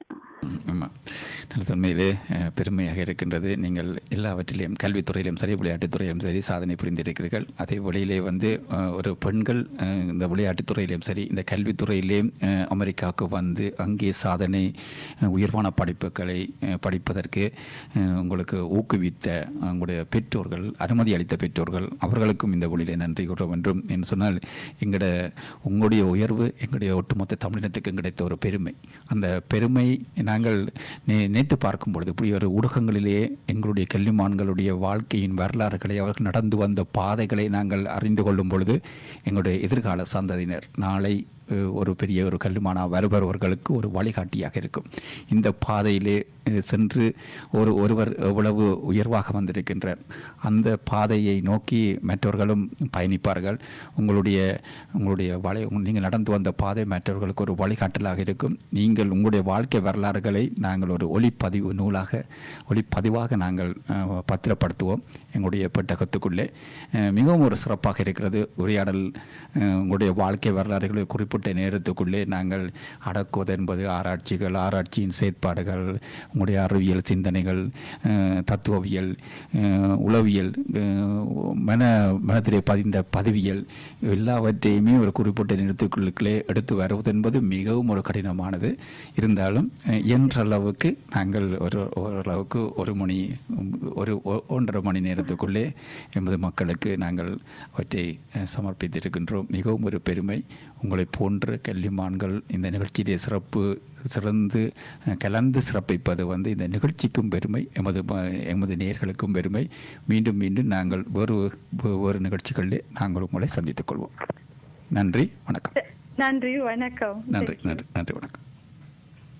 ஆமாம் நல்லது உண்மையிலே அஹ், பெருமையாக இருக்கின்றது நீங்கள் எல்லாவற்றிலையும் கல்வித்துறையிலும் சரி விளையாட்டுத்துறையிலும் சரி சாதனை புரிந்திருக்கிறீர்கள் அதே வழியிலே வந்து அஹ், ஒரு பெண்கள் அஹ், இந்த விளையாட்டுத்துறையிலும் சரி இந்த கல்வித்துறையிலேயும் அஹ், அமெரிக்காவுக்கு வந்து அங்கே சாதனை அஹ், உயர்வான படிப்புகளை அஹ், படிப்பதற்கு அஹ், உங்களுக்கு ஊக்குவித்த உங்களுடைய பெற்றோர்கள் அனுமதி அளித்த பெற்றோர்கள் அவர்களுக்கும் இந்த வழியிலே நன்றி கூற வேண்டும் என்று சொன்னால் எங்களோட உங்களுடைய உயர்வு எங்களுடைய ஒட்டுமொத்த தமிழினத்துக்கு கிடைத்த ஒரு பெருமை அந்த பெருமை நாங்கள் நே நேற்று பார்க்கும் பொழுது இப்படி ஒரு ஊடகங்களிலே எங்களுடைய கல்விமான்களுடைய வாழ்க்கையின் வரலாறுகளை அவர்கள் நடந்து வந்த பாதைகளை நாங்கள் அறிந்து கொள்ளும் பொழுது எங்களுடைய எதிர்கால சந்ததியினர் நாளை அஹ், ஒரு பெரிய ஒரு கல்விமானா வருபவர்களுக்கு ஒரு வழிகாட்டியாக இருக்கும் இந்த பாதையிலே அஹ், சென்று ஒரு ஒருவர் எவ்வளவு உயர்வாக வந்திருக்கின்றார் அந்த பாதையை நோக்கி மற்றவர்களும் பயணிப்பார்கள் உங்களுடைய உங்களுடைய வலை நீங்கள் நடந்து வந்த பாதை மற்றவர்களுக்கு ஒரு வழிகாட்டலாக இருக்கும் நீங்கள் உங்களுடைய வாழ்க்கை வரலாறுகளை நாங்கள் ஒரு ஒளிப்பதிவு நூலாக ஒளிப்பதிவாக நாங்கள் அஹ், பத்திரப்படுத்துவோம் எங்களுடைய பெட்டகத்துக்குள்ளே அஹ், மிகவும் ஒரு சிறப்பாக இருக்கிறது உரையாடல் அஹ், உங்களுடைய வாழ்க்கை வரலாறுகளை குறிப்பிட்ட நேரத்துக்குள்ளே நாங்கள் அடக்குவது என்பது ஆராய்ச்சிகள் ஆராய்ச்சியின் செயற்பாடுகள் உங்களுடைய அறிவியல் சிந்தனைகள் அஹ், தத்துவவியல் அஹ், உளவியல் அஹ், மன மனத்திலே பதிந்த பதிவியல் எல்லாவற்றையுமே ஒரு குறிப்பிட்ட நேரத்துக்குள்ளே எடுத்து வருவது என்பது மிகவும் ஒரு கடினமானது இருந்தாலும் அஹ், இயன்ற அளவுக்கு நாங்கள் ஒரு ஓரளவுக்கு ஒரு மணி ஒரு ஒ- ஒன்றரை மணி நேரத்துக்குள்ளே எமது மக்களுக்கு நாங்கள் அவற்றை அஹ், சமர்ப்பித்திருக்கின்றோம் மிகவும் ஒரு பெருமை உங்களை போன்ற கல்விமான்கள் இந்த நிகழ்ச்சியிலே சிறப்பு சிறந்து அஹ், கலந்து சிறப்பிப்பது வந்து இந்த நிகழ்ச்சிக்கும் பெருமை எமது ம- எமது நேர்களுக்கும் பெருமை மீண்டும் மீண்டும் நாங்கள் வேறு வேறு நிகழ்ச்சிகளிலே நாங்கள் உங்களை சந்தித்துக் கொள்வோம் நன்றி வணக்கம் நன்றி வணக்கம் நன்றி நன்றி நன்றி வணக்கம்